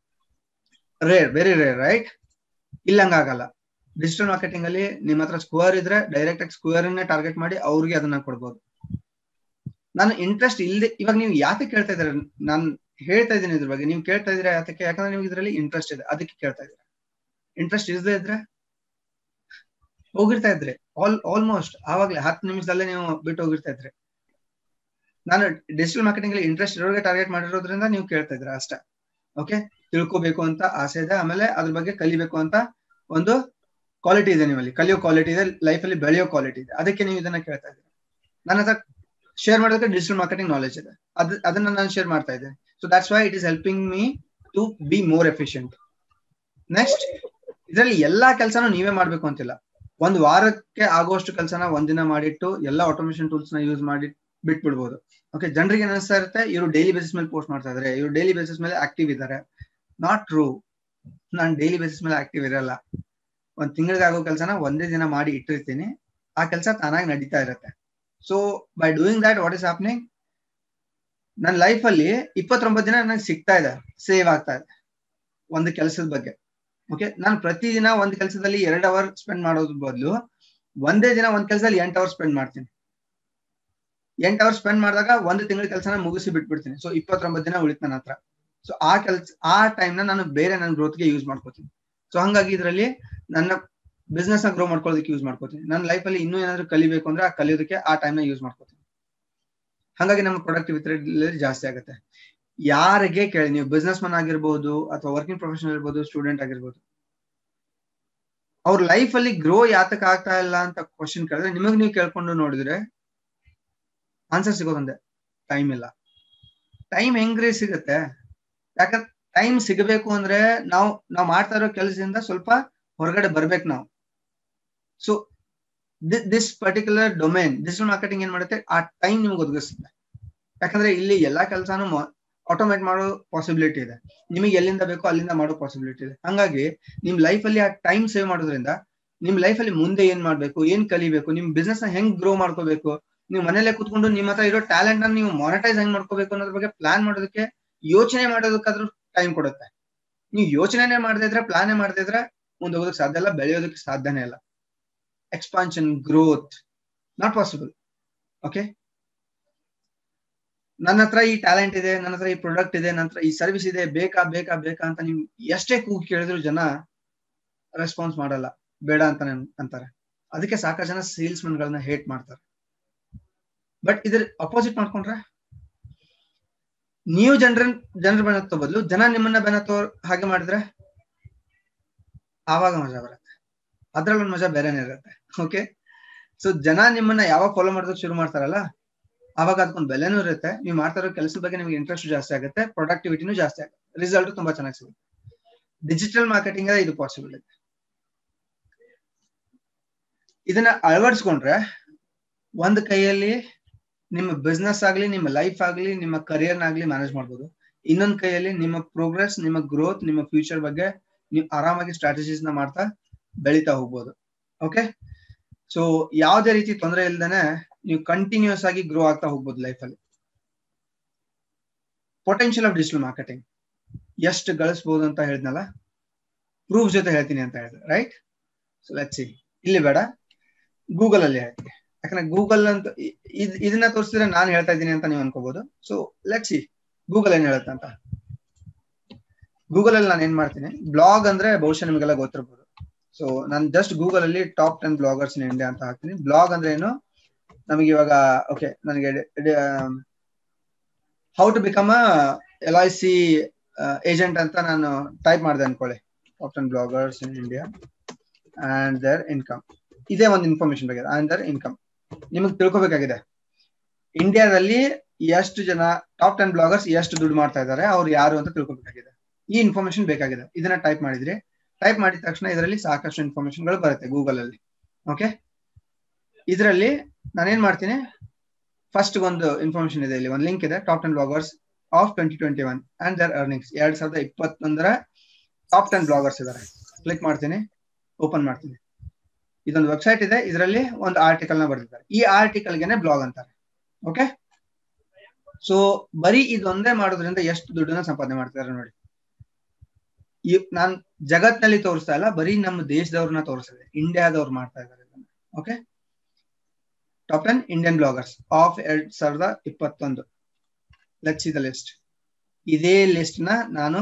ರೇರ್ ವೆರಿ ರೇರ್ ರೈಟ್ ಇಲ್ಲಂಗ ಆಗಲ್ಲ ಡಿಜಿಟಲ್ ಮಾರ್ಕೆಟಿಂಗ್ ಅಲ್ಲಿ ನಿಮ್ಮ ಹತ್ರ ಸ್ಕ್ವೇರ್ ಇದ್ರೆ ಡೈರೆಕ್ಟ್ ಆಗಿ ಸ್ಕ್ವೇರ್ ಟಾರ್ಗೆಟ್ ಮಾಡಿ ಅವ್ರಿಗೆ ಅದನ್ನ ಕೊಡ್ಬೋದು ನಾನು ಇಂಟ್ರೆಸ್ಟ್ ಇಲ್ಲದೆ ಇವಾಗ ನೀವು ಯಾಕೆ ಕೇಳ್ತಾ ಇದ್ದೀರಾ ನಾನು ಹೇಳ್ತಾ ಇದ್ದೀನಿ ಇದ್ರ ಬಗ್ಗೆ ನೀವು ಕೇಳ್ತಾ ಇದ್ದೀರಾ ಯಾತಕ್ಕೆ ಯಾಕಂದ್ರೆ ನಿಮ್ಗೆ ಇದರಲ್ಲಿ ಇಂಟ್ರೆಸ್ಟ್ ಇದೆ ಅದಕ್ಕೆ ಕೇಳ್ತಾ ಇದ್ದೀರಾ ಇಂಟ್ರೆಸ್ಟ್ ಇಲ್ಲದೆ ಇದ್ರೆ ಹೋಗಿರ್ತಾ ಇದ್ರೆ ಆಲ್ ಆಲ್ಮೋಸ್ಟ್ ಆವಾಗ್ಲೇ ಹತ್ತು ನಿಮಿಷದಲ್ಲೇ ನೀವು ಬಿಟ್ಟು ಹೋಗಿರ್ತಾ ಇದ್ರೆ ನಾನು ಡಿಜಿಟಲ್ ಮಾರ್ಕೆಟಿಂಗ್ ಅಲ್ಲಿ ಇಂಟ್ರೆಸ್ಟ್ ಇರೋರಿಗೆ ಟಾರ್ಗೆಟ್ ಮಾಡಿರೋದ್ರಿಂದ ನೀವು ಕೇಳ್ತಾ ಇದ್ದೀರಾ ಅಷ್ಟೇ ಓಕೆ ತಿಳ್ಕೊಬೇಕು ಅಂತ ಆಸೆ ಇದೆ ಆಮೇಲೆ ಅದ್ರ ಬಗ್ಗೆ ಕಲಿಬೇಕು ಅಂತ ಒಂದು ಕ್ವಾಲಿಟಿ ಇದೆ ನಿಮ್ಮಲ್ಲಿ ಕಲಿಯೋ ಕ್ವಾಲಿಟಿ ಇದೆ ಲೈಫ್ ಅಲ್ಲಿ ಬೆಳೆಯೋ ಕ್ವಾಲಿಟಿ ಇದೆ ಅದಕ್ಕೆ ನೀವು ಇದನ್ನ ಕೇಳ್ತಾ ಇದ್ದೀರಾ ನನ್ನ ಹತ್ರ ಶೇರ್ ಮಾಡೋದಕ್ಕೆ ಡಿಜಿಟಲ್ ಮಾರ್ಕೆಟಿಂಗ್ ನಾಲೆಜ್ ಇದೆ ಅದ್ ಅದನ್ನ ನಾನು ಶೇರ್ ಮಾಡ್ತಾ ಇದ್ದೇನೆ so that's why it is helping me to be more efficient next ಇದರಲ್ಲಿ ಎಲ್ಲಾ ಕೆಲಸನೂ ನೀವೇ ಮಾಡ್ಬೇಕು ಅಂತಿಲ್ಲ ಒಂದ್ ವಾರಕ್ಕೆ ಆಗುವಷ್ಟು ಕೆಲಸನ ಒಂದಿನ ಮಾಡಿಟ್ಟು ಎಲ್ಲಾ ಆಟೋಮೇಶನ್ ಟೂಲ್ಸ್ ನ ಯೂಸ್ ಮಾಡಿ ಬಿಟ್ಬಿಡ್ಬೋದು ಓಕೆ ಜನರಿಗೆ ಅನಿಸ್ತಾ ಇರುತ್ತೆ ಇವರು ಡೈಲಿ ಬೇಸಿಸ್ ಮೇಲೆ ಪೋಸ್ಟ್ ಮಾಡ್ತಾ ಇದಾರೆ ಇವರು ಡೈಲಿ ಬೇಸಿಸ್ ಮೇಲೆ ಆಕ್ಟಿವ್ ಇದ್ದಾರೆ ನಾಟ್ ಟ್ರೂ ನಾನು ಡೈಲಿ ಬೇಸಿಸ್ ಮೇಲೆ ಆಕ್ಟಿವ್ ಇರಲ್ಲ ಒಂದ್ ತಿಂಗಳಿಗೆ ಆಗೋ ಕೆಲಸನ ಒಂದೇ ದಿನ ಮಾಡಿ ಇಟ್ಟಿರ್ತೀನಿ ಆ ಕೆಲಸ ತಾನಾಗಿ ನಡೀತಾ ಇರುತ್ತೆ so by doing that what is happening ನನ್ನ ಲೈಫ್ ಅಲ್ಲಿ ಇಪ್ಪತ್ತೊಂಬತ್ತು ದಿನ ನನಗೆ ಸಿಗ್ತಾ ಇದೆ ಸೇವ್ ಆಗ್ತಾ ಇದೆ ಒಂದು ಕೆಲಸದ ಬಗ್ಗೆ ಓಕೆ ನಾನು ಪ್ರತಿದಿನ ಒಂದು ಕೆಲಸದಲ್ಲಿ ಎರಡು ಅವರ್ ಸ್ಪೆಂಡ್ ಮಾಡೋದ್ರ ಬದಲು ಒಂದೇ ದಿನ ಒಂದ್ ಕೆಲಸದಲ್ಲಿ ಎಂಟು ಅವರ್ ಸ್ಪೆಂಡ್ ಮಾಡ್ತೀನಿ ಎಂಟು ಅವರ್ ಸ್ಪೆಂಡ್ ಮಾಡಿದಾಗ ಒಂದು ತಿಂಗಳ ಕೆಲಸನ ಮುಗಿಸಿ ಬಿಟ್ಬಿಡ್ತೀನಿ ಸೊ ಇಪ್ಪತ್ತೊಂಬತ್ತು ದಿನ ಉಳಿತು ನನ್ನ ಹತ್ರ ಸೊ ಆ ಕೆಲ್ಸ ಆ ಟೈಮ್ ನ ನಾನು ಬೇರೆ ನನ್ನ ಗ್ರೋತ್ಗೆ ಯೂಸ್ ಮಾಡ್ಕೋತೀನಿ ಸೊ ಹಂಗಾಗಿ ಇದರಲ್ಲಿ ನನ್ನ ಬಿಸ್ನೆಸ್ ನ ಗ್ರೋ ಮಾಡ್ಕೊಳ್ಳೋದಕ್ಕೆ ಯೂಸ್ ಮಾಡ್ಕೋತೀನಿ ನನ್ನ ಲೈಫ್ ಅಲ್ಲಿ ಇನ್ನೂ ಏನಾದ್ರು ಕಲಿಬೇಕು ಅಂದ್ರೆ ಆ ಕಲಿಯೋದಕ್ಕೆ ಆ ಟೈಮ್ ನ ಯೂಸ್ ಮಾಡ್ಕೋತೀನಿ ಹಾಗಾಗಿ ನಮ್ಮ ಪ್ರೊಡಕ್ಟಿವಿಟಿ ಜಾಸ್ತಿ ಆಗುತ್ತೆ ಯಾರಿಗೆ ಕೇಳಿ ನೀವು ಬಿಸ್ನೆಸ್ ಮನ್ ಆಗಿರ್ಬೋದು ಅಥವಾ ವರ್ಕಿಂಗ್ ಪ್ರೊಫೆಷನಲ್ ಇರ್ಬೋದು ಸ್ಟೂಡೆಂಟ್ ಆಗಿರ್ಬೋದು ಅವ್ರ ಲೈಫ್ ಅಲ್ಲಿ ಗ್ರೋ ಯಾತಕ್ ಆಗ್ತಾ ಇಲ್ಲ ಅಂತ ಕ್ವಶನ್ ಕೇಳಿದ್ರೆ ನಿಮಗ್ ನೀವು ಕೇಳ್ಕೊಂಡು ನೋಡಿದ್ರೆ ಆನ್ಸರ್ ಸಿಗೋದಂದೆ ಟೈಮ್ ಇಲ್ಲ ಟೈಮ್ ಹೆಂಗ್ರಿ ಸಿಗುತ್ತೆ ಯಾಕಂದ್ರೆ ಟೈಮ್ ಸಿಗಬೇಕು ಅಂದ್ರೆ ನಾವು ನಾವು ಮಾಡ್ತಾ ಇರೋ ಕೆಲಸದಿಂದ ಸ್ವಲ್ಪ ಹೊರಗಡೆ ಬರ್ಬೇಕು ನಾವು so this particular domain digital marketing ಏನ್ ಮಾಡುತ್ತೆ ಆ ಟೈಮ್ ನಿಮ್ಗೆ ಒದಗಿಸುತ್ತೆ ಯಾಕಂದ್ರೆ ಇಲ್ಲಿ ಎಲ್ಲಾ ಕೆಲಸನೂ ಆಟೋಮೇಟ್ ಮಾಡೋ ಪಾಸಿಬಿಲಿಟಿ ಇದೆ ನಿಮಗೆ ಎಲ್ಲಿಂದ ಬೇಕೋ ಅಲ್ಲಿಂದ ಮಾಡೋ ಪಾಸಿಬಿಲಿಟಿ ಇದೆ ಹಂಗಾಗಿ ನಿಮ್ ಲೈಫ್ ಅಲ್ಲಿ ಆ ಟೈಮ್ ಸೇವ್ ಮಾಡೋದ್ರಿಂದ ನಿಮ್ ಲೈಫ್ ಅಲ್ಲಿ ಮುಂದೆ ಏನ್ ಮಾಡ್ಬೇಕು ಏನ್ ಕಲಿಬೇಕು ನಿಮ್ ಬಿಸ್ನೆಸ್ ನ ಹೆಂಗ್ ಗ್ರೋ ಮಾಡ್ಕೋಬೇಕು ನೀವು ಮನೇಲೆ ಕುತ್ಕೊಂಡು ನಿಮ್ಮ ಹತ್ರ ಇರೋ ಟ್ಯಾಲೆಂಟ್ ನ ನೀವು ಮಾನಿಟೈಸ್ ಹೆಂಗ್ ಮಾಡ್ಕೋಬೇಕು ಅನ್ನೋದ್ರ ಬಗ್ಗೆ ಪ್ಲಾನ್ ಮಾಡೋದಕ್ಕೆ ಯೋಚನೆ ಮಾಡೋದಕ್ಕಾದ್ರೂ ಟೈಮ್ ಕೊಡುತ್ತೆ ನೀವು ಯೋಚನೆ ಮಾಡದೇ ಇದ್ರೆ ಪ್ಲಾನ್ ಮಾಡದೇ ಇದ್ರೆ ಮುಂದೆ ಹೋಗೋದಕ್ಕೆ ಸಾಧ್ಯ ಇಲ್ಲ ಬೆಳೆಯೋದಕ್ಕೆ ಸಾಧ್ಯನೇ ಇಲ್ಲ expansion growth not possible okay ನನ್ನ ಹತ್ರ ಈ ಟ್ಯಾಲೆಂಟ್ ಇದೆ ನನ್ನ ಹತ್ರ ಈ ಪ್ರಾಡಕ್ಟ್ ಇದೆ ನನ್ನ ಹತ್ರ ಈ ಸರ್ವಿಸ್ ಇದೆ ಬೇಕಾ ಬೇಕಾ ಬೇಕಾ ಅಂತ ನೀವು ಎಷ್ಟೇ ಕೂಗಿ ಕೇಳಿದ್ರು ಜನ ರೆಸ್ಪಾನ್ಸ್ ಮಾಡಲ್ಲ ಬೇಡ ಅಂತ ಅಂತಾರೆ ಅದಕ್ಕೆ ಸಾಕಷ್ಟು ಜನ ಸೇಲ್ಸ್ ಮನ್ ಗಳನ್ನ ಹೇಟ್ ಮಾಡ್ತಾರೆ ಬಟ್ ಇದ್ರ ಅಪೋಸಿಟ್ ಮಾಡ್ಕೊಂಡ್ರೆ ನೀವು ಜನರ ಜನರ ಬೆನ್ನತ್ತೋ ಬದಲು ಜನ ನಿಮ್ಮನ್ನ ಬೆನ್ನತ್ತೋ ಹಾಗೆ ಮಾಡಿದ್ರೆ ಆವಾಗ ಮಜಾ ಬರುತ್ತೆ ಅದ್ರಲ್ಲಿ ಒಂದು ಮಜಾ ಬೇರೆನೇ ಇರುತ್ತೆ ಓಕೆ ಸೊ ಜನ ನಿಮ್ಮನ್ನ ಯಾವಾಗ ಫಾಲೋ ಮಾಡೋದಕ್ಕೆ ಶುರು ಮಾಡ್ತಾರಲ್ಲ ಅವಾಗ ಅದಕ್ಕೊಂದು ಬೆಲೆನೂ ಇರುತ್ತೆ ನೀವು ಮಾಡ್ತಾ ಇರೋ ಕೆಲಸದ ಬಗ್ಗೆ ನಿಮ್ಗೆ ಇಂಟ್ರೆಸ್ಟ್ ಜಾಸ್ತಿ ಆಗುತ್ತೆ ಪ್ರೊಡಕ್ಟಿವಿಟಿನೂ ಜಾಸ್ತಿ ಆಗುತ್ತೆ ರಿಸಲ್ಟ್ ತುಂಬಾ ಚೆನ್ನಾಗಿ ಸಿಗುತ್ತೆ ಡಿಜಿಟಲ್ ಮಾರ್ಕೆಟಿಂಗ್ ಇದು ಪಾಸಿಬಲ್ ಇದೆ ಇದನ್ನ ಅಳವಡಿಸ್ಕೊಂಡ್ರೆ ಒಂದ್ ಕೈಯಲ್ಲಿ ನಿಮ್ಮ ಬಿಸ್ನೆಸ್ ಆಗ್ಲಿ ನಿಮ್ಮ ಲೈಫ್ ಆಗ್ಲಿ ನಿಮ್ಮ ಕರಿಯರ್ ಆಗ್ಲಿ ಮ್ಯಾನೇಜ್ ಮಾಡ್ಬೋದು ಇನ್ನೊಂದ್ ಕೈಯಲ್ಲಿ ನಿಮ್ಮ ಪ್ರೋಗ್ರೆಸ್ ನಿಮ್ಮ ಗ್ರೋತ್ ನಿಮ್ಮ ಫ್ಯೂಚರ್ ಬಗ್ಗೆ ನೀವು ಆರಾಮಾಗಿ ಸ್ಟ್ರಾಟಜೀಸ್ ನ ಮಾಡ್ತಾ ಬೆಳಿತಾ ಹೋಗ್ಬೋದು ಓಕೆ ಸೊ ಯಾವುದೇ ರೀತಿ ತೊಂದರೆ ಇಲ್ದೇನೆ ನೀವು ಕಂಟಿನ್ಯೂಸ್ ಆಗಿ ಗ್ರೋ ಆಗ್ತಾ ಹೋಗ್ಬೋದು ಲೈಫ್ ಅಲ್ಲಿ ಪೊಟೆನ್ಶಿಯಲ್ ಆಫ್ ಡಿಜಿಟಲ್ ಮಾರ್ಕೆಟಿಂಗ್ ಎಷ್ಟು ಗಳಿಸಬಹುದು ಅಂತ ಹೇಳಿದ್ನಲ್ಲ ಪ್ರೂಫ್ ಜೊತೆ ಹೇಳ್ತೀನಿ ಅಂತ ಹೇಳಿದ್ರೆ ರೈಟ್ ಸೊ ಲೆಟ್ ಸಿ ಇಲ್ಲಿ ಬೇಡ ಗೂಗಲ್ ಅಲ್ಲಿ ಹೇಳ್ತೀನಿ ಯಾಕಂದ್ರೆ ಗೂಗಲ್ ಅಂತ ಇ- ಇದ್- ಇದನ್ನ ತೋರಿಸಿದ್ರೆ ನಾನು ಹೇಳ್ತಾ ಇದ್ದೀನಿ ಅಂತ ನೀವು ಅನ್ಕೋಬಹುದು ಸೊ ಲೆಟ್ ಸಿ ಗೂಗಲ್ ಏನ್ ಹೇಳುತ್ತೆ ಅಂತ ಗೂಗಲ್ ಅಲ್ಲಿ ನಾನು ಏನ್ ಮಾಡ್ತೀನಿ ಬ್ಲಾಗ್ ಅಂದ್ರೆ ಬಹುಶಃ ನಿಮಗೆಲ್ಲ ಗೊತ್ತಿರ್ಬೋದು ಸೊ ನಾನು ಜಸ್ಟ್ ಗೂಗಲ್ ಅಲ್ಲಿ top ten bloggers in India ಅಂತ ಹಾಕ್ತೀನಿ ಬ್ಲಾಗ್ ಅಂದ್ರೆ ಏನು ನಮಗೆ ಇವಾಗ ಓಕೆ ನನಗೆ how to become a L I C agent ಅಂತ ನಾನು ಟೈಪ್ ಮಾಡಿದೆ ಅನ್ಕೊಳ್ಳಿ top ten bloggers in India and their income ಇದೇ ಒಂದು ಇನ್ಫಾರ್ಮೇಶನ್ ಬಗ್ಗೆ ಅಂಡ್ ದರ್ ಇನ್ಕಮ್ ನಿಮಗೆ ತಿಳ್ಕೊಬೇಕಾಗಿದೆ ಇಂಡಿಯಾದಲ್ಲಿ ಎಷ್ಟು ಜನ ಟಾಪ್ ಟೆನ್ ಬ್ಲಾಗರ್ಸ್ ಎಷ್ಟು ದುಡ್ಡು ಮಾಡ್ತಾ ಇದ್ದಾರೆ ಅವ್ರು ಯಾರು ಅಂತ ತಿಳ್ಕೊಬೇಕಾಗಿದೆ ಈ ಇನ್ಫಾರ್ಮೇಶನ್ ಬೇಕಾಗಿದೆ ಇದನ್ನ ಟೈಪ್ ಮಾಡಿದ್ರಿ ಟೈಪ್ ಮಾಡಿದ ತಕ್ಷಣ ಇದರಲ್ಲಿ ಸಾಕಷ್ಟು ಇನ್ಫಾರ್ಮೇಶನ್ ಗಳು ಬರುತ್ತೆ ಗೂಗಲ್ ಅಲ್ಲಿ ಓಕೆ ಇದರಲ್ಲಿ ನಾನೇನ್ ಮಾಡ್ತೀನಿ ಫಸ್ಟ್ ಒಂದು ಇನ್ಫಾರ್ಮೇಶನ್ ಇದೆ ಇಲ್ಲಿ ಒಂದು ಲಿಂಕ್ ಇದೆ top ten bloggers of twenty twenty one and their earnings ಎರಡ್ ಸಾವಿರದ ಇಪ್ಪತ್ತೊಂದರ ಟಾಪ್ ಟೆನ್ ಬ್ಲಾಗರ್ಸ್ ಇದ್ದಾರೆ ಕ್ಲಿಕ್ ಮಾಡ್ತೀನಿ ಓಪನ್ ಮಾಡ್ತೀನಿ ಇದೊಂದು ವೆಬ್ಸೈಟ್ ಇದೆ ಇದರಲ್ಲಿ ಒಂದು ಆರ್ಟಿಕಲ್ ನ ಬರೆದಿದ್ದಾರೆ ಈ ಆರ್ಟಿಕಲ್ ಗೆನೆ ಬ್ಲಾಗ್ ಅಂತಾರೆ ಓಕೆ ಸೊ ಬರೀ ಇದೊಂದೇ ಮಾಡೋದ್ರಿಂದ ಎಷ್ಟು ದುಡ್ಡನ್ನ ಸಂಪಾದನೆ ಮಾಡ್ತಿದ್ದಾರೆ ನೋಡಿ ಈ ನಾನ್ ಜಗತ್ನಲ್ಲಿ ತೋರಿಸ್ತಾ ಇಲ್ಲ ಬರೀ ನಮ್ಮ ದೇಶದವ್ರನ್ನ ತೋರಿಸಿದೆ ಇಂಡಿಯಾದವ್ರು ಮಾಡ್ತಾ ಇದ್ದಾರೆ ಇದನ್ನ okay top ten Indian bloggers of ಎರಡ್ ಸಾವಿರದ ಇಪ್ಪತ್ತೊಂದು ಲೆಟ್ಸ್ ದ ಲಿಸ್ಟ್ ಇದೇ ಲಿಸ್ಟ್ ನ ನಾನು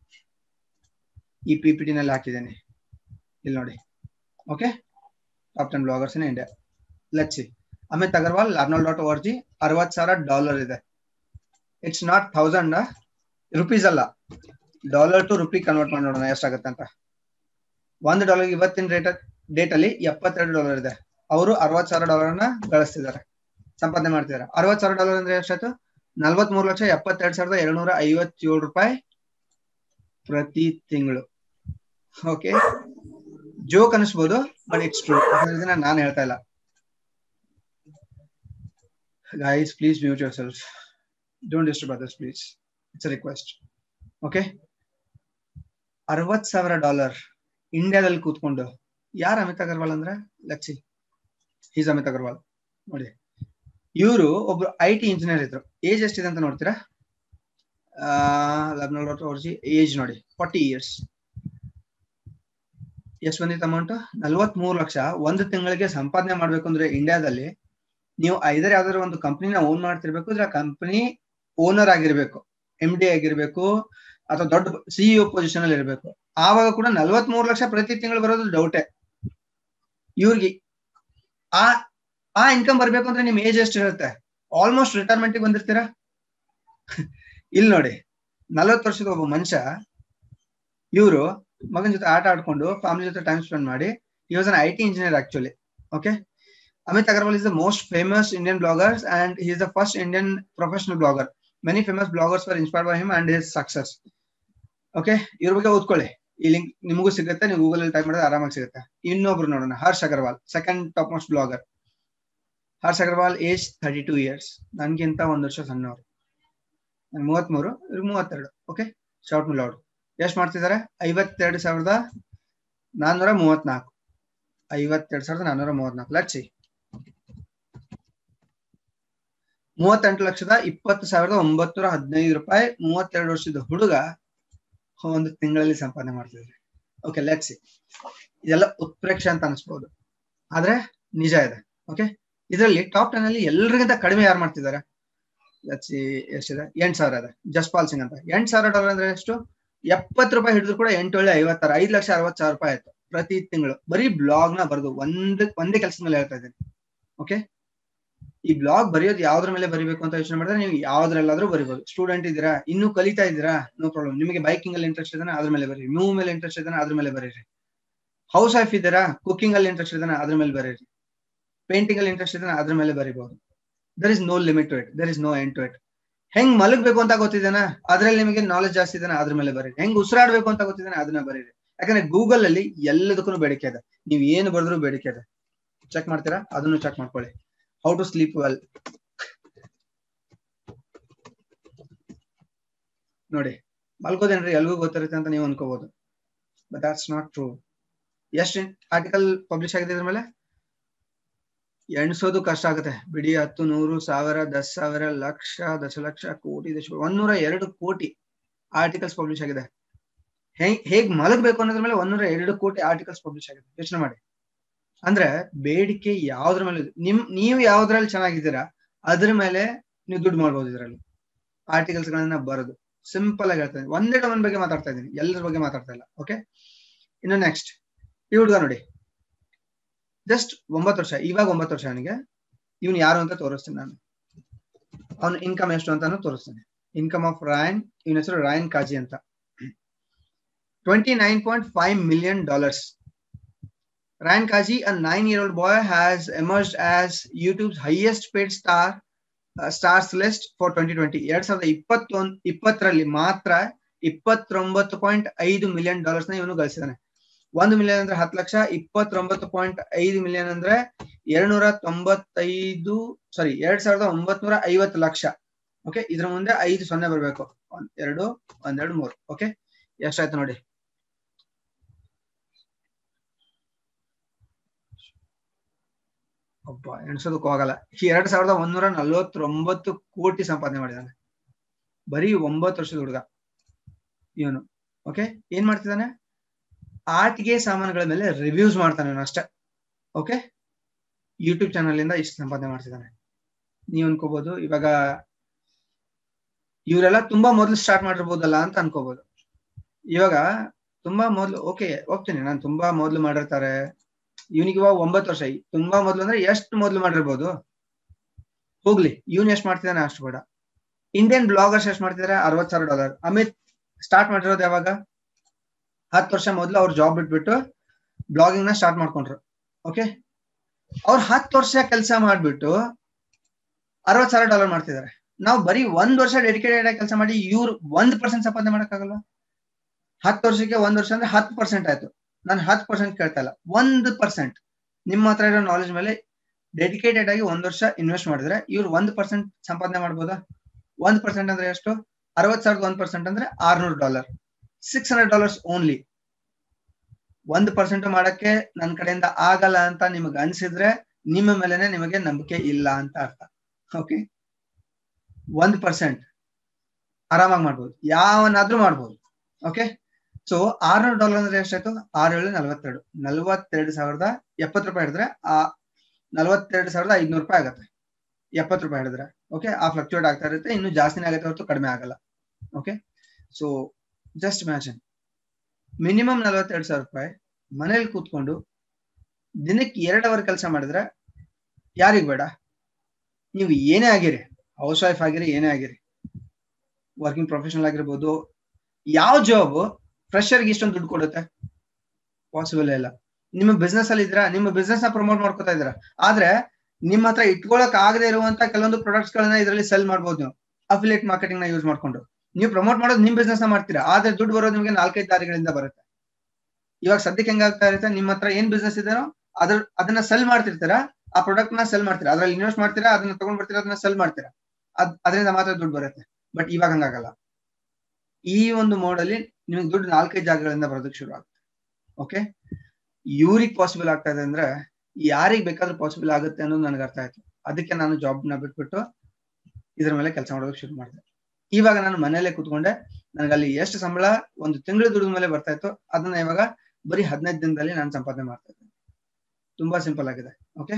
ಈ ಪಿ ಪಿ ಟಿ ನಲ್ಲಿ ಹಾಕಿದ್ದೇನೆ ಇಲ್ಲಿ ನೋಡಿ okay top ten bloggers in India let's see Amit Agarwal ಅರ್ನಾಲ್ ಡಾಟ್ ಓರ್ ಜಿ ಅರವತ್ ಸಾವಿರ ಡಾಲರ್ ಇದೆ ಇಟ್ಸ್ ನಾಟ್ ಥೌಸಂಡ್ ರುಪೀಸ್ ಅಲ್ಲ ಡಾಲರ್ ಟು ರುಪಿ ಕನ್ವರ್ಟ್ ಮಾಡಿ ನೋಡೋಣ ಎಷ್ಟಾಗುತ್ತೆ ಅಂತ ಒಂದು ಡಾಲರ್ ಇವತ್ತಿನ ರೇಟ್ ಡೇಟ್ ಅಲ್ಲಿ ಎಪ್ಪತ್ತೆರಡು ಡಾಲರ್ ಇದೆ ಅವರು ಅರವತ್ ಸಾವಿರ ಡಾಲರ್ ನ ಗಳಿಸ್ತಿದ್ದಾರೆ ಸಂಪಾದನೆ ಮಾಡ್ತಿದ್ದಾರೆ ಅರವತ್ ಸಾವಿರ ಡಾಲರ್ ಅಂದ್ರೆ ಎಷ್ಟಾಯ್ತು ನಲ್ವತ್ ಮೂರು ಲಕ್ಷ ಎಪ್ಪತ್ತೆರಡು ಸಾವಿರದ ಎರಡ್ನೂರ ಐವತ್ತೇಳು ರೂಪಾಯಿ ಪ್ರತಿ ತಿಂಗಳು ಓಕೆ ಜೋಕ್ ಅನಿಸ್ಬೋದು ಬಟ್ ಇಟ್ಸ್ ಟ್ರೂ ಇದನ್ನ ನಾನು ಹೇಳ್ತಾ ಇಲ್ಲ guys please mute yourself don't disturb others please it's request okay ಅರವತ್ ಸಾವಿರ ಡಾಲರ್ ಇಂಡಿಯಾದಲ್ಲಿ ಕೂತ್ಕೊಂಡು ಯಾರು ಅಮಿತ್ ಅಗರ್ವಾಲ್ ಅಂದ್ರೆ ಲಚ್ಚಿ ಈಸ್ ಅಮಿತ್ ಅಗರ್ವಾಲ್ ನೋಡಿ ಇವರು ಒಬ್ರು ಐ ಟಿ ಇಂಜಿನಿಯರ್ ಇದ್ರು ಏಜ್ ಎಷ್ಟಿದೆ ಅಂತ ನೋಡ್ತೀರಾ ಲಗ್ನೋರ್ಜಿ ಏಜ್ ನೋಡಿ ಫಾರ್ಟಿ ಇಯರ್ಸ್ ಎಷ್ಟು ಬಂದಿತ್ತು ಅಮೌಂಟ್ ನಲ್ವತ್ ಮೂರು ಲಕ್ಷ ಒಂದು ತಿಂಗಳಿಗೆ ಸಂಪಾದನೆ ಮಾಡ್ಬೇಕು ಅಂದ್ರೆ ಇಂಡಿಯಾದಲ್ಲಿ ನೀವು ಐದರ್ ಯಾವ್ದಾದ್ರು ಒಂದು ಕಂಪ್ನಿನ ಓನ್ ಮಾಡ್ತಿರ್ಬೇಕು ಇದ್ರ ಕಂಪನಿ ಓನರ್ ಆಗಿರ್ಬೇಕು ಎಂ ಡಿ ಆಗಿರ್ಬೇಕು ಅಥವಾ ದೊಡ್ಡ ಸಿಇಒ ಪೊಸಿಷನ್ ಅಲ್ಲಿ ಇರಬೇಕು ಆವಾಗ ಕೂಡ ನಲ್ವತ್ ಮೂರು ಲಕ್ಷ ಪ್ರತಿ ತಿಂಗಳು ಬರೋದು ಡೌಟೇ ಇವ್ರಿಗೆ ಆ ಆ ಇನ್ಕಮ್ ಬರ್ಬೇಕು ಅಂದ್ರೆ ನಿಮ್ ಏಜ್ ಎಷ್ಟು ಇರುತ್ತೆ ಆಲ್ಮೋಸ್ಟ್ ರಿಟೈರ್ಮೆಂಟ್ ಬಂದಿರ್ತೀರಾ ಇಲ್ಲಿ ನೋಡಿ ನಲ್ವತ್ತು ವರ್ಷದ ಒಬ್ಬ ಮನುಷ್ಯ ಇವರು ಮಗನ ಜೊತೆ ಆಟ ಆಡ್ಕೊಂಡು ಫ್ಯಾಮಿಲಿ ಜೊತೆ ಟೈಮ್ ಸ್ಪೆಂಡ್ ಮಾಡಿ ಈ was an I T engineer actually okay Amit Agarwal is the most famous Indian bloggers and he is the first Indian professional blogger many famous bloggers for inspired by him and his success okay ಇವ್ರ ಬಗ್ಗೆ ಓದ್ಕೊಳ್ಳಿ ಈ ಲಿಂಕ್ ನಿಮಗೂ ಸಿಗುತ್ತೆ ನೀವು ಗೂಗಲ್ ಅಲ್ಲಿ ಟೈಪ್ ಮಾಡಿದ್ರೆ ಆರಾಮಾಗಿ ಸಿಗುತ್ತೆ ಇನ್ನೊಬ್ರು ನೋಡೋಣ Harsh Agarwal second top most blogger Harsh Agarwal age thirty two years ನನ್ಗಿಂತ ಒಂದ್ ವರ್ಷ ಸಣ್ಣವರು ನನ್ ಮೂವತ್ಮೂರು ಇವ್ರಿಗೆ ಮೂವತ್ತೆರಡು ಓಕೆ ಶಾರ್ಟ್ ಮಿಲೌಡ್ ಎಷ್ಟು ಮಾಡ್ತಿದ್ದಾರೆ ಐವತ್ತೆರಡು ಸಾವಿರದ ನಾನ್ನೂರ ಮೂವತ್ನಾಲ್ಕು ಐವತ್ತೆರಡು ಸಾವಿರದ ನಾನ್ನೂರ ಮೂವತ್ನಾಲ್ಕು ಲಕ್ಷಿ ಮೂವತ್ತೆಂಟು ಲಕ್ಷದ ಇಪ್ಪತ್ತು ಸಾವಿರದ ಒಂಬತ್ತೂರ ಹದಿನೈದು ರೂಪಾಯಿ ಮೂವತ್ತೆರಡು ವರ್ಷದ ಹುಡುಗ ಒಂದು ತಿಂಗಳಲ್ಲಿ ಸಂಪಾದನೆ ಮಾಡ್ತಿದ್ದಾರೆ ಓಕೆ ಲೆಟ್ಸಿ ಇದೆಲ್ಲ ಉತ್ಪ್ರೇಕ್ಷೆ ಅಂತ ಅನಿಸ್ಬೋದು ಆದ್ರೆ ನಿಜ ಇದೆ ಓಕೆ ಇದರಲ್ಲಿ ಟಾಪ್ ಟೆನ್ ಅಲ್ಲಿ ಎಲ್ಲರಿಗಿಂತ ಕಡಿಮೆ ಯಾರು ಮಾಡ್ತಿದ್ದಾರೆ ಲೆಟ್ಸಿ ಎಷ್ಟಿದೆ ಎಂಟ್ ಸಾವಿರ ಇದೆ ಜಸ್ಪಾಲ್ ಸಿಂಗ್ ಅಂತ ಎಂಟ್ ಸಾವಿರ ಡಾಲರ್ ಅಂದ್ರೆ ಎಷ್ಟು ಎಪ್ಪತ್ತು ರೂಪಾಯಿ ಹಿಡಿದ್ರು ಕೂಡ ಎಂಟು ಒಳ್ಳೆ ಐವತ್ತಾರು ಐದು ಲಕ್ಷ ಅರವತ್ತು ಸಾವಿರ ರೂಪಾಯಿ ಆಯ್ತು ಪ್ರತಿ ತಿಂಗಳು ಬರೀ ಬ್ಲಾಗ್ ನ ಬರೆದು ಒಂದ್ ಒಂದೇ ಕೆಲಸದ ಮೇಲೆ ಹೇಳ್ತಾ ಇದ್ದೀನಿ ಓಕೆ ಈ ಬ್ಲಾಗ್ ಬರೆಯೋದು ಯಾವ್ದ್ರ ಮೇಲೆ ಬರಿಬೇಕು ಅಂತ ಯೋಚನೆ ಮಾಡಿದ್ರೆ ನೀವು ಯಾವ್ದ್ರಲ್ಲಾದ್ರೂ ಬರಿಬೋದು ಸ್ಟೂಡೆಂಟ್ ಇದ್ದೀರಾ ಇನ್ನೂ ಕಲಿತಾ ಇದ್ದೀರಾ ನೋ ಪ್ರಾಬ್ಲಮ್ ನಿಮಗೆ ಬೈಕಿಂಗ್ ಅಲ್ಲಿ ಇಂಟ್ರೆಸ್ಟ್ ಇದ್ದಾನೆ ಅದ್ರ ಮೇಲೆ ಬರೀರಿ ಮೂವ್ ಮೇಲೆ ಇಂಟ್ರೆಸ್ಟ್ ಇದ್ದಾನೆ ಅದ್ರ ಮೇಲೆ ಬರೀರಿ ಹೌಸ್ ವೈಫ್ ಇದ್ದೀರಾ ಕುಕಿಂಗ್ ಅಲ್ಲಿ ಇಂಟ್ರೆಸ್ಟ್ ಇದ್ದಾನೆ ಅದ್ರ ಮೇಲೆ ಬರೀರಿ ಪೇಂಟಿಂಗ್ ಅಲ್ಲಿ ಇಂಟ್ರೆಸ್ಟ್ ಇದ್ದಾನೆ ಅದ್ರ ಮೇಲೆ ಬರಿಬಹುದು there is no limit to it there is no end to it ಹೆಂಗ್ ಮಲಗ್ಬೇಕು ಅಂತ ಗೊತ್ತಿದ್ದಾನ ಅದ್ರಲ್ಲಿ ನಿಮಗೆ ನಾಲೆಜ್ ಜಾಸ್ತಿ ಇದ್ದಾನೆ ಅದ್ರ ಮೇಲೆ ಬರೀರಿ ಹೆಂಗ್ ಉಸಿರಾಡ್ಬೇಕು ಅಂತ ಗೊತ್ತಿದ್ದಾನೆ ಅದನ್ನ ಬರೀರಿ ಯಾಕಂದ್ರೆ ಗೂಗಲ್ ಅಲ್ಲಿ ಎಲ್ಲದಕ್ಕೂ ಬೇಡಿಕೆ ಇದೆ ನೀವು ಏನು ಬರೆದ್ರು ಬೇಡಿಕೆ ಇದೆ ಚೆಕ್ ಮಾಡ್ತೀರಾ ಅದನ್ನು ಚೆಕ್ ಮಾಡ್ಕೊಳ್ಳಿ ಹೌ ಟು ಸ್ಲೀಪ್ ವೆಲ್ ನೋಡಿ ಮಲ್ಕೋದೇನ್ರಿ ಎಲ್ಗೂ ಗೊತ್ತಿರುತ್ತೆ ಅಂತ ನೀವು ಅನ್ಕೋಬಹುದು ಬಟ್ ದಟ್ಸ್ ನಾಟ್ ಟ್ರೂ ಎಷ್ಟು ಆರ್ಟಿಕಲ್ ಪಬ್ಲಿಷ್ ಆಗಿದೆ ಇದ್ರ ಮೇಲೆ ಎಣಿಸೋದು ಕಷ್ಟ ಆಗುತ್ತೆ ಬಿಡಿ ಹತ್ತು ನೂರು ಸಾವಿರ ದಸ್ ಸಾವಿರ ಲಕ್ಷ ದಶಲಕ್ಷ ಕೋಟಿ ದಶ ಒಂದೂರ ಎರಡು ಕೋಟಿ ಆರ್ಟಿಕಲ್ಸ್ ಪಬ್ಲಿಷ್ ಆಗಿದೆ ಹೇಗ್ ಹೇಗ್ ಮಲಗಬೇಕು ಅನ್ನೋದ್ರ ಮೇಲೆ ಒಂದೂರ ಎರಡು ಕೋಟಿ ಆರ್ಟಿಕಲ್ಸ್ ಪಬ್ಲಿಷ್ ಆಗಿದೆ ಯೋಚನೆ ಮಾಡಿ ಅಂದ್ರೆ ಬೇಡಿಕೆ ಯಾವ್ದ್ರ ಮೇಲೆ ಇದೆ? ನಿಮ್ ನೀವು ಯಾವ್ದ್ರಲ್ಲಿ ಚೆನ್ನಾಗಿದ್ದೀರಾ ಅದ್ರ ಮೇಲೆ ನೀವು ದುಡ್ಡು ಮಾಡ್ಬೋದು ಇದರಲ್ಲಿ ಆರ್ಟಿಕಲ್ಸ್ ಗಳನ್ನ ಬರೋದು ಸಿಂಪಲ್ ಆಗಿ ಹೇಳ್ತಾ ಇದ್ದೀನಿ ಒಂದೇ ಡೊಮೈನ್ ಬಗ್ಗೆ ಮಾತಾಡ್ತಾ ಇದ್ದೀನಿ ಎಲ್ಲರ ಬಗ್ಗೆ ಮಾತಾಡ್ತಾ ಇಲ್ಲ ಓಕೆ ಇನ್ನು ನೆಕ್ಸ್ಟ್ ಈ ಹುಡುಗ ನೋಡಿ ಜಸ್ಟ್ ಒಂಬತ್ತು ವರ್ಷ ಇವಾಗ ಒಂಬತ್ತು ವರ್ಷ ಅವನಿಗೆ ಇವನು ಯಾರು ಅಂತ ತೋರಿಸ್ತೀನಿ ನಾನು ಅವನ ಇನ್ಕಮ್ ಎಷ್ಟು ಅಂತಾನು ತೋರಿಸ್ತೀನಿ ಇನ್ಕಮ್ ಆಫ್ ರಾಯನ್ ಇವನ ಹೆಸರು ರಾಯನ್ ಕಾಜಿ ಅಂತ twenty nine point five million dollars Ryan Kaji a nine year old boy has emerged as YouTube's highest paid star stars list for twenty twenty ಎರಡ್ ಸಾವಿರದ ಇಪ್ಪತ್ತೊಂದ್ ಇಪ್ಪತ್ತರಲ್ಲಿ ಮಾತ್ರ ಇಪ್ಪತ್ತೊಂಬತ್ತು ಪಾಯಿಂಟ್ ಐದು ಮಿಲಿಯನ್ ಡಾಲರ್ಸ್ ನ ಇವನು ಗಳಿಸಿದಾನೆ ಒಂದು ಮಿಲಿಯನ್ ಅಂದ್ರೆ ಹತ್ತು ಲಕ್ಷ ಇಪ್ಪತ್ತೊಂಬತ್ತು ಪಾಯಿಂಟ್ ಐದು ಮಿಲಿಯನ್ ಅಂದ್ರೆ ಎರಡ್ನೂರ ತೊಂಬತ್ತೈದು ಸಾರಿ ಎರಡ್ ಸಾವಿರದ ಒಂಬತ್ನೂರ ಐವತ್ತು ಲಕ್ಷ ಓಕೆ ಇದ್ರ ಮುಂದೆ ಐದು ಸೊನ್ನೆ ಬರ್ಬೇಕು ಒಂದ್ ಎರಡು ಒಂದೆರಡು ಮೂರು ಓಕೆ ಎಷ್ಟಾಯ್ತು ನೋಡಿ ಒಬ್ಬ ಎಣಿಸೋದಕ್ಕೂ ಆಗಲ್ಲ ಎರಡ್ ಸಾವಿರದ ಒಂದೂರ ನಲ್ವತ್ತೊಂಬತ್ತು ಕೋಟಿ ಸಂಪಾದನೆ ಮಾಡಿದಾನೆ ಬರೀ ಒಂಬತ್ತು ವರ್ಷದ ಹುಡುಗ ಇವನು ಓಕೆ ಏನ್ ಮಾಡ್ತಿದ್ದಾನೆ ಆಟಿಕೆ ಸಾಮಾನುಗಳ ಮೇಲೆ ರಿವ್ಯೂಸ್ ಮಾಡ್ತಾನೆ ಇವನು ಅಷ್ಟೇ ಓಕೆ ಯೂಟ್ಯೂಬ್ ಚಾನಲ್ ಇಂದ ಇಷ್ಟು ಸಂಪಾದನೆ ಮಾಡ್ತಿದ್ದಾನೆ ನೀವ್ ಅನ್ಕೋಬಹುದು ಇವಾಗ ಇವರೆಲ್ಲ ತುಂಬಾ ಮೊದಲು ಸ್ಟಾರ್ಟ್ ಮಾಡಿರ್ಬೋದಲ್ಲ ಅಂತ ಅನ್ಕೋಬಹುದು ಇವಾಗ ತುಂಬಾ ಮೊದಲು ಓಕೆ ಹೋಗ್ತೀನಿ ನಾನು ತುಂಬಾ ಮೊದಲು ಮಾಡಿರ್ತಾರೆ ಇವನಿಗೆ ಇವಾಗ ಒಂಬತ್ತು ವರ್ಷ ತುಂಬಾ ಮೊದಲು ಅಂದ್ರೆ ಎಷ್ಟು ಮೊದಲು ಮಾಡಿರ್ಬೋದು ಹೋಗ್ಲಿ ಇವನ್ ಎಷ್ಟ್ ಮಾಡ್ತಿದ್ದಾನೆ ಅಷ್ಟು ಬೇಡ ಇಂಡಿಯನ್ ಬ್ಲಾಗರ್ಸ್ ಎಷ್ಟ್ ಮಾಡ್ತಿದಾರೆ ಅರವತ್ ಸಾವಿರ ಡಾಲರ್ ಅಮಿತ್ ಸ್ಟಾರ್ಟ್ ಮಾಡಿರೋದು ಯಾವಾಗ ಹತ್ತು ವರ್ಷ ಮೊದಲು ಅವ್ರು ಜಾಬ್ ಬಿಟ್ಬಿಟ್ಟು ಬ್ಲಾಗಿಂಗ್ ನ ಸ್ಟಾರ್ಟ್ ಮಾಡ್ಕೊಂಡ್ರು ಓಕೆ ಅವ್ರು ಹತ್ತು ವರ್ಷ ಕೆಲಸ ಮಾಡ್ಬಿಟ್ಟು ಅರವತ್ ಸಾವಿರ ಡಾಲರ್ ಮಾಡ್ತಿದ್ದಾರೆ ನಾವು ಬರೀ ಒಂದ್ ವರ್ಷ ಡೆಡಿಕೇಟೆಡ್ ಆಗಿ ಕೆಲಸ ಮಾಡಿ ಇವ್ರು ಒಂದ್ ಪರ್ಸೆಂಟ್ ಸಂಪಾದನೆ ಮಾಡಕ್ಕಾಗಲ್ಲ ಹತ್ತು ವರ್ಷಕ್ಕೆ ಒಂದ್ ವರ್ಷ ಅಂದ್ರೆ ಹತ್ತು ಪರ್ಸೆಂಟ್ ಆಯ್ತು ನಾನು ಹತ್ತು ಪರ್ಸೆಂಟ್ ಕೇಳ್ತಾ ಇಲ್ಲ ಒಂದ್ ಪರ್ಸೆಂಟ್ ನಿಮ್ಮ ಹತ್ರ ಇರೋ ನಾಲೆಜ್ ಮೇಲೆ ಡೆಡಿಕೇಟೆಡ್ ಆಗಿ ಒಂದ್ ವರ್ಷ ಇನ್ವೆಸ್ಟ್ ಮಾಡಿದ್ರೆ ಇವ್ರು ಒಂದ್ ಪರ್ಸೆಂಟ್ ಸಂಪಾದನೆ ಮಾಡ್ಬೋದಾ ಒಂದ್ ಪರ್ಸೆಂಟ್ ಅಂದ್ರೆ ಎಷ್ಟು ಅರವತ್ ಸಾವಿರದ ಒಂದ್ ಪರ್ಸೆಂಟ್ ಅಂದ್ರೆ ಆರ್ನೂರು dollar six hundred dollars only ಒಂದ್ ಪರ್ಸೆಂಟ್ ಮಾಡಕ್ಕೆ ನನ್ನ ಕಡೆಯಿಂದ ಆಗಲ್ಲ ಅಂತ ನಿಮಗೆ ಅನ್ಸಿದ್ರೆ ನಿಮ್ಮ ಮೇಲೆನೆ ನಿಮಗೆ ನಂಬಿಕೆ ಇಲ್ಲ ಅಂತ ಅರ್ಥ ಓಕೆ ಒಂದ್ ಪರ್ಸೆಂಟ್ ಆರಾಮಾಗಿ ಮಾಡ್ಬೋದು ಯಾವನಾದ್ರೂ ಮಾಡ್ಬೋದು ಓಕೆ ಸೊ ಆರ್ನೂರು ಡಾಲರ್ ಅಂದ್ರೆ ಎಷ್ಟಾಯ್ತು ಆರು ಏಳು ನಲ್ವತ್ತೆರಡು ನಲ್ವತ್ತೆರಡು ಸಾವಿರದ ಎಪ್ಪತ್ತು ರೂಪಾಯಿ ಹಿಡಿದ್ರೆ ಆ ನಲ್ವತ್ತೆರಡು ಸಾವಿರದ ಐದ್ನೂರು ರೂಪಾಯಿ ಆಗತ್ತೆ ಎಪ್ಪತ್ತು ರೂಪಾಯಿ ಹಿಡಿದ್ರೆ ಓಕೆ ಆ ಫ್ಲಕ್ಚುಯೇಟ್ ಆಗ್ತಾ ಇರುತ್ತೆ ಇನ್ನು ಜಾಸ್ತಿನೇ ಆಗುತ್ತೆ ಹೊರತು ಕಡಿಮೆ ಆಗಲ್ಲ okay so just imagine minimum ನಲ್ವತ್ತೆರಡು ಸಾವಿರ ರೂಪಾಯಿ ಮನೇಲಿ ಕೂತ್ಕೊಂಡು ದಿನಕ್ಕೆ ಎರಡು ಅವರ್ ಕೆಲಸ ಮಾಡಿದ್ರೆ ಯಾರಿಗ್ ಬೇಡ ನೀವು ಏನೇ ಆಗಿರಿ ಹೌಸ್ ವೈಫ್ ಆಗಿರಿ ಏನೇ ಆಗಿರಿ ವರ್ಕಿಂಗ್ ಪ್ರೊಫೆಷನಲ್ ಆಗಿರ್ಬೋದು ಯಾವ ಜಾಬ್ ಫ್ರೆಶರ್ಗೆ ಇಷ್ಟೊಂದು ದುಡ್ಡು ಕೊಡುತ್ತೆ ಪಾಸಿಬಲ್ ಇಲ್ಲ ನಿಮ್ಮ ಬಿಸ್ನೆಸ್ ಅಲ್ಲಿ ಇದ್ರ ನಿಮ್ಮ ಬಿಸ್ನೆಸ್ ನ ಪ್ರಮೋಟ್ ಮಾಡ್ಕೊತಾ ಇದ್ರ ಆದ್ರೆ ನಿಮ್ಮ ಹತ್ರ ಇಟ್ಕೊಳಕ್ ಆಗದೆ ಇರುವಂತ ಕೆಲವೊಂದು ಪ್ರಾಡಕ್ಟ್ಸ್ ಗಳನ್ನ ಇದರಲ್ಲಿ ಸೆಲ್ ಮಾಡ್ಬೋದು ನೀವು ಅಫಿಲಿಯೇಟ್ ಮಾರ್ಕೆಟಿಂಗ್ ನ ಯೂಸ್ ಮಾಡ್ಕೊಂಡು ನೀವು ಪ್ರಮೋಟ್ ಮಾಡೋದು ನಿಮ್ ಬಿಸ್ನೆಸ್ ನ ಮಾಡ್ತೀರಾ ಆದ್ರೆ ದುಡ್ಡು ಬರೋದು ನಿಮಗೆ ನಾಲ್ಕೈದು ದಾರಿಗಳಿಂದ ಬರುತ್ತೆ ಇವಾಗ ಸದ್ಯಕ್ಕೆ ಹೆಂಗಾಗ್ತಾ ಇರುತ್ತೆ ನಿಮ್ಮ ಹತ್ರ ಏನ್ ಬಿಸ್ನೆಸ್ ಇದೆನೋ ಅದ್ರ ಅದನ್ನ ಸೆಲ್ ಮಾಡ್ತಿರ್ತೀರಾ ಆ ಪ್ರಾಡಕ್ಟ್ ನ ಸೆಲ್ ಮಾಡ್ತೀರಾ ಅದ್ರಲ್ಲಿ ಇನ್ವೆಸ್ಟ್ ಮಾಡ್ತೀರಾ ಅದನ್ನ ತಗೊಂಡ್ ಬರ್ತೀರಾ ಅದನ್ನ ಸೆಲ್ ಮಾಡ್ತೀರಾ ಅದ್ ಅದರಿಂದ ಮಾತ್ರ ದುಡ್ಡು ಬರುತ್ತೆ ಬಟ್ ಇವಾಗ ಹಂಗಾಗಲ್ಲ ಈ ಒಂದು ಮೋಡ್ ಅಲ್ಲಿ ನಿಮಗೆ ದುಡ್ಡು ನಾಲ್ಕೈದು ಜಾಗಗಳಿಂದ ಬರೋದಕ್ಕೆ ಶುರು ಆಗುತ್ತೆ ಓಕೆ ಇವ್ರಿಗೆ ಪಾಸಿಬಲ್ ಆಗ್ತಾ ಇದೆ ಅಂದ್ರೆ ಯಾರಿಗ್ ಬೇಕಾದ್ರೂ ಪಾಸಿಬಲ್ ಆಗುತ್ತೆ ಅನ್ನೋದು ನನಗೆ ಅರ್ಥ ಆಯ್ತು ಅದಕ್ಕೆ ನಾನು ಜಾಬ್ ನ ಬಿಟ್ಬಿಟ್ಟು ಇದ್ರ ಮೇಲೆ ಕೆಲಸ ಮಾಡೋದಕ್ಕೆ ಶುರು ಮಾಡಿದೆ ಇವಾಗ ನಾನು ಮನೇಲೆ ಕೂತ್ಕೊಂಡೆ ನನಗೆ ಅಲ್ಲಿ ಎಷ್ಟು ಸಂಬಳ ಒಂದು ತಿಂಗಳ ದುಡಿದ ಮೇಲೆ ಬರ್ತಾ ಇತ್ತು ಅದನ್ನ ಇವಾಗ ಬರೀ ಹದಿನೈದು ದಿನದಲ್ಲಿ ನಾನು ಸಂಪಾದನೆ ಮಾಡ್ತಾ ಇದ್ದೆ ತುಂಬಾ ಸಿಂಪಲ್ ಆಗಿದೆ okay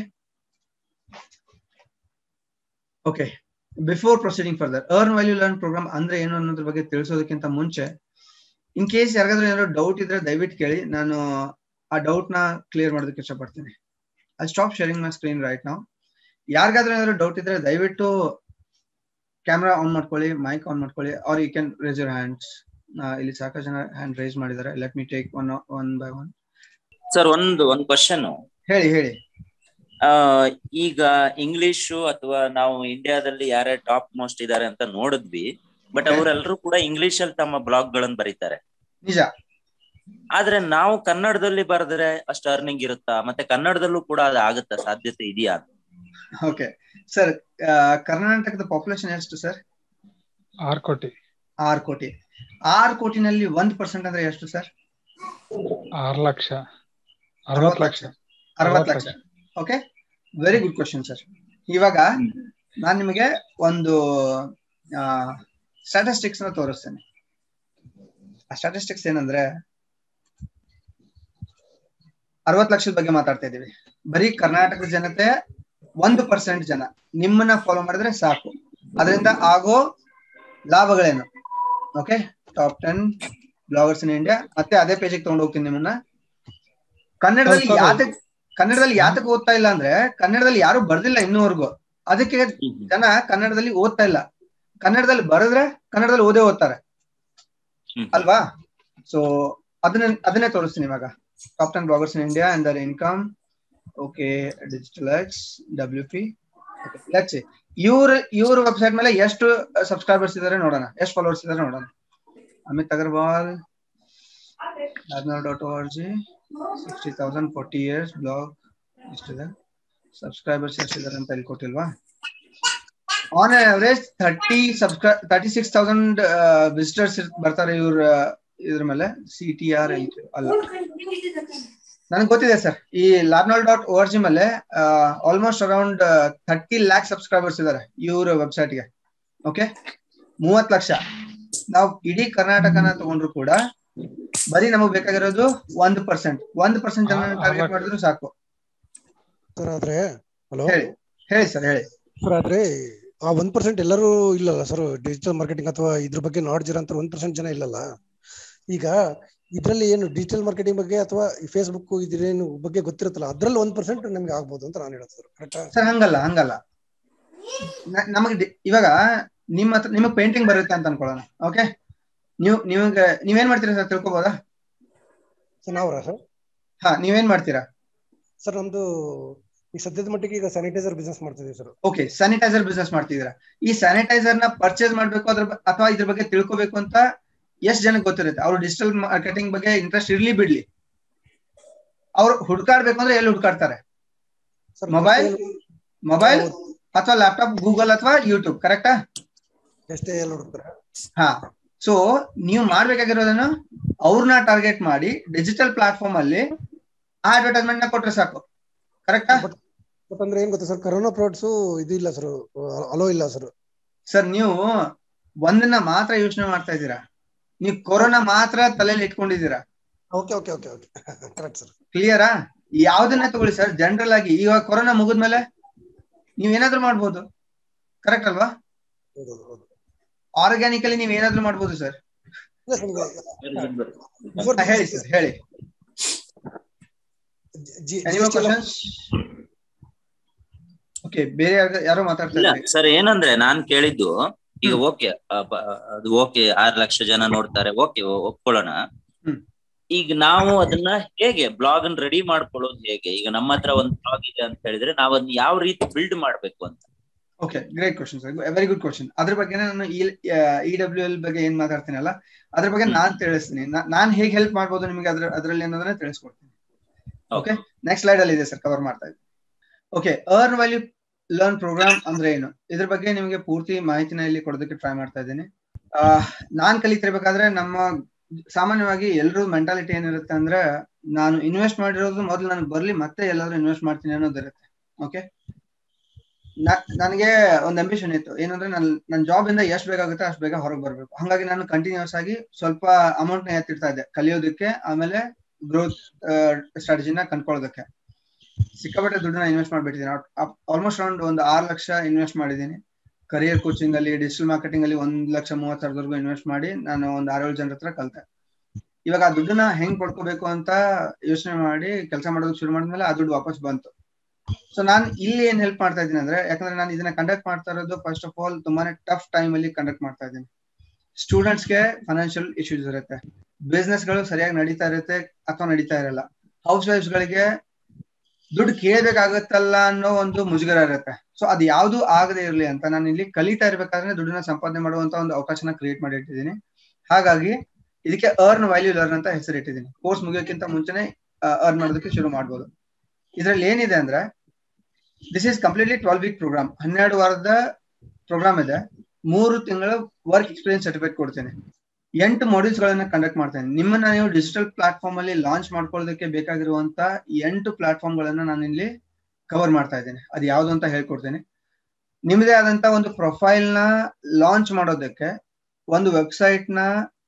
okay before proceeding further earn value learn program ಅಂದ್ರೆ ಏನು ಅನ್ನೋದ್ರ ಬಗ್ಗೆ ತಿಳಿಸೋದಕ್ಕಿಂತ ಮುಂಚೆ ಇನ್ ಕೇಸ್ ಯಾರಿಗಾದ್ರೂ ಏನಾದ್ರು ಡೌಟ್ ಇದ್ರೆ ದಯವಿಟ್ಟು ಕೇಳಿ ನಾನು ಆ ಡೌಟ್ ನ ಕ್ಲಿಯರ್ ಮಾಡೋದಕ್ಕೆ ಇಷ್ಟಪಡ್ತೀನಿ I stop sharing my screen right ನಾವು ಯಾರಿಗಾದ್ರೂ ಏನಾದ್ರು ಡೌಟ್ ಇದ್ರೆ ದಯವಿಟ್ಟು ಕ್ಯಾಮ್ರಾ ಆನ್ ಮಾಡ್ಕೊಳ್ಳಿ ಮೈಕ್ ಆನ್ ಮಾಡ್ಕೊಳ್ಳಿ are you can raise your hands ಇಲ್ಲಿ ಸಾಕಷ್ಟು ಜನ ಹ್ಯಾಂಡ್ ರೈಸ್ ಮಾಡಿದ್ದಾರೆ let me take one one by one sir ಒಂದು ಒಂದು ಕ್ವಶನ್ ಹೇಳಿ ಹೇಳಿ ಈಗ ಇಂಗ್ಲಿಷು ಅಥವಾ ನಾವು ಇಂಡಿಯಾದಲ್ಲಿ ಯಾರೇ ಟಾಪ್ ಮೋಸ್ಟ್ ಇದಾರೆ ಅಂತ ನೋಡಿದ್ವಿ ಬಟ್ ಅವರೆಲ್ಲರೂ ಕೂಡ ಇಂಗ್ಲಿಷ್ ಅಲ್ಲಿ ತಮ್ಮ ಬ್ಲಾಗ್ ಗಳನ್ನ ಬರೀತಾರೆ ನಿಜ ಆದ್ರೆ ನಾವು ಕನ್ನಡದಲ್ಲಿ ಬರೆದ್ರೆ ಅಷ್ಟು ಅರ್ನಿಂಗ್ ಇರುತ್ತಾ ಮತ್ತೆ ಕನ್ನಡದಲ್ಲೂ ಕೂಡ ಅದು ಆಗುತ್ತಾ ಸಾಧ್ಯತೆ ಇದೆಯಾ ಓಕೆ ಸರ್ ಕರ್ನಾಟಕದ ಪಾಪ್ಯುಲೇಷನ್ ಎಷ್ಟು ಸರ್ ಆರು ಕೋಟಿ ಆರು ಕೋಟಿ ಆರು ಕೋಟಿನಲ್ಲಿ ಒಂದ್ ಪರ್ಸೆಂಟ್ ಅಂದ್ರೆ ಎಷ್ಟು ಸರ್ ಆರು ಲಕ್ಷ ಅರವತ್ತು ಲಕ್ಷ ಅರವತ್ತು ಲಕ್ಷ okay very good question sir ಇವಾಗ ನಾನ್ ನಿಮಗೆ ಒಂದು ಸ್ಟಾಟಿಸ್ಟಿಕ್ಸ್ ನ ತೋರಿಸ್ತೇನೆ ಆ ಸ್ಟಾಟಿಸ್ಟಿಕ್ಸ್ ಏನಂದ್ರೆ ಅರವತ್ ಲಕ್ಷದ ಬಗ್ಗೆ ಮಾತಾಡ್ತಾ ಇದೀವಿ ಬರೀ ಕರ್ನಾಟಕದ ಜನತೆ ಒಂದು ಪರ್ಸೆಂಟ್ ಜನ ನಿಮ್ಮನ್ನ ಫಾಲೋ ಮಾಡಿದ್ರೆ ಸಾಕು ಅದರಿಂದ ಆಗೋ ಲಾಭಗಳೇನು okay top ten bloggers in India ಮತ್ತೆ ಅದೇ ಪೇಜಿಗೆ ತಗೊಂಡು ಹೋಗ್ತೀನಿ ನಿಮ್ಮನ್ನ ಕನ್ನಡದಲ್ಲಿ ಹೌದು, ಹೌದು. ಯಾತಕ್ ಕನ್ನಡದಲ್ಲಿ ಯಾತಕ್ ಓದ್ತಾ ಇಲ್ಲ ಅಂದ್ರೆ ಕನ್ನಡದಲ್ಲಿ ಯಾರು ಬರ್ದಿಲ್ಲ ಇನ್ನೂವರೆಗೂ ಅದಕ್ಕೆ ಜನ ಕನ್ನಡದಲ್ಲಿ ಓದ್ತಾ ಇಲ್ಲ ಕನ್ನಡದಲ್ಲಿ ಬರೆದ್ರೆ ಕನ್ನಡದಲ್ಲಿ ಓದೇ ಓದ್ತಾರೆ ಹ್ಮ್. ಅಲ್ವಾ ಸೊ ಅದನ್ನ ಅದನ್ನೇ ತೋರಿಸ್ತೀನಿ ಇವಾಗ top ten bloggers in India and their income okay digital X W P let's ಇವ್ರ ಇವ್ರ ವೆಬ್ಸೈಟ್ ಮೇಲೆ ಎಷ್ಟು ಸಬ್ಸ್ಕ್ರೈಬರ್ಸ್ ಇದಾರೆ ನೋಡೋಣ ಎಷ್ಟು ಫಾಲೋವರ್ಸ್ ಇದಾರೆ ನೋಡೋಣ ಅಮಿತ್ ಅಗರ್ವಾಲ್ ನಾರ್ನಲ್ dot O R G sixty thousand forty years blog ಎಷ್ಟಿದೆ ಸಬ್ಸ್ಕ್ರೈಬರ್ಸ್ ಎಷ್ಟಿದ್ದಾರೆ ಅಂತ ಇಲ್ಲಿ ಕೊಟ್ಟಿಲ್ವಾ ಆನ್ ಅವರೇಜ್ ಥರ್ಟಿ ಸಬ್ಸ್ಕ್ರೈ ತರ್ಟಿ ಸಿಕ್ಸ್ ತೌಸಂಡ್ ವಿಸಿಟರ್ಸ್ ಬರ್ತಾರೆ ಇವ್ರ ಇದ್ರ ಮೇಲೆ ಸಿ ಟಿ ಆರ್ ಅಲ್ಲ ನನಗೆ ಗೊತ್ತಿದೆ ಸರ್ ಈ ಲಾರ್ನಲ್ ಡಾಟ್ ಓ ಆರ್ ಜಿ ಮೇಲೆ almost around thirty lakh subscribers ಇದಾರೆ ಇವ್ರ ವೆಬ್ಸೈಟ್ಗೆ ಓಕೆ ಮೂವತ್ ಲಕ್ಷ ನಾವು ಇಡೀ ಕರ್ನಾಟಕನ ತಗೊಂಡ್ರು ಕೂಡ ಬರೀ ನಮಗ್ ಬೇಕಾಗಿರೋದು ಒಂದ್ ಪರ್ಸೆಂಟ್ ಒಂದ್ ಪರ್ಸೆಂಟ್ ಜನ ಆ- ಟಾರ್ಗೆಟ್ ಆವಾಗ- ಮಾಡಿದ್ರು ಸಾಕು ಸರ್ ಆದ್ರೆ ಹಲೋ ಹೇಳಿ ಹೇಳಿ ಸರ್ ಹೇಳಿ ಸರ್ ಆದ್ರೆ ಆ ಒಂದ್ ಪರ್ಸೆಂಟ್ ಎಲ್ಲರೂ ಇಲ್ಲಲ್ಲ ಸರ್ ಡಿಜಿಟಲ್ ಮಾರ್ಕೆಟಿಂಗ್ ಅಥವಾ ಇದ್ರ ಬಗ್ಗೆ ನಾಲೆಡ್ಜ್ ಇರೋಂತ ಒಂದ್ ಪರ್ಸೆಂಟ್ ಜನ ಇಲ್ಲಲ್ಲ ಈಗ ಇದ್ರಲ್ಲಿ ಏನು ಡಿಜಿಟಲ್ ಮಾರ್ಕೆಟಿಂಗ್ ಬಗ್ಗೆ ಅಥವಾ ಫೇಸ್ಬುಕ್ ಇದ್ರೇನು ಬಗ್ಗೆ ಗೊತ್ತಿರುತ್ತಲ್ಲ ಅದ್ರಲ್ಲಿ ಒಂದ್ ಪರ್ಸೆಂಟ್ ನಮ್ಗೆ ಆಗ್ಬೋದು ಅಂತ ನಾನು ಹೇಳೋದು ಸರ್ ಕರೆಕ್ಟಾ ಸರ್ ಹಂಗಲ್ಲ ಹಂಗಲ್ಲ ನ- ನಮಗ್ ಡಿ- ಇವಾಗ ನಿಮ್ಮ ಹತ್ರ ನಿಮಗ್ ಪೇಂಟಿಂಗ್ ಬರುತ್ತೆ ಅಂತ ಅನ್ಕೊಳ್ಳೋಣ ಓಕೆ ನೀವು ನಿಮಗೆ ನೀವೇನ್ ಮಾಡ್ತೀರಾ ಸರ್ ತಿಳ್ಕೊಬೋದಾ ಸರ್ ನಾವ್ರಾ ಸರ್ ಹಾ ನೀವೇನ್ ಮಾಡ್ತೀರಾ ಸರ್ ನಮ್ದು ಈ ಸದ್ಯದ ಮಟ್ಟಿಗೆ ಈಗ ಸ್ಯಾನಿಟೈಸರ್ ಬಿಸ್ನೆಸ್ ಮಾಡ್ತಿದ್ದೀವಿ ಸರ್ ಓಕೆ ಸ್ಯಾನಿಟೈಸರ್ ಬಿಸ್ನೆಸ್ ಮಾಡ್ತಿದ್ದೀರಾ ಈ ಸ್ಯಾನಿಟೈಸರ್ ನ ಪರ್ಚೇಸ್ ಮಾಡ್ಬೇಕು ಅದ್ರ ಬ- ಅಥವಾ ಇದ್ರ ಬಗ್ಗೆ ತಿಳ್ಕೊಬೇಕು ಅಂತ ಎಷ್ಟ್ ಜನಕ್ಕೆ ಗೊತ್ತಿರುತ್ತೆ ಅವ್ರು ಡಿಜಿಟಲ್ ಮಾರ್ಕೆಟಿಂಗ್ ಬಗ್ಗೆ ಇಂಟ್ರೆಸ್ಟ್ ಇರ್ಲಿ ಬಿಡ್ಲಿ ಅವ್ರು ಹುಡ್ಕಾಡ್ಬೇಕು ಅಂದ್ರೆ ಎಲ್ಲಿ ಹುಡ್ಕಾಡ್ತಾರೆ ಸರ್ Mobile? ಮೊಬೈಲ್ ಅಥವಾ ಲ್ಯಾಪ್ಟಾಪ್ ಗೂಗಲ್ ಅಥವಾ ಯೂಟ್ಯೂಬ್ ಕರೆಕ್ಟಾ ಎಷ್ಟೇ ಎಲ್ಲ ಹುಡುಕ್ತಾರೆ ಹಾ ಸೊ ನೀವು ಮಾಡ್ಬೇಕಾಗಿರೋದನ್ನು ಅವ್ರನ್ನ ಟಾರ್ಗೆಟ್ ಮಾಡಿ ಡಿಜಿಟಲ್ ಪ್ಲಾಟ್ಫಾರ್ಮ್ ಅಲ್ಲಿ ಆ ಅಡ್ವರ್ಟೈಸ್ಮೆಂಟ್ ನ ಕೊಟ್ರೆ ಸಾಕು ಕರೆಕ್ಟಾ ಬಟ್ ಅಂದ್ರೆ ಏನ್ ಗೊತ್ತಾ ಸರ್ ಕರೋನಾ ಪ್ರಾಡಕ್ಟ್ಸ್ ಇದು ಇಲ್ಲ ಸರ್ ಅಲೋ ಇಲ್ಲ ಸರ್ ಸರ್ ನೀವು ಒಂದನ್ನ ಮಾತ್ರ ಯೋಚನೆ ಮಾಡ್ತಾ ಇದ್ದೀರಾ ನೀವು ಕೊರೋನಾ ಮಾತ್ರ ತಲೆಯಲ್ಲಿ ಇಟ್ಕೊಂಡಿದ್ದೀರಾ okay okay okay okay correct sir ಕ್ಲಿಯರಾ ಯಾವ್ದನ್ನ ತಗೊಳ್ಳಿ ಸರ್ ಜನರಲ್ ಆಗಿ ಇವಾಗ ಕೊರೋನಾ ಮುಗಿದ್ಮೇಲೆ ನೀವ್ ಏನಾದ್ರೂ ಮಾಡ್ಬೋದು ಕರೆಕ್ಟ್ ಅಲ್ವಾ ಹೌದು ಹೌದು ಆರ್ಗ್ಯಾನಿಕಲಿ ನೀವ್ ಏನಾದ್ರೂ ಮಾಡ್ಬೋದು ಸರ್ ಇಲ್ಲ sir, ಈಗ before ಹೇಳಿ ಸರ್ ಹೇಳಿ ಜಿ- Any more GST ಎಲ್ಲ- questions? ಓಕೆ ಬೇರೆ ಯಾರು ಯಾರೋ ಮಾತಾಡ್ತಾ ಇಲ್ಲ ಇದ್ದಾರೆ ಸರ್ ಏನಂದ್ರೆ ನಾನ್ ಕೇಳಿದ್ದು ಈಗ ಹ್ಮ್. ಓಕೆ ಅದು ಓಕೆ ಆರ್ ಲಕ್ಷ ಜನ ನೋಡ್ತಾರೆ ಓಕೆ ಒಪ್ಕೊಳ್ಳೋಣ ಹ್ಮ್. ಈಗ ನಾವು ಅದನ್ನ ಹೇಗೆ ಬ್ಲಾಗ್ ಅನ್ನ ರೆಡಿ ಮಾಡ್ಕೊಳ್ಳೋದು ಹೇಗೆ ಈಗ ನಮ್ಮ ಹತ್ರ ಒಂದು ಬ್ಲಾಗ್ ಇದೆ ಅಂತ ಹೇಳಿದ್ರೆ ನಾವ್ ಅದನ್ನ ಯಾವ ರೀತಿ ಬಿಲ್ಡ್ ಮಾಡ್ಬೇಕು ಅಂತ okay great question sir very good question ಅದ್ರ ಬಗ್ಗೆ ನಾನು ಇ ಡಬ್ಲ್ಯೂ ಎಲ್ ಬಗ್ಗೆ ಏನ್ ಮಾತಾಡ್ತೀನಲ್ಲ ಅದ್ರ ಬಗ್ಗೆ ಹ್ಮ್. ನಾನ್ ತಿಳಿಸ್ತೀನಿ ನಾ- ನಾನ್ ಹೇಗೆ ಹೆಲ್ಪ್ ಮಾಡ್ಬೋದು ನಿಮಗೆ ಅದ್ರ ಅದ್ರಲ್ಲಿ ಅನ್ನೋದನ್ನ ತಿಳಿಸ್ಕೊಡ್ತೀನಿ ಓಕೆ Okay. ನೆಕ್ಸ್ಟ್ ಸ್ಲೈಡ್ ಅಲ್ಲಿ ಇದೆ ಸರ್ ಕವರ್ ಮಾಡ್ತಾ ಇದ್ದೀನಿ okay earn value learn program ಅಂದ್ರೆ ಏನು ಇದ್ರ ಬಗ್ಗೆ ನಿಮಗೆ ಪೂರ್ತಿ ಮಾಹಿತಿನ ಇಲ್ಲಿ ಕೊಡೋದಕ್ಕೆ ಟ್ರೈ ಮಾಡ್ತಾ ಇದ್ದೀನಿ ಆ, ನಾನ್ ಕಲಿತಿರ್ಬೇಕಾದ್ರೆ ನಮ್ಮ ಸಾಮಾನ್ಯವಾಗಿ ಎಲ್ರೂ ಮೆಂಟಾಲಿಟಿ ಏನಿರುತ್ತೆ ಅಂದ್ರೆ ನಾನು ಇನ್ವೆಸ್ಟ್ ಮಾಡಿರೋದು ಮೊದಲು ನನಗೆ ಬರ್ಲಿ ಮತ್ತೆ ಎಲ್ಲಾದ್ರೂ ಇನ್ವೆಸ್ಟ್ ಮಾಡ್ತೀನಿ ಅನ್ನೋದಿರುತ್ತೆ ಓಕೆ ನನಗೆ ಒಂದು ಅಂಬಿಷನ್ ಇತ್ತು ಏನಂದ್ರೆ ನನ್ ನನ್ನ ಜಾಬ್ ಇಂದ ಎಷ್ಟು ಬೇಕಾಗುತ್ತೆ ಅಷ್ಟು ಬೇಗ ಹೊರಗೆ ಬರ್ಬೇಕು ಹಾಗಾಗಿ ನಾನು ಕಂಟಿನ್ಯೂಸ್ ಆಗಿ ಸ್ವಲ್ಪ ಅಮೌಂಟ್ ನ ಎತ್ತಿಡ್ತಾ ಇದ್ದೆ ಕಲಿಯೋದಕ್ಕೆ ಆಮೇಲೆ ಗ್ರೋತ್ ಸ್ಟ್ರಾಟಜಿನ ಕಂಡ್ಕೊಳ್ಳೋದಕ್ಕೆ ಸಿಕ್ಕಾಪಟ್ಟೆ ದುಡ್ಡನ್ನ ಇನ್ವೆಸ್ಟ್ ಮಾಡ್ಬಿಟ್ಟಿದ್ದೀನಿ ಆಲ್ಮೋಸ್ಟ್ ಅರೌಂಡ್ ಒಂದು ಆರು ಲಕ್ಷ ಇನ್ವೆಸ್ಟ್ ಮಾಡಿದ್ದೀನಿ ಕರಿಯರ್ ಕೋಚಿಂಗ್ ಅಲ್ಲಿ ಡಿಜಿಟಲ್ ಮಾರ್ಕೆಟಿಂಗ್ ಅಲ್ಲಿ ಒಂದ್ ಲಕ್ಷ ಮೂವತ್ತು ಸಾವಿರದವರೆಗೂ ಇನ್ವೆಸ್ಟ್ ಮಾಡಿ ನಾನು ಒಂದು ಆರೇಳು ಜನರ ಹತ್ರ ಕಲ್ತೆ ಇವಾಗ ಆ ದುಡ್ಡನ್ನ ಹೆಂಗ್ ಪಡ್ಕೋಬೇಕು ಅಂತ ಯೋಚನೆ ಮಾಡಿ ಕೆಲಸ ಮಾಡೋದಕ್ಕೆ ಶುರು ಮಾಡಿದ್ಮೇಲೆ ಆ ದುಡ್ಡು ವಾಪಸ್ ಬಂತು ಸೊ ನಾನು ಇಲ್ಲಿ ಏನ್ ಹೆಲ್ಪ್ ಮಾಡ್ತಾ ಇದ್ದೀನಿ ಅಂದ್ರೆ ಯಾಕಂದ್ರೆ ನಾನು ಇದನ್ನ ಕಂಡಕ್ಟ್ ಮಾಡ್ತಾ ಇರೋದು ಫಸ್ಟ್ ಆಫ್ ಆಲ್ ತುಂಬಾನೇ ಟಫ್ ಟೈಮ್ ಅಲ್ಲಿ ಕಂಡಕ್ಟ್ ಮಾಡ್ತಾ ಇದ್ದೀನಿ ಸ್ಟೂಡೆಂಟ್ಸ್ಗೆ ಫೈನಾನ್ಷಿಯಲ್ ಇಶ್ಯೂಸ್ ಇರುತ್ತೆ ಬಿಸ್ನೆಸ್ ಗಳು ಸರಿಯಾಗಿ ನಡೀತಾ ಇರುತ್ತೆ ಅಥವಾ ನಡೀತಾ ಇರಲ್ಲ ಹೌಸ್ ವೈಫ್ಸ್ ಗಳಿಗೆ ದುಡ್ಡು ಕೇಳ್ಬೇಕಾಗತ್ತಲ್ಲ ಅನ್ನೋ ಒಂದು ಮುಜುಗರ ಇರುತ್ತೆ ಸೊ ಅದು ಯಾವ್ದು ಆಗದೆ ಇರ್ಲಿ ಅಂತ ನಾನು ಇಲ್ಲಿ ಕಲಿತಾ ಇರ್ಬೇಕಾದ್ರೆ ದುಡ್ಡನ್ನ ಸಂಪಾದನೆ ಮಾಡುವಂತ ಒಂದು ಅವಕಾಶನ ಕ್ರಿಯೇಟ್ ಮಾಡಿ ಇಟ್ಟಿದ್ದೀನಿ ಹಾಗಾಗಿ ಇದಕ್ಕೆ ಅರ್ನ್ ವ್ಯಾಲ್ಯೂ ಲರ್ನ್ ಅಂತ ಹೆಸರು ಇಟ್ಟಿದ್ದೀನಿ ಕೋರ್ಸ್ ಮುಗಿಯೋಕ್ಕಿಂತ ಮುಂಚೆನೆ ಅರ್ನ್ ಮಾಡೋದಕ್ಕೆ ಶುರು ಮಾಡ್ಬೋದು ಇದ್ರಲ್ಲಿ ಏನಿದೆ ಅಂದ್ರೆ this is completely twelve week program ಹನ್ನೆರಡು ವಾರದ ಪ್ರೋಗ್ರಾಮ್ ಇದೆ ಮೂರು ತಿಂಗಳ ವರ್ಕ್ ಎಕ್ಸ್ಪೀರಿಯನ್ಸ್ ಸರ್ಟಿಫಿಕೇಟ್ ಕೊಡ್ತೇನೆ ಎಂಟು ಮಾಡ್ಯೂಲ್ಸ್ ಗಳನ್ನ ಕಂಡಕ್ಟ್ ಮಾಡ್ತೇನೆ ನಿಮ್ಮನ್ನ ನೀವು ಡಿಜಿಟಲ್ ಪ್ಲಾಟ್ಫಾರ್ಮ್ ಅಲ್ಲಿ ಲಾಂಚ್ ಮಾಡ್ಕೊಳ್ಳೋದಕ್ಕೆ ಬೇಕಾಗಿರುವಂತ ಎಂಟು ಪ್ಲಾಟ್ಫಾರ್ಮ್ ಗಳನ್ನ ನಾನು ಇಲ್ಲಿ ಕವರ್ ಮಾಡ್ತಾ ಇದ್ದೇನೆ ಅದು ಯಾವ್ದು ಅಂತ ಹೇಳ್ಕೊಡ್ತೇನೆ ನಿಮ್ಮದೇ ಆದಂತ ಒಂದು ಪ್ರೊಫೈಲ್ ನ ಲಾಂಚ್ ಮಾಡೋದಕ್ಕೆ ಒಂದು ವೆಬ್ಸೈಟ್ ನ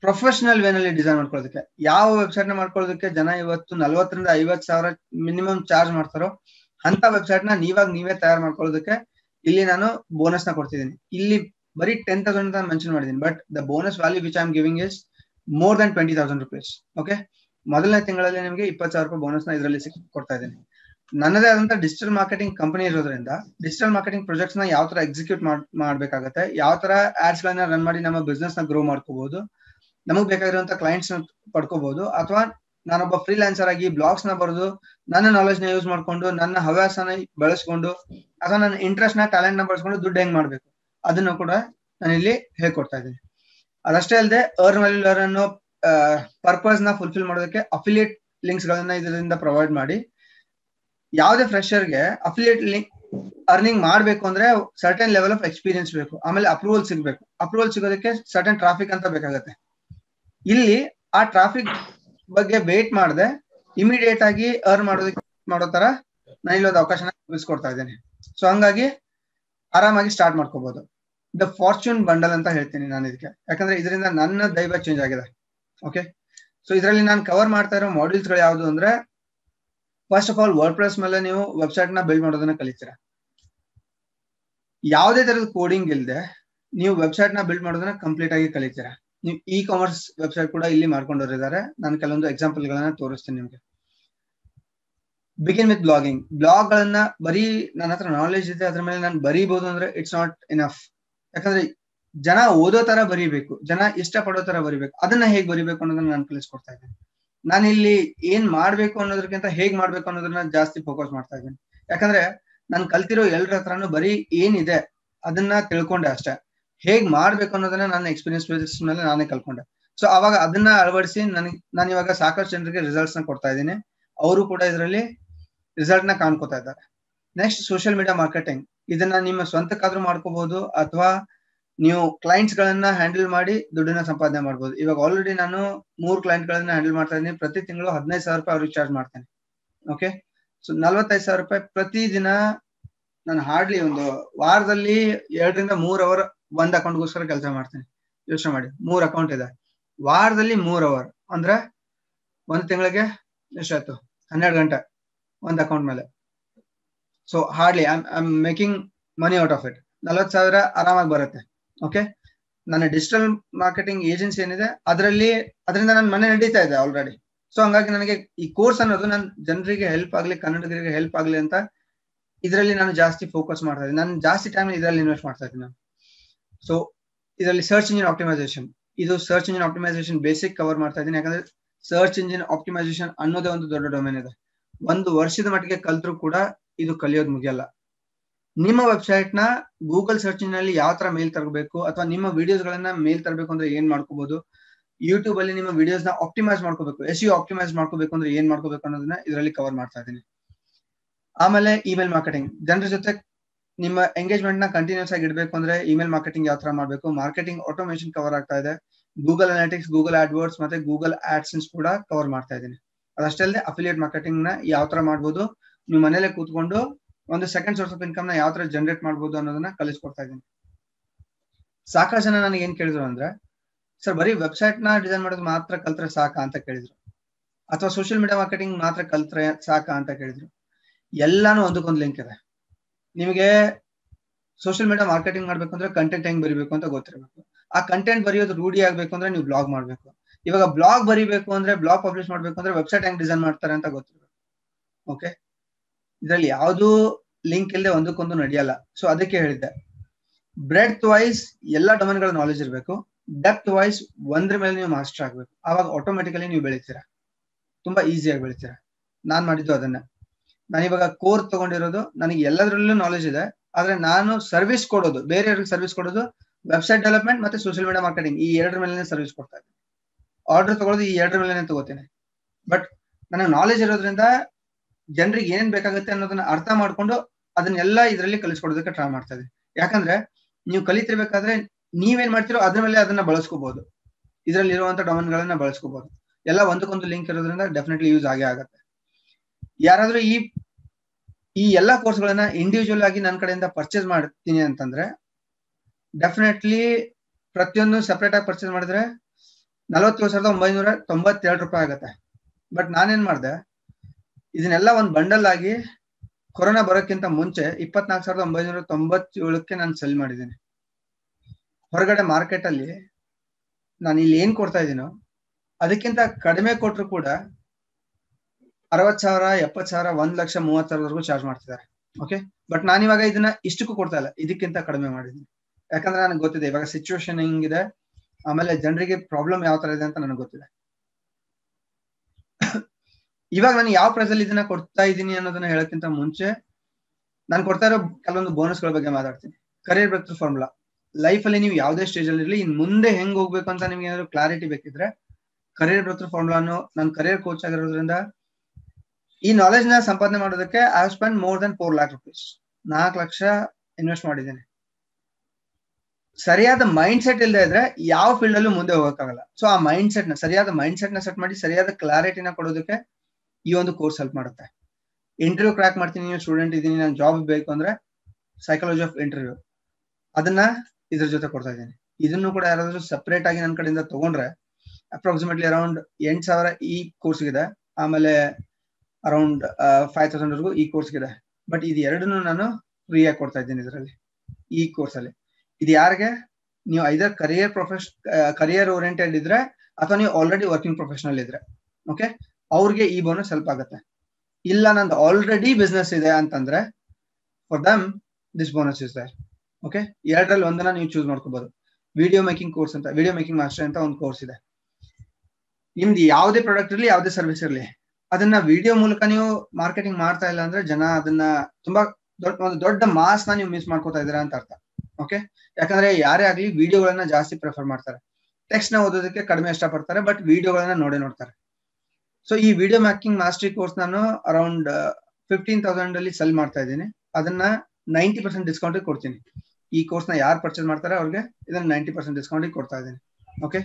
ಪ್ರೊಫೆಷನಲ್ ವೇನಲ್ಲಿ ಡಿಸೈನ್ ಮಾಡ್ಕೊಳ್ಳೋದಕ್ಕೆ ಯಾವ ವೆಬ್ಸೈಟ್ ನ ಮಾಡ್ಕೊಳ್ಳೋದಕ್ಕೆ ಜನ ಇವತ್ತು ನಲ್ವತ್ತರಿಂದ ಐವತ್ ಸಾವಿರ ಮಿನಿಮಮ್ ಚಾರ್ಜ್ ಮಾಡ್ತಾರೋ ಅಂತ ವೆಬ್ಸೈಟ್ ನ ನೀವಾಗ ನೀವೇ ತಯಾರು ಮಾಡ್ಕೊಳ್ಳೋದಕ್ಕೆ ಇಲ್ಲಿ ನಾನು ಬೋನಸ್ ನ ಕೊಡ್ತಿದ್ದೀನಿ ಇಲ್ಲಿ ಬರೀ ಟೆನ್ ತೌಸಂಡ್ ಅಂತ ಮೆನ್ಷನ್ ಮಾಡಿದ್ದೀನಿ but the bonus value which I am giving is more than twenty thousand rupees okay ಮೊದಲನೇ ತಿಂಗಳಲ್ಲಿ ನಿಮಗೆ ಇಪ್ಪತ್ತು ಸಾವಿರ ರೂಪಾಯಿ ಬೋನಸ್ ನ ಇದರಲ್ಲಿ ಸಿಕ್ ಕೊಡ್ತಾ ಇದ್ದೀನಿ ನನ್ನದೇ ಆದಂತ ಡಿಜಿಟಲ್ ಮಾರ್ಕೆಟಿಂಗ್ ಕಂಪನಿ ಇರೋದ್ರಿಂದ ಡಿಜಿಟಲ್ ಮಾರ್ಕೆಟಿಂಗ್ ಪ್ರಾಜೆಕ್ಟ್ಸ್ ನ ಯಾವ ತರ ಎಕ್ಸಿಕ್ಯೂಟ್ ಮಾಡ್ಬೇಕಾಗತ್ತೆ ಯಾವ ತರ ಆಡ್ಸ್ ಗಳನ್ನ ರನ್ ಮಾಡಿ ನಮ್ಮ ಬಿಸ್ನೆಸ್ ನ ಗ್ರೋ ಮಾಡ್ಕೋಬಹುದು ನಮಗ್ ಬೇಕಾಗಿರುವಂತ ಕ್ಲೈಂಟ್ಸ್ ನ ಪಡ್ಕೋಬಹುದು ಅಥವಾ ನಾನೊಬ್ಬ ಫ್ರೀಲಾನ್ಸರ್ ಆಗಿ ಬ್ಲಾಗ್ಸ್ ನ ಬರೆದು ನನ್ನ ನಾಲೆಜ್ ನ ಯೂಸ್ ಮಾಡ್ಕೊಂಡು ನನ್ನ ಹವ್ಯಾಸನ ಬೆಳೆಸ್ಕೊಂಡು ಅಥವಾ ನನ್ನ ಇಂಟ್ರೆಸ್ಟ್ ನ ಟ್ಯಾಲೆಂಟ್ ನ ಬಳಸ್ಕೊಂಡು ದುಡ್ಡು ಹೆಂಗ್ ಮಾಡ್ಬೇಕು ಅದನ್ನು ಕೂಡ ನಾನು ಇಲ್ಲಿ ಹೇಳ್ಕೊಡ್ತಾ ಇದ್ದೀನಿ ಅದಷ್ಟೇ ಅಲ್ಲದೆ ಅರ್ನ್ ವ್ಯಾಲ್ಯೂ ಲರ್ ಅನ್ನೋ ಪರ್ಪಸ್ ನ ಫುಲ್ಫಿಲ್ ಮಾಡೋದಕ್ಕೆ ಅಫಿಲಿಯೇಟ್ ಲಿಂಕ್ಸ್ ಗಳನ್ನ ಇದರಿಂದ ಪ್ರೊವೈಡ್ ಮಾಡಿ ಯಾವುದೇ ಫ್ರೆಶರ್ಗೆ ಅಫಿಲಿಯೇಟ್ ಲಿಂಕ್ ಅರ್ನಿಂಗ್ ಮಾಡ್ಬೇಕು ಅಂದ್ರೆ ಸರ್ಟನ್ ಲೆವೆಲ್ ಆಫ್ ಎಕ್ಸ್ಪೀರಿಯನ್ಸ್ ಬೇಕು ಆಮೇಲೆ ಅಪ್ರೂವಲ್ ಸಿಗ್ಬೇಕು ಅಪ್ರೂವಲ್ ಸಿಗೋದಕ್ಕೆ ಸರ್ಟನ್ ಟ್ರಾಫಿಕ್ ಅಂತ ಬೇಕಾಗತ್ತೆ ಇಲ್ಲಿ ಆ ಟ್ರಾಫಿಕ್ ಬಗ್ಗೆ ವೇಟ್ ಮಾಡದೆ ಇಮಿಡಿಯೇಟ್ ಆಗಿ ಅರ್ನ್ ಮಾಡೋದಕ್ಕೆ ಮಾಡೋ ತರ ನಾನು ಇಲ್ಲೊಂದು ಅವಕಾಶನ ಕಲ್ಪಿಸ್ಕೊಡ್ತಾ ಇದ್ದೇನೆ ಸೊ ಹಂಗಾಗಿ ಆರಾಮಾಗಿ ಸ್ಟಾರ್ಟ್ ಮಾಡ್ಕೋಬಹುದು ದ ಫಾರ್ಚೂನ್ ಬಂಡಲ್ ಅಂತ ಹೇಳ್ತೀನಿ ನಾನು ಇದಕ್ಕೆ ಯಾಕಂದ್ರೆ ಇದರಿಂದ ನನ್ನ ದೈವ ಚೇಂಜ್ ಆಗಿದೆ ಓಕೆ ಸೊ ಇದರಲ್ಲಿ ನಾನು ಕವರ್ ಮಾಡ್ತಾ ಇರೋ ಮಾಡ್ಯೂಲ್ಸ್ ಗಳು ಯಾವ್ದು ಅಂದ್ರೆ first of all WordPress ಮೇಲೆ ನೀವು ವೆಬ್ಸೈಟ್ ನ ಬಿಲ್ಡ್ ಮಾಡೋದನ್ನ ಕಲಿತೀರಾ ಯಾವುದೇ ತರದ ಕೋಡಿಂಗ್ ಇಲ್ಲದೆ ನೀವು ವೆಬ್ಸೈಟ್ ನ ಬಿಲ್ಡ್ ಮಾಡೋದನ್ನ ಕಂಪ್ಲೀಟ್ ಆಗಿ ಕಲಿತೀರಾ ನೀವು ಇ ಕಾಮರ್ಸ್ ವೆಬ್ಸೈಟ್ ಕೂಡ ಇಲ್ಲಿ ಮಾಡ್ಕೊಂಡವರಿದ್ದಾರೆ ನಾನು ಕೆಲವೊಂದು ಎಕ್ಸಾಂಪಲ್ ಗಳನ್ನ ತೋರಿಸ್ತೀನಿ ನಿಮ್ಗೆ ಬಿಗಿನ್ ವಿತ್ ಬ್ಲಾಗಿಂಗ್ ಬ್ಲಾಗ್ ಗಳನ್ನ ಬರೀ ನನ್ನ ಹತ್ರ ನಾಲೆಜ್ ಇದೆ ಅದ್ರ ಮೇಲೆ ನಾನು ಬರೀಬಹುದು ಅಂದ್ರೆ ಇಟ್ಸ್ ನಾಟ್ ಇನಫ್ ಯಾಕಂದ್ರೆ ಜನ ಓದೋ ತರ ಬರೀಬೇಕು ಜನ ಇಷ್ಟಪಡೋ ತರ ಬರೀಬೇಕು ಅದನ್ನ ಹೇಗ್ ಬರೀಬೇಕು ಅನ್ನೋದನ್ನ ನಾನು ಕಲಿಸ್ಕೊಡ್ತಾ ಇದ್ದೀನಿ ನಾನು ಇಲ್ಲಿ ಏನ್ ಮಾಡ್ಬೇಕು ಅನ್ನೋದಕ್ಕಿಂತ ಹೇಗ್ ಮಾಡ್ಬೇಕು ಅನ್ನೋದನ್ನ ಜಾಸ್ತಿ ಫೋಕಸ್ ಮಾಡ್ತಾ ಇದ್ದೀನಿ ಯಾಕಂದ್ರೆ ನಾನು ಕಲ್ತಿರೋ ಎಲ್ರ ಹತ್ರನು ಬರೀ ಏನಿದೆ ಅದನ್ನ ತಿಳ್ಕೊಂಡೆ ಅಷ್ಟೇ ಹೇಗ್ ಮಾಡ್ಬೇಕು ಅನ್ನೋದನ್ನ ನನ್ನ ಎಕ್ಸ್ಪೀರಿಯನ್ಸ್ ಬೇಸಿಸ್ ಮೇಲೆ ನಾನೇ ಕಲ್ಕೊಂಡೆ ಸೊ ಅವಾಗ ಅದನ್ನ ಅಳವಡಿಸಿ ನನಗೆ ನಾನು ಇವಾಗ ಸಾಕಷ್ಟು ಜನರಿಗೆ ರಿಸಲ್ಟ್ಸ್ ನ ಕೊಡ್ತಾ ಇದ್ದೀನಿ ಅವರು ಕೂಡ ಇದರಲ್ಲಿ ರಿಸಲ್ಟ್ ನ ಕಾಣ್ಕೋತಾ ಇದ್ದಾರೆ ನೆಕ್ಸ್ಟ್ ಸೋಷಿಯಲ್ ಮೀಡಿಯಾ ಮಾರ್ಕೆಟಿಂಗ್ ಇದನ್ನ ನಿಮ್ಮ ಸ್ವಂತಕ್ಕಾದ್ರೂ ಮಾಡ್ಕೋಬಹುದು ಅಥವಾ ನೀವು ಕ್ಲೈಂಟ್ಸ್ ಗಳನ್ನ ಹ್ಯಾಂಡಲ್ ಮಾಡಿ ದುಡ್ಡನ್ನ ಸಂಪಾದನೆ ಮಾಡ್ಬೋದು ಇವಾಗ ಆಲ್ರೆಡಿ ನಾನು ಮೂರು ಕ್ಲೈಂಟ್ ಗಳನ್ನ ಹ್ಯಾಂಡಲ್ ಮಾಡ್ತಾ ಇದ್ದೀನಿ ಪ್ರತಿ ತಿಂಗಳು ಹದಿನೈದು ಸಾವಿರ ರೂಪಾಯಿ ಅವ್ರಿಗೆ ಚಾರ್ಜ್ ಮಾಡ್ತೇನೆ ಓಕೆ ಸೊ ನಲ್ವತ್ತೈದು ಸಾವಿರ ರೂಪಾಯಿ ಪ್ರತಿ ದಿನ ನಾನು ಹಾರ್ಡ್ಲಿ ಒಂದು ವಾರದಲ್ಲಿ ಎರಡರಿಂದ ಮೂರ್ ಅವರ್ ಒಂದ್ ಅಕೌಂಟ್ಗೋಸ್ಕರ ಕೆಲಸ ಮಾಡ್ತೇನೆ ಯೋಚನೆ ಮಾಡಿ ಮೂರ್ ಅಕೌಂಟ್ ಇದೆ ವಾರದಲ್ಲಿ ಮೂರ್ ಅವರ್ ಅಂದ್ರೆ ಒಂದ್ ತಿಂಗಳಿಗೆ ಎಷ್ಟಾಯ್ತು ಹನ್ನೆರಡು ಗಂಟೆ ಒಂದ್ ಅಕೌಂಟ್ ಮೇಲೆ so hardly I am making money out of it ನಲ್ವತ್ ಸಾವಿರ ಆರಾಮಾಗಿ ಬರುತ್ತೆ ಓಕೆ ನನ್ನ ಡಿಜಿಟಲ್ ಮಾರ್ಕೆಟಿಂಗ್ ಏಜೆನ್ಸಿ ಏನಿದೆ ಅದರಲ್ಲಿ ಅದರಿಂದ ನನ್ನ ಮನೆ ನಡೀತಾ ಇದೆ ಆಲ್ರೆಡಿ ಸೊ ಹಂಗಾಗಿ ನನಗೆ ಈ ಕೋರ್ಸ್ ಅನ್ನೋದು ನನ್ನ ಜನರಿಗೆ ಹೆಲ್ಪ್ ಆಗ್ಲಿ ಕನ್ನಡಿಗರಿಗೆ ಹೆಲ್ಪ್ ಆಗ್ಲಿ ಅಂತ ಇದರಲ್ಲಿ ನಾನು ಜಾಸ್ತಿ ಫೋಕಸ್ ಮಾಡ್ತಾ ಇದ್ದೀನಿ ನಾನು ಜಾಸ್ತಿ ಟೈಮ್ ಇದರಲ್ಲಿ ಇನ್ವೆಸ್ಟ್ ಮಾಡ್ತಾ ಇದ್ದೀನಿ ನಾನು ಸೊ ಇದರಲ್ಲಿ ಸರ್ಚ್ ಇಂಜಿನ್ ಆಪ್ಟಿಮೈಸೇಷನ್ ಇದು search engine optimisation basic cover ಮಾಡ್ತಾ ಇದ್ದೀನಿ ಯಾಕಂದ್ರೆ ಸರ್ಚ್ ಇಂಜಿನ್ ಆಪ್ಟಿಮೈಸೇಷನ್ ಅನ್ನೋದೇ ಒಂದು ದೊಡ್ಡ ಡೊಮೇನ್ ಇದೆ ಒಂದು ವರ್ಷದ ಮಟ್ಟಿಗೆ ಕಲ್ತ್ರು ಕೂಡ ಇದು ಕಲಿಯೋದು ಮುಗಿಯಲ್ಲ ನಿಮ್ಮ ವೆಬ್ಸೈಟ್ ನ ಗೂಗಲ್ ಸರ್ಚ್ ನಲ್ಲಿ ಯಾವ ತರ ಮೇಲ್ ತರಬೇಕು ಅಥವಾ ನಿಮ್ಮ ವಿಡಿಯೋಸ್ ಗಳನ್ನ ಮೇಲ್ ತರಬೇಕು ಅಂದ್ರೆ ಏನ್ ಮಾಡ್ಕೋಬಹುದು ಯೂಟ್ಯೂಬ್ ಅಲ್ಲಿ ನಿಮ್ಮ ವಿಡಿಯೋಸ್ ನ ಆಪ್ಟಿಮೈಸ್ ಮಾಡ್ಕೋಬೇಕು ಎಸ್ ಯು ಆಪ್ಟಿಮೈಸ್ ಮಾಡ್ಕೋಬೇಕು ಅಂದ್ರೆ ಏನ್ ಮಾಡ್ಕೋಬೇಕು ಅನ್ನೋದನ್ನ ಇದರಲ್ಲಿ ಕವರ್ ಮಾಡ್ತಾ ಇದ್ದೀನಿ ಆಮೇಲೆ ಇಮೇಲ್ ಮಾರ್ಕೆಟಿಂಗ್ ಜನರ ಜೊತೆ ನಿಮ್ಮ ಎಂಗೇಜ್ಮೆಂಟ್ ನ ಕಂಟಿನ್ಯೂಸ್ ಆಗಿ ಇಡಬೇಕು ಅಂದ್ರೆ ಇಮೇಲ್ ಮಾರ್ಕೆಟಿಂಗ್ ಯಾವ ತರ ಮಾಡಬೇಕು ಮಾರ್ಕೆಟಿಂಗ್ ಆಟೋಮೇಶನ್ ಕವರ್ ಆಗ್ತಾ ಇದೆ ಗೂಗಲ್ ಅನಾಲಿಟಿಕ್ಸ್ ಗೂಗಲ್ ಆಡ್ವರ್ಡ್ಸ್ ಮತ್ತೆ ಗೂಗಲ್ ಆಡ್ಸನ್ಸ್ ಕೂಡ ಕವರ್ ಮಾಡ್ತಾ ಇದ್ದೀನಿ ಅದಷ್ಟೇ ಅಲ್ಲದೆ ಅಫಿಲಿಯೇಟ್ ಮಾರ್ಕೆಟಿಂಗ್ ನ ಯಾವ ತರ ಮಾಡ್ಬೋದು ನೀವು ಮನೇಲೆ ಕೂತ್ಕೊಂಡು ಒಂದು ಸೆಕೆಂಡ್ ಸೋರ್ಸ್ ಆಫ್ ಇನ್ಕಮ್ ನ ಯಾವ ತರ ಜನರೇಟ್ ಮಾಡ್ಬೋದು ಅನ್ನೋದನ್ನ ಕಲಿಸ್ಕೊಡ್ತಾ ಇದ್ದೀನಿ ಸಾಕಷ್ಟು ಜನ ನನಗೆ ಏನ್ ಕೇಳಿದ್ರು ಅಂದ್ರೆ ಸರ್ ಬರೀ ವೆಬ್ಸೈಟ್ ನ ಡಿಸೈನ್ ಮಾಡೋದು ಮಾತ್ರ ಕಲ್ತ್ರೆ ಸಾಕಾ ಅಂತ ಕೇಳಿದ್ರು ಅಥವಾ ಸೋಷಿಯಲ್ ಮೀಡಿಯಾ ಮಾರ್ಕೆಟಿಂಗ್ ಮಾತ್ರ ಕಲ್ತ್ರೆ ಸಾಕಾ ಅಂತ ಕೇಳಿದ್ರು ಎಲ್ಲಾನು ಒಂದಕ್ಕೊಂದು ಲಿಂಕ್ ಇದೆ ನಿಮಗೆ ಸೋಷಿಯಲ್ ಮೀಡಿಯಾ ಮಾರ್ಕೆಟಿಂಗ್ ಮಾಡ್ಬೇಕು ಅಂದ್ರೆ ಕಂಟೆಂಟ್ ಹೆಂಗ್ ಬರಿಬೇಕು ಅಂತ ಗೊತ್ತಿರಬೇಕು ಆ ಕಂಟೆಂಟ್ ಬರೆಯೋದು ರೂಢಿ ಆಗ್ಬೇಕು ಅಂದ್ರೆ ನೀವು ಬ್ಲಾಗ್ ಮಾಡ್ಬೇಕು ಇವಾಗ ಬ್ಲಾಗ್ ಬರಿಬೇಕು ಅಂದ್ರೆ ಬ್ಲಾಗ್ ಪಬ್ಲಿಷ್ ಮಾಡ್ಬೇಕು ಅಂದ್ರೆ ವೆಬ್ಸೈಟ್ ಹೆಂಗ್ ಡಿಸೈನ್ ಮಾಡ್ತಾರೆ ಅಂತ ಗೊತ್ತಿರಬೇಕು ಓಕೆ ಇದರಲ್ಲಿ ಯಾವುದು ಲಿಂಕ್ ಇಲ್ಲದೆ ಒಂದಕ್ಕೊಂದು ನಡೆಯಲ್ಲ ಸೊ ಅದಕ್ಕೆ ಹೇಳಿದ್ದೆ ಬ್ರೆಡ್ ವೈಸ್ ಎಲ್ಲ ಡೊಮೇನ್ಗಳ ನಾಲೆಜ್ ಇರಬೇಕು ಡೆಪ್ತ್ ವೈಸ್ ಒಂದ್ರ ಮೇಲೆ ನೀವು ಮಾಸ್ಟರ್ ಆಗ್ಬೇಕು ಆವಾಗ ಆಟೋಮೆಟಿಕಲಿ ನೀವು ಬೆಳಿತೀರಾ ತುಂಬಾ ಈಸಿಯಾಗಿ ಬೆಳಿತೀರಾ ನಾನ್ ಮಾಡಿದ್ದು ಅದನ್ನ ನಾನು ಇವಾಗ ಕೋರ್ ತಗೊಂಡಿರೋದು ನನಗೆ ಎಲ್ಲದರಲ್ಲೂ ನಾಲೆಜ್ ಇದೆ ಆದ್ರೆ ನಾನು ಸರ್ವಿಸ್ ಕೊಡೋದು ಬೇರೆಯವ್ರಿಗೆ ಸರ್ವಿಸ್ ಕೊಡೋದು ವೆಬ್ಸೈಟ್ ಡೆವಲಪ್ಮೆಂಟ್ ಮತ್ತೆ ಸೋಷಿಯಲ್ ಮೀಡಿಯಾ ಮಾರ್ಕೆಟಿಂಗ್ ಈ ಎರಡರ ಮೇಲೆ ಸರ್ವಿಸ್ ಕೊಡ್ತಾ ಇದ್ದೀನಿ ಆರ್ಡರ್ ತಗೊಳ್ಳೋದು ಈ ಎರಡರ ಮೇಲೆ ತಗೋತೀನಿ ಬಟ್ ನನಗೆ ನಾಲೆಜ್ ಇರೋದ್ರಿಂದ ಜನರಿಗೆ ಏನೇನ್ ಬೇಕಾಗುತ್ತೆ ಅನ್ನೋದನ್ನ ಅರ್ಥ ಮಾಡ್ಕೊಂಡು ಅದನ್ನೆಲ್ಲ ಇದರಲ್ಲಿ ಕಲಿಸ್ಕೊಡೋದಕ್ಕೆ ಟ್ರೈ ಮಾಡ್ತಾ ಇದ್ದೀನಿ ಯಾಕಂದ್ರೆ ನೀವು ಕಲಿತಿರ್ಬೇಕಾದ್ರೆ ನೀವೇನ್ ಮಾಡ್ತೀರೋ ಅದ್ರ ಮೇಲೆ ಅದನ್ನ ಬಳಸ್ಕೋಬಹುದು ಇದರಲ್ಲಿ ಇರುವಂತ ಡೊಮೇನ್ ಗಳನ್ನ ಬಳಸ್ಕೋಬಹುದು ಎಲ್ಲ ಒಂದಕ್ಕೊಂದು ಲಿಂಕ್ ಇರೋದ್ರಿಂದ ಡೆಫಿನೆಟ್ಲಿ ಯೂಸ್ ಆಗೇ ಆಗತ್ತೆ ಯಾರಾದ್ರೂ ಈ ಈ ಎಲ್ಲಾ ಕೋರ್ಸ್ಗಳನ್ನ ಇಂಡಿವಿಜುವಲ್ ಆಗಿ ನನ್ನ ಕಡೆಯಿಂದ ಪರ್ಚೇಸ್ ಮಾಡ್ತೀನಿ ಅಂತಂದ್ರೆ ಡೆಫಿನೆಟ್ಲಿ ಪ್ರತಿಯೊಂದು ಸೆಪರೇಟ್ ಆಗಿ ಪರ್ಚೇಸ್ ಮಾಡಿದ್ರೆ ನಲವತ್ತೇಳು ಸಾವಿರದ ಒಂಬೈನೂರ ತೊಂಬತ್ತೆರಡು ರೂಪಾಯಿ ಆಗತ್ತೆ ಬಟ್ ನಾನೇನ್ ಮಾಡ್ದೆ ಇದನ್ನೆಲ್ಲ ಒಂದ್ ಬಂಡಲ್ ಆಗಿ ಕೊರೋನಾ ಬರೋಕ್ಕಿಂತ ಮುಂಚೆ ಇಪ್ಪತ್ನಾಲ್ಕು ಸಾವಿರದ ಒಂಬೈನೂರ ತೊಂಬತ್ತೇಳಕ್ಕೆ ನಾನು ಸೆಲ್ ಮಾಡಿದ್ದೀನಿ ಹೊರಗಡೆ ಮಾರ್ಕೆಟ್ ಅಲ್ಲಿ ನಾನು ಇಲ್ಲಿ ಏನ್ ಕೊಡ್ತಾ ಇದ್ದೀನೋ ಅದಕ್ಕಿಂತ ಕಡಿಮೆ ಕೊಟ್ರು ಕೂಡ ಅರವತ್ ಸಾವಿರ ಎಪ್ಪತ್ ಸಾವಿರ ಒಂದ್ ಲಕ್ಷ ಮೂವತ್ ಸಾವಿರವರೆಗೂ ಚಾರ್ಜ್ ಮಾಡ್ತಿದ್ದಾರೆ ಓಕೆ ಬಟ್ ನಾನಿವಾಗ ಇದನ್ನ ಇಷ್ಟಕ್ಕೂ ಕೊಡ್ತಾ ಇಲ್ಲ ಇದಕ್ಕಿಂತ ಕಡಿಮೆ ಮಾಡಿದ್ದೀನಿ ಯಾಕಂದ್ರೆ ನನಗೆ ಗೊತ್ತಿದೆ ಇವಾಗ ಸಿಚುವೇಶನ್ ಹಿಂಗಿದೆ ಆಮೇಲೆ ಜನರಿಗೆ ಪ್ರಾಬ್ಲಮ್ ಯಾವ ತರ ಇದೆ ಅಂತ ನನಗೆ ಗೊತ್ತಿದೆ ಇವಾಗ ನಾನು ಯಾವ ಪ್ರೈಸ್ ಅಲ್ಲಿ ಇದನ್ನ ಕೊಡ್ತಾ ಇದ್ದೀನಿ ಅನ್ನೋದನ್ನ ಹೇಳಕ್ಕಿಂತ ಮುಂಚೆ ನಾನು ಕೊಡ್ತಾ ಇರೋ ಕೆಲವೊಂದು ಬೋನಸ್ಗಳ ಬಗ್ಗೆ ಮಾತಾಡ್ತೀನಿ ಕರಿಯರ್ ಬ್ರೆಕ್ ಫಾರ್ಮುಲಾ ಲೈಫ್ ಅಲ್ಲಿ ನೀವು ಯಾವುದೇ ಸ್ಟೇಜ್ ಅಲ್ಲಿ ಇರಲಿ ಇನ್ ಮುಂದೆ ಹೆಂಗ್ ಹೋಗ್ಬೇಕು ಅಂತ ನಿಮ್ಗೆ ಏನಾದ್ರು ಕ್ಲಾರಿಟಿ ಬೇಕಿದ್ರೆ ಕರಿಯರ್ ಬ್ರೆಕ್ ಫಾರ್ಮುಲಾನು ನಾನು ಕರಿಯರ್ ಕೋಚ್ ಆಗಿರೋದ್ರಿಂದ ಈ ನಾಲೆಜ್ ನ ಸಂಪಾದನೆ ಮಾಡೋದಕ್ಕೆ I spend more than four lakh rupees ನಾಲ್ಕು ಲಕ್ಷ ಇನ್ವೆಸ್ಟ್ ಮಾಡಿದ್ದೇನೆ ಸರಿಯಾದ ಮೈಂಡ್ ಸೆಟ್ ಇಲ್ಲದೆ ಇದ್ರೆ ಯಾವ ಫೀಲ್ಡ್ ಅಲ್ಲೂ ಮುಂದೆ ಹೋಗಕ್ಕಾಗಲ್ಲ ಸೊ ಆ ಮೈಂಡ್ ಸೆಟ್ ನ ಸರಿಯಾದ ಮೈಂಡ್ ಸೆಟ್ ನ ಸೆಟ್ ಮಾಡಿ ಸರಿಯಾದ ಕ್ಲಾರಿಟಿನ ಕೊಡೋದಕ್ಕೆ ಈ ಒಂದು ಕೋರ್ಸ್ ಹೆಲ್ಪ್ ಮಾಡುತ್ತೆ ಇಂಟರ್ವ್ಯೂ ಕ್ರ್ಯಾಕ್ ಮಾಡ್ತೀನಿ ನೀವು ಸ್ಟೂಡೆಂಟ್ ಇದ್ದೀನಿ ನಾನು ಜಾಬ್ ಬೇಕು ಅಂದ್ರೆ ಸೈಕಾಲಜಿ ಆಫ್ ಇಂಟರ್ವ್ಯೂ ಅದನ್ನ ಇದ್ರ ಜೊತೆ ಕೊಡ್ತಾ ಇದ್ದೀನಿ ಇದನ್ನು ಕೂಡ ಯಾರಾದ್ರೂ ಸಪರೇಟ್ ಆಗಿ ನನ್ನ ಕಡೆಯಿಂದ ತಗೊಂಡ್ರೆ ಅಪ್ರಾಕ್ಸಿಮೇಟ್ಲಿ ಅರೌಂಡ್ ಎಂಟ್ ಸಾವಿರ ಈ ಕೋರ್ಸ್ಗಿದೆ ಆಮೇಲೆ ಅರೌಂಡ್ ಫೈವ್ ತೌಸಂಡ್ ವರ್ಗು ಈ ಕೋರ್ಸ್ಗಿದೆ ಬಟ್ ಇದು ಎರಡನ್ನು ನಾನು ಫ್ರೀ ಆಗಿ ಕೊಡ್ತಾ ಇದ್ದೀನಿ ಇದರಲ್ಲಿ ಈ ಕೋರ್ಸ್ ಅಲ್ಲಿ ಇದು ಯಾರಿಗೆ ನೀವು ಐದರ್ ಕರಿಯರ್ ಪ್ರೊಫೆಷ್ ಕರಿಯರ್ ಓರಿಯೆಂಟೆಡ್ ಇದ್ರೆ ಅಥವಾ ನೀವು ಆಲ್ರೆಡಿ ವರ್ಕಿಂಗ್ ಪ್ರೊಫೆಷನಲ್ ಇದ್ರೆ ಓಕೆ ಅವ್ರಿಗೆ ಈ ಬೋನಸ್ ಹೆಲ್ಪ್ ಆಗುತ್ತೆ ಇಲ್ಲ ನಂದು ಆಲ್ರೆಡಿ ಬಿಸ್ನೆಸ್ ಇದೆ ಅಂತಂದ್ರೆ for them this bonus is there okay ಎರಡರಲ್ಲಿ ಒಂದನ್ನ ನೀವು ಚೂಸ್ ಮಾಡ್ಕೋಬಹುದು ವಿಡಿಯೋ ಮೇಕಿಂಗ್ ಕೋರ್ಸ್ ಅಂತ ವಿಡಿಯೋ ಮೇಕಿಂಗ್ ಮಾಸ್ಟರ್ ಅಂತ ಒಂದು ಕೋರ್ಸ್ ಇದೆ ನಿಮ್ದು ಯಾವುದೇ ಪ್ರಾಡಕ್ಟ್ ಇರಲಿ ಯಾವುದೇ ಸರ್ವಿಸ್ ಇರಲಿ ಅದನ್ನ ವಿಡಿಯೋ ಮೂಲಕ ನೀವು ಮಾರ್ಕೆಟಿಂಗ್ ಮಾಡ್ತಾ ಇಲ್ಲ ಅಂದ್ರೆ ಜನ ಅದನ್ನ ತುಂಬಾ ದೊಡ್ಡ ಒಂದು ದೊಡ್ಡ ಮಾಸ್ ನ ನೀವು ಮಿಸ್ ಮಾಡ್ಕೋತಾ ಇದ್ದೀರಾ ಅಂತ ಅರ್ಥ ಓಕೆ ಯಾಕಂದ್ರೆ ಯಾರೇ ಆಗ್ಲಿ ವಿಡಿಯೋಗಳನ್ನ ಜಾಸ್ತಿ ಪ್ರಿಫರ್ ಮಾಡ್ತಾರೆ ಟೆಕ್ಸ್ಟ್ ನ ಓದೋದಕ್ಕೆ ಕಡಿಮೆ ಇಷ್ಟಪಡ್ತಾರೆ ಬಟ್ ವಿಡಿಯೋಗಳನ್ನ ನೋಡೇ ನೋಡ್ತಾರೆ ಸೊ ಈ ವಿಡಿಯೋ ಮೇಕಿಂಗ್ ಮಾಸ್ಟರಿ ಕೋರ್ಸ್ ನಾನು ಅರೌಂಡ್ ಫಿಫ್ಟೀನ್ ತೌಸಂಡ್ ಅಲ್ಲಿ ಸೆಲ್ ಮಾಡ್ತಾ ಇದ್ದೀನಿ ಅದನ್ನ ನೈಂಟಿ ಪರ್ಸೆಂಟ್ ಡಿಸ್ಕೌಂಟ್ ಕೊಡ್ತೀನಿ ಈ ಕೋರ್ಸ್ ನ ಯಾರು ಪರ್ಚೇಸ್ ಮಾಡ್ತಾರೆ ಅವ್ರಿಗೆ ಇದನ್ನ ನೈಂಟಿ ಪರ್ಸೆಂಟ್ ಡಿಸ್ಕೌಂಟ್ ಕೊಡ್ತಾ ಇದ್ದೀನಿ ಓಕೆ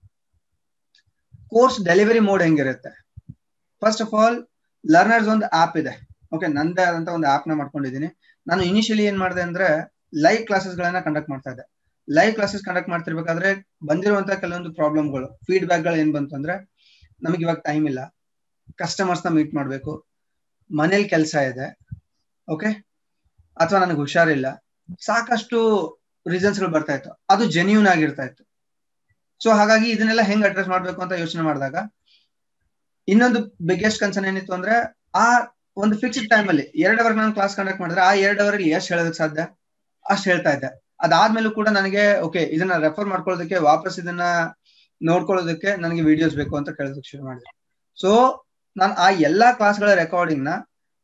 ಕೋರ್ಸ್ ಡೆಲಿವರಿ ಮೋಡ್ ಹೆಂಗಿರುತ್ತೆ ಫಸ್ಟ್ ಆಫ್ ಆಲ್ ಲರ್ನರ್ಸ್ ಒಂದು ಆಪ್ ಇದೆ ಓಕೆ ನಂದೇ ಆದಂತ ಒಂದು ಆಪ್ ನ ಮಾಡ್ಕೊಂಡಿದ್ದೀನಿ ನಾನು ಇನಿಷಿಯಲಿ ಏನ್ ಮಾಡಿದೆ ಅಂದ್ರೆ ಲೈವ್ ಕ್ಲಾಸಸ್ ಗಳನ್ನ ಕಂಡಕ್ಟ್ ಮಾಡ್ತಾ ಇದ್ದೆ ಲೈವ್ ಕ್ಲಾಸಸ್ ಕಂಡಕ್ಟ್ ಮಾಡ್ತಿರ್ಬೇಕಾದ್ರೆ ಬಂದಿರುವಂತಹ ಕೆಲವೊಂದು ಪ್ರಾಬ್ಲಮ್ಗಳು ಫೀಡ್ಬ್ಯಾಕ್ ಗಳು ಏನ್ ಬಂತು ಅಂದ್ರೆ ನಮಗೆ ಇವಾಗ ಟೈಮ್ ಇಲ್ಲ ಕಸ್ಟಮರ್ಸ್ ನ ಮೀಟ್ ಮಾಡ್ಬೇಕು ಮನೇಲಿ ಕೆಲಸ ಇದೆ ಓಕೆ ಅಥವಾ ನನಗೆ ಹುಷಾರಿಲ್ಲ ಸಾಕಷ್ಟು ರೀಸನ್ಸ್ ಗಳು ಬರ್ತಾ ಇತ್ತು ಅದು ಜೆನ್ಯೂನ್ ಆಗಿರ್ತಾ ಇತ್ತು ಸೊ ಹಾಗಾಗಿ ಇದನ್ನೆಲ್ಲ ಹೆಂಗ್ ಅಡ್ರೆಸ್ ಮಾಡ್ಬೇಕು ಅಂತ ಯೋಚನೆ ಮಾಡಿದಾಗ ಇನ್ನೊಂದು ಬಿಗ್ಗೆಸ್ಟ್ ಕನ್ಸರ್ನ್ ಏನಿತ್ತು ಅಂದ್ರೆ ಆ ಒಂದು ಫಿಕ್ಸ್ಡ್ ಟೈಮ್ ಅಲ್ಲಿ ಎರಡು ಅವರ್ ನಾನು ಕ್ಲಾಸ್ ಕಂಡಕ್ಟ್ ಮಾಡಿದ್ರೆ ಆ ಎರಡು ಅವರ್ ಎಷ್ಟು ಹೇಳೋದಕ್ಕೆ ಸಾಧ್ಯ ಅಷ್ಟು ಹೇಳ್ತಾ ಇದ್ದೆ ಅದಾದ್ಮೇಲೂ ಕೂಡ ನನಗೆ ಓಕೆ ಇದನ್ನ ರೆಫರ್ ಮಾಡ್ಕೊಳ್ಳೋದಕ್ಕೆ ವಾಪಸ್ ಇದನ್ನ ನೋಡ್ಕೊಳ್ಳೋದಕ್ಕೆ ನನಗೆ ವಿಡಿಯೋಸ್ ಬೇಕು ಅಂತ ಕೇಳೋದಕ್ಕೆ ಶುರು ಮಾಡಿದೆ ಸೊ ನಾನು ಆ ಎಲ್ಲಾ ಕ್ಲಾಸ್ಗಳ ರೆಕಾರ್ಡಿಂಗ್ ನ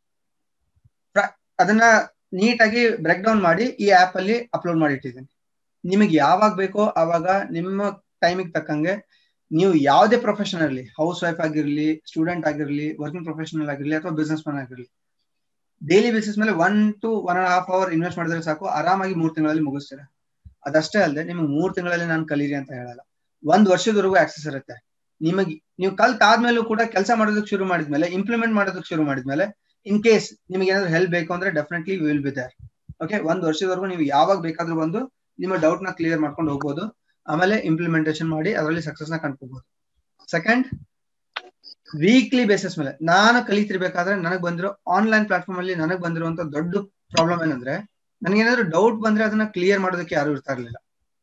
ಅದನ್ನ ನೀಟಾಗಿ ಬ್ರೇಕ್ ಡೌನ್ ಮಾಡಿ ಈ ಆಪ್ ಅಲ್ಲಿ ಅಪ್ಲೋಡ್ ಮಾಡಿ ಇಟ್ಟಿದ್ದೀನಿ ನಿಮಗೆ ಯಾವಾಗ ಬೇಕೋ ಆವಾಗ ನಿಮ್ಮ ಟೈಮಿಗೆ ತಕ್ಕಂಗೆ ನೀವು ಯಾವುದೇ ಪ್ರೊಫೆಷನ್ ಇರಲಿ ಹೌಸ್ ವೈಫ್ ಆಗಿರ್ಲಿ ಸ್ಟೂಡೆಂಟ್ ಆಗಿರ್ಲಿ ವರ್ಕಿಂಗ್ ಪ್ರೊಫೆಷನಲ್ ಆಗಿರ್ಲಿ ಅಥವಾ ಬಿಸ್ನೆಸ್ ಮ್ಯಾನ್ ಆಗಿರ್ಲಿ ಡೈಲಿ ಬೇಸಿಸ್ ಮೇಲೆ one to one and half hour invest ಮಾಡಿದ್ರೆ ಸಾಕು ಆರಾಮಾಗಿ ಮೂರ್ ತಿಂಗಳಲ್ಲಿ ಮುಗಿಸ್ತೀರ ಅದಷ್ಟೇ ಅಲ್ಲದೆ ನಿಮ್ಗೆ ಮೂರ್ ತಿಂಗಳಲ್ಲಿ ನಾನು ಕಲೀರಿ ಅಂತ ಹೇಳಲ್ಲ ಒಂದ್ ವರ್ಷದವರೆಗೂ ಆಕ್ಸೆಸ್ ಇರುತ್ತೆ ನಿಮಗೆ ನೀವು ಕಲ್ತಾದ್ಮೇಲೂ ಕೂಡ ಕೆಲಸ ಮಾಡೋದಕ್ಕೆ ಶುರು ಮಾಡಿದ್ಮೇಲೆ ಇಂಪ್ಲಿಮೆಂಟ್ ಮಾಡೋದಕ್ಕೆ ಶುರು ಮಾಡಿದ್ಮೇಲೆ ಇನ್ ಕೇಸ್ ನಿಮ್ಗೆ ಏನಾದ್ರು ಹೆಲ್ಪ್ ಬೇಕು ಅಂದ್ರೆ definitely will be there okay ಒಂದ್ ವರ್ಷದವರೆಗೂ ನೀವು ಯಾವಾಗ ಬೇಕಾದ್ರೂ ಬಂದು ನಿಮ್ಮ ಡೌಟ್ ನ ಕ್ಲಿಯರ್ ಮಾಡ್ಕೊಂಡು ಹೋಗ್ಬೋದು ಆಮೇಲೆ ಇಂಪ್ಲಿಮೆಂಟೇಷನ್ ಮಾಡಿ ಅದರಲ್ಲಿ ಸಕ್ಸಸ್ ನ ಕಂಡ್ಕೋಬಹುದು ಸೆಕೆಂಡ್ ವೀಕ್ಲಿ ಬೇಸಿಸ್ ಮೇಲೆ ನಾನು ಕಲಿತಿರ್ಬೇಕಾದ್ರೆ ನನಗ್ ಬಂದಿರೋ ಆನ್ಲೈನ್ ಪ್ಲಾಟ್ಫಾರ್ಮ್ ಅಲ್ಲಿ ನನಗ್ ಬಂದಿರುವಂತ ದೊಡ್ಡ ಪ್ರಾಬ್ಲಮ್ ಏನಂದ್ರೆ ನನಗೇನಾದ್ರು ಡೌಟ್ ಬಂದ್ರೆ ಅದನ್ನ ಕ್ಲಿಯರ್ ಮಾಡೋದಕ್ಕೆ ಯಾರು ಇರ್ತಾ ಇರ್ಲಿಲ್ಲ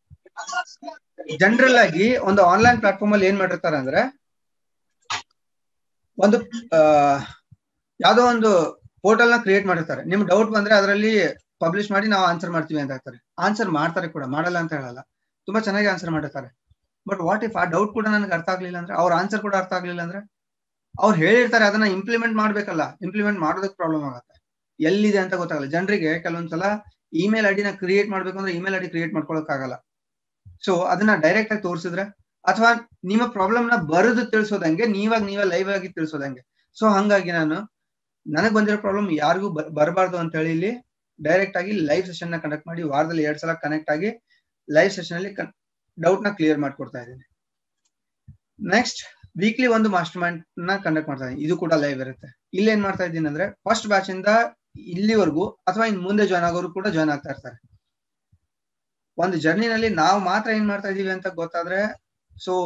ಜನರಲ್ ಆಗಿ ಒಂದು ಆನ್ಲೈನ್ ಪ್ಲಾಟ್ಫಾರ್ಮ್ ಅಲ್ಲಿ ಏನ್ ಮಾಡಿರ್ತಾರೆ ಅಂದ್ರೆ ಒಂದು ಯಾವ್ದೋ ಒಂದು ಪೋರ್ಟಲ್ ನ ಕ್ರಿಯೇಟ್ ಮಾಡಿರ್ತಾರೆ ನಿಮ್ ಡೌಟ್ ಬಂದ್ರೆ ಅದರಲ್ಲಿ ಪಬ್ಲಿಷ್ ಮಾಡಿ ನಾವು ಆನ್ಸರ್ ಮಾಡ್ತೀವಿ ಅಂತ ಹೇಳ್ತಾರೆ ಆನ್ಸರ್ ಮಾಡ್ತಾರೆ ಕೂಡ ಮಾಡಲ್ಲ ಅಂತ ಹೇಳಲ್ಲ ತುಂಬಾ ಚೆನ್ನಾಗಿ ಆನ್ಸರ್ ಮಾಡಿರ್ತಾರೆ ಬಟ್ ವಾಟ್ ಇಫ್ ಆ ಡೌಟ್ ಕೂಡ ನನಗೆ ಅರ್ಥ ಆಗ್ಲಿಲ್ಲ ಅಂದ್ರೆ ಅವ್ರ ಆನ್ಸರ್ ಕೂಡ ಅರ್ಥ ಆಗ್ಲಿಲ್ಲ ಅಂದ್ರೆ ಅವ್ರು ಹೇಳಿರ್ತಾರೆ ಅದನ್ನ ಇಂಪ್ಲಿಮೆಂಟ್ ಮಾಡ್ಬೇಕಲ್ಲ ಇಂಪ್ಲಿಮೆಂಟ್ ಮಾಡೋದಕ್ಕೆ ಪ್ರಾಬ್ಲಮ್ ಆಗುತ್ತೆ ಎಲ್ಲಿದೆ ಅಂತ ಗೊತ್ತಾಗಲ್ಲ ಜನರಿಗೆ ಕೆಲವೊಂದ್ಸಲ ಇಮೇಲ್ ಐಡಿನ ಕ್ರಿಯೇಟ್ ಮಾಡ್ಬೇಕು ಅಂದ್ರೆ ಇಮೇಲ್ ಐಡಿ ಕ್ರಿಯೇಟ್ ಮಾಡ್ಕೊಳಕ್ ಆಗಲ್ಲ ಸೊ ಅದನ್ನ ಡೈರೆಕ್ಟ್ ಆಗಿ ತೋರಿಸಿದ್ರೆ ಅಥವಾ ನಿಮ್ಮ ಪ್ರಾಬ್ಲಮ್ ನ ಬರೆದು ತಿಳಿಸೋದಂಗೆ ನೀವಾಗ ನೀವೇ ಲೈವ್ ಆಗಿ ತಿಳಿಸೋದಂಗೆ ಸೊ ಹಂಗಾಗಿ ನಾನು ನನಗ್ ಬಂದಿರೋ ಪ್ರಾಬ್ಲಮ್ ಯಾರಿಗೂ ಬರಬಾರ್ದು ಅಂತ ಹೇಳಿ ಇಲ್ಲಿ ಡೈರೆಕ್ಟ್ ಆಗಿ ಲೈವ್ ಸೆಷನ್ ನ ಕಂಡಕ್ಟ್ ಮಾಡಿ ವಾರದಲ್ಲಿ ಎರಡ್ ಸಲ ಕನೆಕ್ಟ್ ಆಗಿ ಲೈವ್ ಸೆಷನ್ ಅಲ್ಲಿ ಡೌಟ್ ನ ಕ್ಲಿಯರ್ ಮಾಡ್ಕೊಡ್ತಾ ಇದ್ದೀನಿ ನೆಕ್ಸ್ಟ್ ವೀಕ್ಲಿ ಒಂದು ಮಾಸ್ಟರ್ ಮೈಂಡ್ ನ ಕಂಡಕ್ಟ್ ಮಾಡ್ತಾ ಇದ್ದೀನಿ ಇದು ಕೂಡ ಲೈವ್ ಇರುತ್ತೆ ಇಲ್ಲಿ ಏನ್ ಮಾಡ್ತಾ ಇದ್ದೀನಿ ಅಂದ್ರೆ ಫಸ್ಟ್ ಬ್ಯಾಚ್ ಇಂದ ಇಲ್ಲಿವರೆಗೂ ಅಥವಾ ಇನ್ ಮುಂದೆ ಜಾಯ್ನ್ ಆಗೋರು ಕೂಡ ಜಾಯ್ನ್ ಆಗ್ತಾ ಇರ್ತಾರೆ ಒಂದು ಜರ್ನಿನಲ್ಲಿ ನಾವು ಮಾತ್ರ ಏನ್ ಮಾಡ್ತಾ ಇದೀವಿ ಅಂತ ಗೊತ್ತಾದ್ರೆ ಸೊ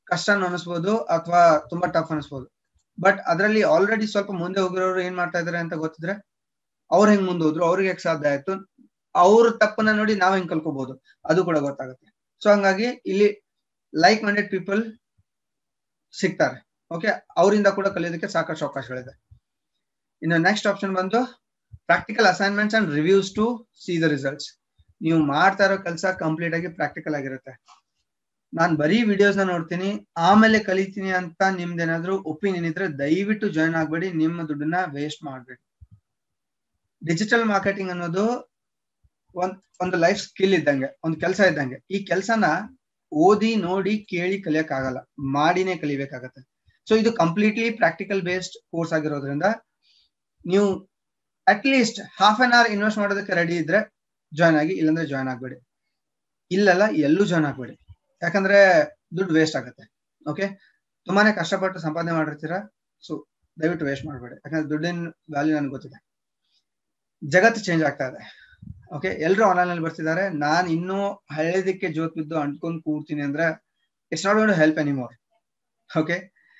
ಕಷ್ಟ ಅನಿಸ್ಬೋದು ಅಥವಾ ತುಂಬಾ ಟಫ್ ಅನಿಸ್ಬೋದು ಬಟ್ ಅದರಲ್ಲಿ ಆಲ್ರೆಡಿ ಸ್ವಲ್ಪ ಮುಂದೆ ಹೋಗಿರೋರು ಏನ್ ಮಾಡ್ತಾ ಇದಾರೆ ಅಂತ ಗೊತ್ತಿದ್ರೆ ಅವ್ರು ಹೆಂಗ್ ಮುಂದೆ ಹೋದ್ರು ಅವ್ರಿಗೆ ಹೇಗೆ ಸಾಧ್ಯ ಆಯ್ತು ಅವ್ರ ತಪ್ಪನ್ನ ನೋಡಿ ನಾವ್ ಹೆಂಗ್ ಕಲ್ಕೋಬಹುದು ಅದು ಕೂಡ ಗೊತ್ತಾಗುತ್ತೆ ಸೊ ಹಂಗಾಗಿ ಇಲ್ಲಿ ಲೈಕ್ ಮೈಂಡೆಡ್ ಪೀಪಲ್ ಸಿಗ್ತಾರೆ ಓಕೆ ಅವರಿಂದ ಕೂಡ ಕಲಿಯೋದಕ್ಕೆ ಸಾಕಷ್ಟು ಅವಕಾಶಗಳಿದೆ ಇನ್ನು ನೆಕ್ಸ್ಟ್ ಆಪ್ಷನ್ ಬಂದು practical assignments and reviews to see the results ನೀವು ಮಾಡ್ತಾ ಇರೋ ಕೆಲಸ ಕಂಪ್ಲೀಟ್ ಆಗಿ ಪ್ರಾಕ್ಟಿಕಲ್ ಆಗಿರುತ್ತೆ ನಾನ್ ಬರೀ ವಿಡಿಯೋಸ್ ನ ನೋಡ್ತೀನಿ ಆಮೇಲೆ ಕಲಿತೀನಿ ಅಂತ ನಿಮ್ದೇನಾದ್ರೂ ಒಪಿನಿಯನ್ ಇದ್ರೆ ದಯವಿಟ್ಟು ಜಾಯ್ನ್ ಆಗ್ಬೇಡಿ ನಿಮ್ಮ ದುಡ್ಡನ್ನ ವೇಸ್ಟ್ ಮಾಡ್ಬೇಡಿ ಡಿಜಿಟಲ್ ಮಾರ್ಕೆಟಿಂಗ್ ಅನ್ನೋದು ಒಂದ್ ಒಂದು ಲೈಫ್ ಸ್ಕಿಲ್ ಇದ್ದಂಗೆ ಒಂದು ಕೆಲಸ ಇದ್ದಂಗೆ ಈ ಕೆಲಸನ ಓದಿ ನೋಡಿ ಕೇಳಿ ಕಲಿಯಕ್ ಆಗಲ್ಲ ಮಾಡಿನೇ ಕಲಿಬೇಕಾಗತ್ತೆ ಸೊ ಇದು ಕಂಪ್ಲೀಟ್ಲಿ ಪ್ರಾಕ್ಟಿಕಲ್ ಬೇಸ್ಡ್ ಕೋರ್ಸ್ ಆಗಿರೋದ್ರಿಂದ ನೀವು at least half an hour invest ಮಾಡೋದಕ್ಕೆ ರೆಡಿ ಇದ್ರೆ ಜಾಯ್ನ್ ಆಗಿ ಇಲ್ಲಾಂದ್ರೆ ಜಾಯ್ನ್ ಆಗ್ಬೇಡಿ ಇಲ್ಲೆಲ್ಲ ಎಲ್ಲೂ ಜಾಯ್ನ್ ಆಗ್ಬೇಡಿ ಯಾಕಂದ್ರೆ ದುಡ್ಡು ವೇಸ್ಟ್ ಆಗುತ್ತೆ ಓಕೆ ತುಂಬಾನೇ ಕಷ್ಟಪಟ್ಟು ಸಂಪಾದನೆ ಮಾಡಿರ್ತೀರಾ ಸೊ ದಯವಿಟ್ಟು ವೇಸ್ಟ್ ಮಾಡಬೇಡಿ ಯಾಕಂದ್ರೆ ದುಡ್ಡಿನ ವ್ಯಾಲ್ಯೂ ನನಗೆ ಗೊತ್ತಿದೆ ಜಗತ್ತು ಚೇಂಜ್ ಆಗ್ತಾ ಇದೆ ಓಕೆ ಎಲ್ಲರೂ ಆನ್ಲೈನ್ ಅಲ್ಲಿ ಬರ್ತಿದ್ದಾರೆ ನಾನು ಇನ್ನೂ ಹಳೆದಕ್ಕೆ ಜೋತ್ ಬಿದ್ದು ಅಂಟ್ಕೊಂಡು ಕೂರ್ತೀನಿ ಅಂದ್ರೆ it's not going to help anymore okay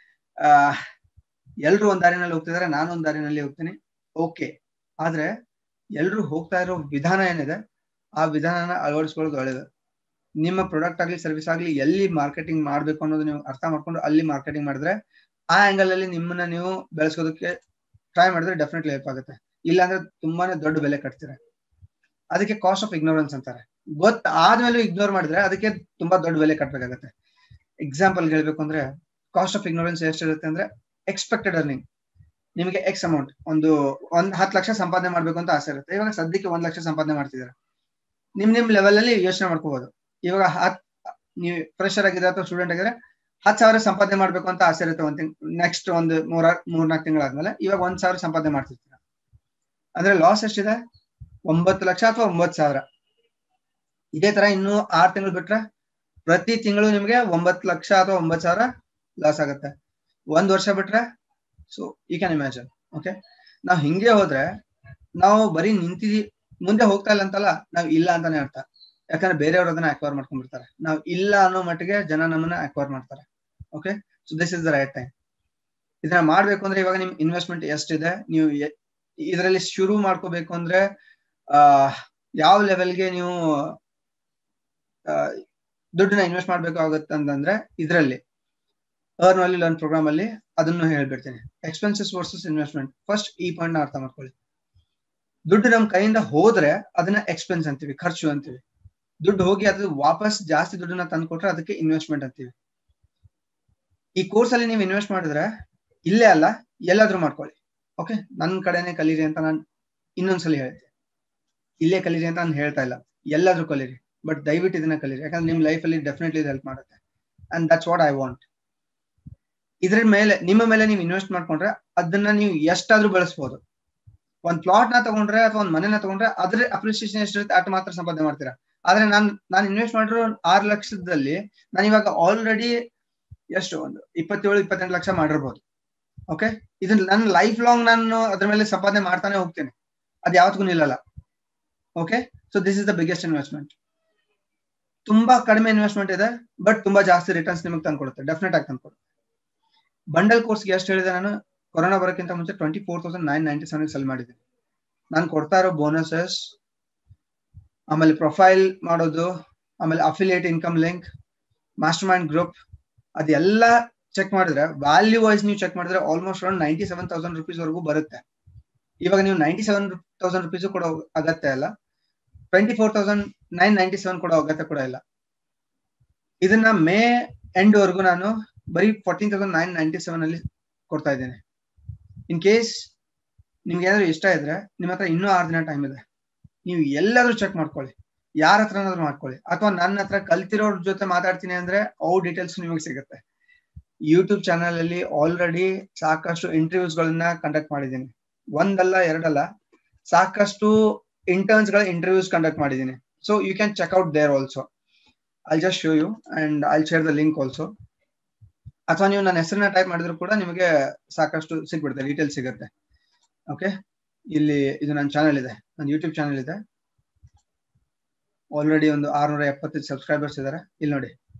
ಎಲ್ರು ಒಂದ್ ದಾರಿನಲ್ಲಿ ಹೋಗ್ತಿದ್ದಾರೆ ನಾನು ಒಂದ್ ದಾರಿನಲ್ಲಿ ಹೋಗ್ತೀನಿ ಓಕೆ ಆದ್ರೆ ಎಲ್ರು ಹೋಗ್ತಾ ಇರೋ ವಿಧಾನ ಏನಿದೆ ಆ ವಿಧಾನನ ಅಳವಡಿಸ್ಕೊಳ್ಳೋದು ಒಳ್ಳೇದು ನಿಮ್ಮ ಪ್ರಾಡಕ್ಟ್ ಆಗ್ಲಿ ಸರ್ವಿಸ್ ಆಗ್ಲಿ ಎಲ್ಲಿ ಮಾರ್ಕೆಟಿಂಗ್ ಮಾಡ್ಬೇಕು ಅನ್ನೋದು ನೀವು ಅರ್ಥ ಮಾಡ್ಕೊಂಡು ಅಲ್ಲಿ ಮಾರ್ಕೆಟಿಂಗ್ ಮಾಡಿದ್ರೆ ಆ ಆಂಗಲ್ ಅಲ್ಲಿ ನಿಮ್ಮನ್ನ ನೀವು ಬೆಳೆಸೋದಕ್ಕೆ ಟ್ರೈ ಮಾಡಿದ್ರೆ ಡೆಫಿನೆಟ್ಲಿ ಹೆಲ್ಪ್ ಆಗುತ್ತೆ ಇಲ್ಲಾಂದ್ರೆ ತುಂಬಾನೇ ದೊಡ್ಡ ಬೆಲೆ ಕಟ್ತೀರಾ ಅದಕ್ಕೆ ಕಾಸ್ಟ್ ಆಫ್ ಇಗ್ನೋರೆನ್ಸ್ ಅಂತಾರೆ ಗೊತ್ತ ಆದ್ಮೇಲೆ ಇಗ್ನೋರ್ ಮಾಡಿದ್ರೆ ಅದಕ್ಕೆ ತುಂಬಾ ದೊಡ್ಡ ಬೆಲೆ ಕಟ್ಬೇಕಾಗತ್ತೆ ಎಕ್ಸಾಂಪಲ್ ಹೇಳ್ಬೇಕು ಅಂದ್ರೆ ಕಾಸ್ಟ್ ಆಫ್ ಇಗ್ನೋರೆನ್ಸ್ ಎಷ್ಟಿರುತ್ತೆ ಅಂದ್ರೆ ಎಕ್ಸ್ಪೆಕ್ಟೆಡ್ ಅರ್ನಿಂಗ್ ನಿಮಗೆ ಎಕ್ಸ್ ಅಮೌಂಟ್ ಒಂದು ಒಂದ್ ಹತ್ತು ಲಕ್ಷ ಸಂಪಾದನೆ ಮಾಡ್ಬೇಕು ಅಂತ ಆಸೆ ಇರುತ್ತೆ ಇವಾಗ ಸದ್ಯಕ್ಕೆ ಒಂದ್ ಲಕ್ಷ ಸಂಪಾದನೆ ಮಾಡ್ತಿದ್ದೀರಾ ನಿಮ್ ನಿಮ್ ಲೆವೆಲ್ ಅಲ್ಲಿ ಯೋಚನೆ ಮಾಡ್ಕೋಬಹುದು ಇವಾಗ ಹತ್ ನೀವು ಫ್ರೆಶರ್ ಆಗಿದ್ರೆ ಅಥವಾ ಸ್ಟೂಡೆಂಟ್ ಆಗಿದ್ರೆ ಹತ್ತು ಸಾವಿರ ಸಂಪಾದನೆ ಮಾಡ್ಬೇಕು ಅಂತ ಆಸೆ ಇರುತ್ತೆ ಒಂದ್ ತಿಂಗ್ ನೆಕ್ಸ್ಟ್ ಒಂದು ಮೂರ ಮೂರ್ನಾಲ್ಕು ತಿಂಗಳಾದ್ಮೇಲೆ ಇವಾಗ ಒಂದ್ ಸಾವಿರ ಸಂಪಾದನೆ ಮಾಡ್ತಿರ್ತೀರ ಅಂದ್ರೆ ಲಾಸ್ ಎಷ್ಟಿದೆ ಒಂಬತ್ತು ಲಕ್ಷ ಅಥವಾ ಒಂಬತ್ತು ಸಾವಿರ ಇದೇ ತರ ಇನ್ನು ಆರು ತಿಂಗಳು ಬಿಟ್ರೆ ಪ್ರತಿ ತಿಂಗಳು ನಿಮ್ಗೆ ಒಂಬತ್ತು ಲಕ್ಷ ಅಥವಾ ಒಂಬತ್ತು ಸಾವಿರ ಲಾಸ್ ಆಗುತ್ತೆ ಒಂದ್ ವರ್ಷ ಬಿಟ್ರೆ so you can imagine okay ನಾವ್ ಹಿಂಗೆ ಹೋದ್ರೆ ನಾವು ಬರೀ ನಿಂತಿದೀವಿ ಮುಂದೆ ಹೋಗ್ತಾ ಇಲ್ಲ ಅಂತಲ್ಲ ನಾವ್ ಇಲ್ಲ ಅಂತಾನೆ ಅರ್ಥ ಯಾಕಂದ್ರೆ ಬೇರೆಯವ್ರು ಅದನ್ನ ಅಕ್ವೈರ್ ಮಾಡ್ಕೊಂಡ್ಬಿಡ್ತಾರೆ ನಾವ್ ಇಲ್ಲ ಅನ್ನೋ ಮಟ್ಟಿಗೆ ಜನ ನಮ್ಮನ್ನ ಅಕ್ವೈರ್ ಮಾಡ್ತಾರೆ okay so this is the right time ಇದನ್ನ ಮಾಡ್ಬೇಕು ಅಂದ್ರೆ ಇವಾಗ ನಿಮ್ ಇನ್ವೆಸ್ಟ್ಮೆಂಟ್ ಎಷ್ಟಿದೆ ನೀವು ಇದರಲ್ಲಿ ಶುರು ಮಾಡ್ಕೋಬೇಕು ಅಂದ್ರೆ ಆ ಯಾವ ಲೆವೆಲ್ಗೆ ನೀವು ದುಡ್ಡನ್ನ ಇನ್ವೆಸ್ಟ್ ಮಾಡ್ಬೇಕಾಗುತ್ತೆ ಅಂತಂದ್ರೆ ಇದರಲ್ಲಿ ಅರ್ನ್ ವ್ಯಾಲ್ಯೂ ಲರ್ನ್ ಪ್ರೋಗ್ರಾಮ್ ಅಲ್ಲಿ ಅದನ್ನು ಹೇಳ್ಬಿಡ್ತೀನಿ ಎಕ್ಸ್ಪೆನ್ಸಸ್ ವರ್ಸಸ್ ಇನ್ವೆಸ್ಟ್ಮೆಂಟ್ ಫಸ್ಟ್ ಈ ಪಾಯಿಂಟ್ ನ ಅರ್ಥ ಮಾಡ್ಕೊಳ್ಳಿ ದುಡ್ಡು ನಮ್ ಕೈಯಿಂದ ಹೋದ್ರೆ ಅದನ್ನ ಎಕ್ಸ್ಪೆನ್ಸ್ ಅಂತೀವಿ ಖರ್ಚು ಅಂತೀವಿ ದುಡ್ಡು ಹೋಗಿ ಅದು ವಾಪಸ್ ಜಾಸ್ತಿ ದುಡ್ಡನ್ನ ತಂದು ಕೊಟ್ರೆ ಅದಕ್ಕೆ ಇನ್ವೆಸ್ಟ್ಮೆಂಟ್ ಅಂತೀವಿ ಈ ಕೋರ್ಸ್ ಅಲ್ಲಿ ನೀವು ಇನ್ವೆಸ್ಟ್ ಮಾಡಿದ್ರೆ ಇಲ್ಲೇ ಅಲ್ಲ ಎಲ್ಲಾದ್ರೂ ಮಾಡ್ಕೊಳ್ಳಿ ಓಕೆ ನನ್ ಕಡೆನೆ ಕಲೀರಿ ಅಂತ ನಾನು ಇನ್ನೊಂದ್ಸಲಿ ಹೇಳ್ತೀನಿ ಇಲ್ಲೇ ಕಲೀರಿ ಅಂತ ನಾನು ಹೇಳ್ತಾ ಇಲ್ಲ ಎಲ್ಲಾದ್ರೂ ಕಲೀರಿ ಬಟ್ ದಯವಿಟ್ಟು ಇದನ್ನ ಕಲೀರಿ ಯಾಕಂದ್ರೆ ನಿಮ್ ಲೈಫ್ ಅಲ್ಲಿ ಡೆಫಿನೆಟ್ಲಿ ಇದು ಹೆಲ್ಪ್ ಮಾಡುತ್ತೆ and that's what I want ಇದ್ರ ಮೇಲೆ ನಿಮ್ಮ ಮೇಲೆ ನೀವು ಇನ್ವೆಸ್ಟ್ ಮಾಡ್ಕೊಂಡ್ರೆ ಅದನ್ನ ನೀವು ಎಷ್ಟಾದ್ರೂ ಬೆಳೆಸ್ಬೋದು ಒಂದ್ ಪ್ಲಾಟ್ ನ ತಗೊಂಡ್ರೆ ಅಥವಾ ಒಂದ್ ಮನೆನ ತಗೊಂಡ್ರೆ ಅದ್ರ ಅಪ್ರಿಸಿಯೇಷನ್ ಎಷ್ಟಿರುತ್ತೆ ಅಟ್ ಮಾತ್ರ ಸಂಪಾದನೆ ಮಾಡ್ತೀರಾ ಆದ್ರೆ ನಾನ್ ನಾನು ಇನ್ವೆಸ್ಟ್ ಮಾಡಿರೋ ಆರು ಲಕ್ಷದಲ್ಲಿ ನಾನು ಇವಾಗ ಆಲ್ರೆಡಿ ಎಷ್ಟು ಒಂದು ಇಪ್ಪತ್ತೇಳು ಇಪ್ಪತ್ತೆಂಟು ಲಕ್ಷ ಮಾಡಿರ್ಬೋದು ಓಕೆ ಇದನ್ನ ನನ್ನ ಲೈಫ್ ಲಾಂಗ್ ನಾನು ಅದ್ರ ಮೇಲೆ ಸಂಪಾದನೆ ಮಾಡ್ತಾನೆ ಹೋಗ್ತೇನೆ ಅದು ಯಾವತ್ತಿಗೂ ನಿಲ್ಲಲ್ಲ okay so this is the biggest investment ತುಂಬಾ ಕಡಿಮೆ ಇನ್ವೆಸ್ಟ್ಮೆಂಟ್ ಇದೆ ಬಟ್ ತುಂಬಾ ಜಾಸ್ತಿ ರಿಟರ್ನ್ಸ್ ನಿಮಗೆ ತಂದ್ಕೊಡುತ್ತೆ ಡೆಫಿನೆಟ್ ಆಗಿ ತಂದ್ಕೊಡುತ್ತೆ ಬಂಡಲ್ ಕೋರ್ಸ್ಗೆ ಎಷ್ಟು ಹೇಳಿದೆ ನಾನು ಕೊರೋನಾ ಬರೋಕ್ಕಿಂತ ಮುಂಚೆ twenty four thousand nine ninety seven sell ಮಾಡಿದ್ದೀನಿ ನಾನು ಕೊಡ್ತಾ ಇರೋ ಬೋನಸಸ್ ಆಮೇಲೆ ಪ್ರೊಫೈಲ್ ಮಾಡೋದು ಆಮೇಲೆ affiliate income link mastermind group ಅದೆಲ್ಲ ಚೆಕ್ ಮಾಡಿದ್ರೆ ವ್ಯಾಲ್ಯೂ ವೈಸ್ ನೀವು ಚೆಕ್ ಮಾಡಿದ್ರೆ almost around ninety seven thousand rupees ವರೆಗೂ ಬರುತ್ತೆ ಇವಾಗ ನೀವು ನೈಂಟಿ ಸೆವೆನ್ ತೌಸಂಡ್ ರುಪೀಸ್ ಕೊಡೋ ಅಗತ್ಯ ಇಲ್ಲ twenty four thousand nine ninety seven ಕೊಡೋ ಅಗತ್ಯ ಕೂಡ ಇಲ್ಲ ಇದನ್ನ ಮೇ ಎಂಡ್ ವರೆಗೂ ನಾನು ಬರೀ fourteen thousand nine ninety seven ಅಲ್ಲಿ ಕೊಡ್ತಾ ಇದ್ದೇನೆ ಇನ್ ಕೇಸ್ ನಿಮ್ಗೆ ಏನಾದ್ರು ಇಷ್ಟ ಇದ್ರೆ ನಿಮ್ಮ ಹತ್ರ ಇನ್ನೂ ಆರು ದಿನ ಟೈಮ್ ಇದೆ ನೀವು ಎಲ್ಲಾದ್ರೂ ಚೆಕ್ ಮಾಡ್ಕೊಳ್ಳಿ ಯಾರ ಹತ್ರನಾದ್ರೂ ಮಾಡ್ಕೊಳ್ಳಿ ಅಥವಾ ನನ್ನ ಹತ್ರ ಕಲ್ತಿರೋರ್ ಜೊತೆ ಮಾತಾಡ್ತೀನಿ ಅಂದ್ರೆ ಅವು ಡೀಟೇಲ್ಸ್ ನಿಮಗೆ ಸಿಗುತ್ತೆ ಯೂಟ್ಯೂಬ್ ಚಾನಲ್ ಅಲ್ಲಿ ಆಲ್ರೆಡಿ ಸಾಕಷ್ಟು ಇಂಟರ್ವ್ಯೂಸ್ ಗಳನ್ನ ಕಂಡಕ್ಟ್ ಮಾಡಿದ್ದೀನಿ ಒಂದಲ್ಲ ಎರಡಲ್ಲ ಸಾಕಷ್ಟು ಇಂಟರ್ನ್ಸ್ ಗಳ ಇಂಟರ್ವ್ಯೂಸ್ ಕಂಡಕ್ಟ್ ಮಾಡಿದ್ದೀನಿ so you can check out there also I just show you and I share the link also ಅಥವಾ ನೀವು ನನ್ನ ಹೆಸರನ್ನ ಟೈಪ್ ಮಾಡಿದ್ರು ಕೂಡ ನಿಮಗೆ ಸಾಕಷ್ಟು ಸಿಗ್ಬಿಡುತ್ತೆ ಡೀಟೇಲ್ ಸಿಗುತ್ತೆ ಓಕೆ ಇಲ್ಲಿ ಇದು ನನ್ನ ಚಾನಲ್ ಇದೆ ನನ್ನ ಯೂಟ್ಯೂಬ್ ಚಾನಲ್ ಇದೆ ಆಲ್ರೆಡಿ ಒಂದು ಆರ್ನೂರ ಎಪ್ಪತ್ತೈದು ಸಬ್ಸ್ಕ್ರೈಬರ್ಸ್ ಇದ್ದಾರೆ ಇಲ್ಲಿ ನೋಡಿ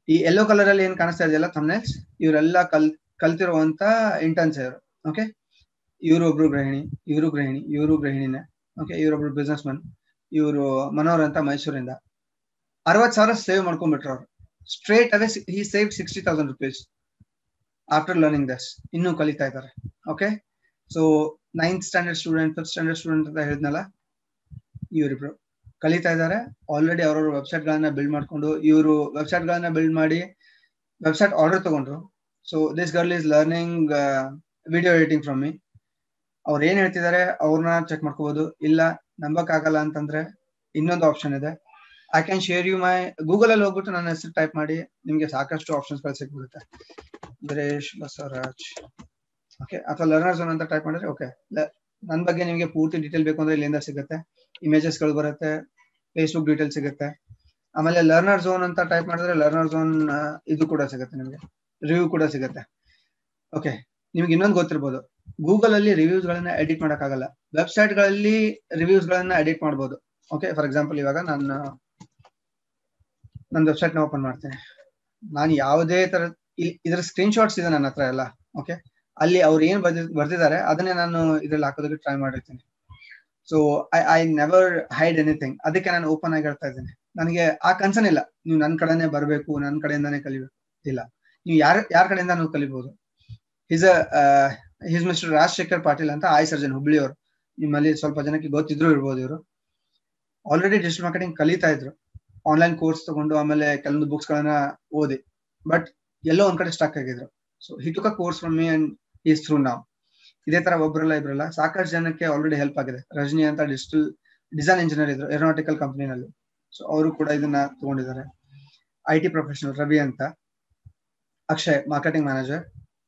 ಈ ಯೆಲ್ಲೋ ಕಲರ್ ಅಲ್ಲಿ ಏನ್ ಕಾಣಿಸ್ತಾ ಇದೆಯಲ್ಲ ಥಂಬ್ನೇಲ್ಸ್ ಇವರೆಲ್ಲ ಕಲ್ ಕಲ್ತಿರುವಂತ ಇಂಟರ್ನ್ಸ್ ಇವರು ಓಕೆ ಇವರು ಒಬ್ರು ಗೃಹಿಣಿ ಇವರು ಗೃಹಿಣಿ ಇವರು ಗೃಹಿಣಿನೇ ಓಕೆ ಇವರೊಬ್ರು ಬಿಸ್ನೆಸ್ ಮನ್ ಇವರು ಮನೋಹರ್ ಅಂತ ಮೈಸೂರಿಂದ ಅರವತ್ ಸಾವಿರ ಸೇವ್ ಮಾಡ್ಕೊಂಡ್ಬಿಟ್ರು ಅವ್ರು straight away he save sixty thousand rupees after learning this ಇನ್ನೂ ಕಲಿತಾ ಇದ್ದಾರೆ okay so ninth standard student fifth standard student ಅಂತ ಹೇಳಿದ್ನಲ್ಲ ಇವರಿಬ್ರು ಕಲಿತಾ ಇದ್ದಾರೆ ಆಲ್ರೆಡಿ ಅವ್ರವ್ರ ವೆಬ್ಸೈಟ್ ಗಳನ್ನ ಬಿಲ್ಡ್ ಮಾಡ್ಕೊಂಡು ಇವರು ವೆಬ್ಸೈಟ್ ಗಳನ್ನ ಬಿಲ್ಡ್ ಮಾಡಿ ವೆಬ್ಸೈಟ್ ಆರ್ಡರ್ ತಗೊಂಡ್ರು so this girl is learning video editing from me ಅವ್ರು ಏನ್ ಹೇಳ್ತಿದ್ದಾರೆ ಅವ್ರನ್ನ ಚೆಕ್ ಮಾಡ್ಕೋಬಹುದು ಇಲ್ಲ ನಂಬಕ್ ಆಗಲ್ಲ ಅಂತಂದ್ರೆ ಇನ್ನೊಂದು ಆಪ್ಷನ್ ಇದೆ I can share you my Google ಅಲ್ಲಿ ಹೋಗ್ಬಿಟ್ಟು ನನ್ನ ಹೆಸರು ಟೈಪ್ ಮಾಡಿ ನಿಮ್ಗೆ ಸಾಕಷ್ಟು ಆಪ್ಷನ್ಸ್ ಗಳು ಸಿಕ್ಬಿಡುತ್ತೆ ಸುರೇಶ್ ಬಸವರಾಜ್ ಓಕೆ ಅಥವಾ ಲರ್ನರ್ ಝೋನ್ ಅಂತ ಟೈಪ್ ಮಾಡಿದ್ರೆ ಓಕೆ ನನ್ನ ಬಗ್ಗೆ ನಿಮಗೆ ಪೂರ್ತಿ ಡೀಟೇಲ್ ಬೇಕು ಅಂದ್ರೆ ಇಲ್ಲಿಂದ ಸಿಗುತ್ತೆ ಇಮೇಜಸ್ ಗಳು ಬರುತ್ತೆ ಫೇಸ್ಬುಕ್ ಡೀಟೇಲ್ ಸಿಗುತ್ತೆ ಆಮೇಲೆ ಲರ್ನರ್ ಝೋನ್ ಅಂತ ಟೈಪ್ ಮಾಡಿದ್ರೆ ಲರ್ನರ್ ಝೋನ್ ಇದು ಕೂಡ ಸಿಗುತ್ತೆ ನಿಮಗೆ ರಿವ್ಯೂ ಕೂಡ ಸಿಗುತ್ತೆ ಓಕೆ ನಿಮ್ಗೆ ಇನ್ನೊಂದು ಗೊತ್ತಿರ್ಬೋದು ಗೂಗಲ್ ಅಲ್ಲಿ ರಿವ್ಯೂಸ್ ಗಳನ್ನ ಎಡಿಟ್ ಮಾಡಕ್ಕಾಗಲ್ಲ ವೆಬ್ಸೈಟ್ ಗಳಲ್ಲಿ ರಿವ್ಯೂಸ್ ಗಳನ್ನ ಎಡಿಟ್ ಮಾಡಬಹುದು ಓಕೆ ಫಾರ್ ಎಕ್ಸಾಂಪಲ್ ಇವಾಗ ನಾನು ನನ್ನ ವೆಬ್ಸೈಟ್ ನ ಓಪನ್ ಮಾಡ್ತೇನೆ ನಾನು ಯಾವುದೇ ತರ ಇದರ ಸ್ಕ್ರೀನ್ ಶಾಟ್ಸ್ ಇದೆ ನನ್ನ ಹತ್ರ ಎಲ್ಲ ಓಕೆ ಅಲ್ಲಿ ಅವ್ರು ಏನ್ ಬರ್ದಿ ಬರ್ದಿದ್ದಾರೆ ಅದನ್ನೇ ನಾನು ಇದ್ರಲ್ಲಿ ಹಾಕೋದಕ್ಕೆ ಟ್ರೈ ಮಾಡಿರ್ತೀನಿ so I I never hide anything ಅದಕ್ಕೆ ನಾನು ಓಪನ್ ಆಗಿ ಹೇಳ್ತಾ ಇದ್ದೀನಿ ನನಗೆ ಆ ಕನ್ಸನ್ ಇಲ್ಲ ನೀವು ನನ್ನ ಕಡೆನೆ ಬರಬೇಕು ನನ್ನ ಕಡೆಯಿಂದಾನೇ ಕಲಿಬೇಕು ಇಲ್ಲ ನೀವು ಯಾರ ಯಾರ ಕಡೆಯಿಂದ ನೀವು ಕಲಿಬಹುದು his his mister Rajashekar Patil ಅಂತ ಆಯ್ ಸರ್ಜನ್ ಹುಬ್ಳಿಯವರು ನಿಮ್ಮಲ್ಲಿ ಸ್ವಲ್ಪ ಜನಕ್ಕೆ ಗೊತ್ತಿದ್ರು ಇರ್ಬೋದು ಇವರು ಆಲ್ರೆಡಿ ಡಿಜಿಟಲ್ ಮಾರ್ಕೆಟಿಂಗ್ ಕಲಿತಾ ಇದ್ರು ಆನ್ಲೈನ್ ಕೋರ್ಸ್ ತಗೊಂಡು ಆಮೇಲೆ ಕೆಲವೊಂದು ಬುಕ್ಸ್ ಗಳನ್ನ ಓದಿ ಬಟ್ ಎಲ್ಲೋ ಒಂದ್ ಕಡೆ ಸ್ಟಾಕ್ ಆಗಿದ್ರು so he took a course from me and is through ನಾವ್ ಇದೇ ತರ ಒಬ್ರಲ್ಲ ಇಬ್ರಲ್ಲ ಸಾಕಷ್ಟು ಜನಕ್ಕೆ ಆಲ್ರೆಡಿ ಹೆಲ್ಪ್ ಆಗಿದೆ ರಜನಿ ಅಂತ ಡಿಜಿಟಲ್ ಡಿಸೈನ್ ಇಂಜಿನಿಯರ್ ಇದ್ರು ಏರೋನಾಟಿಕಲ್ ಕಂಪನಿನಲ್ಲಿ ಸೊ ಅವರು ಕೂಡ ಇದನ್ನ ತಗೊಂಡಿದ್ದಾರೆ ಐ ಟಿ ಪ್ರೊಫೆಷನಲ್ ರವಿ ಅಂತ ಅಕ್ಷಯ್ ಮಾರ್ಕೆಟಿಂಗ್ ಮ್ಯಾನೇಜರ್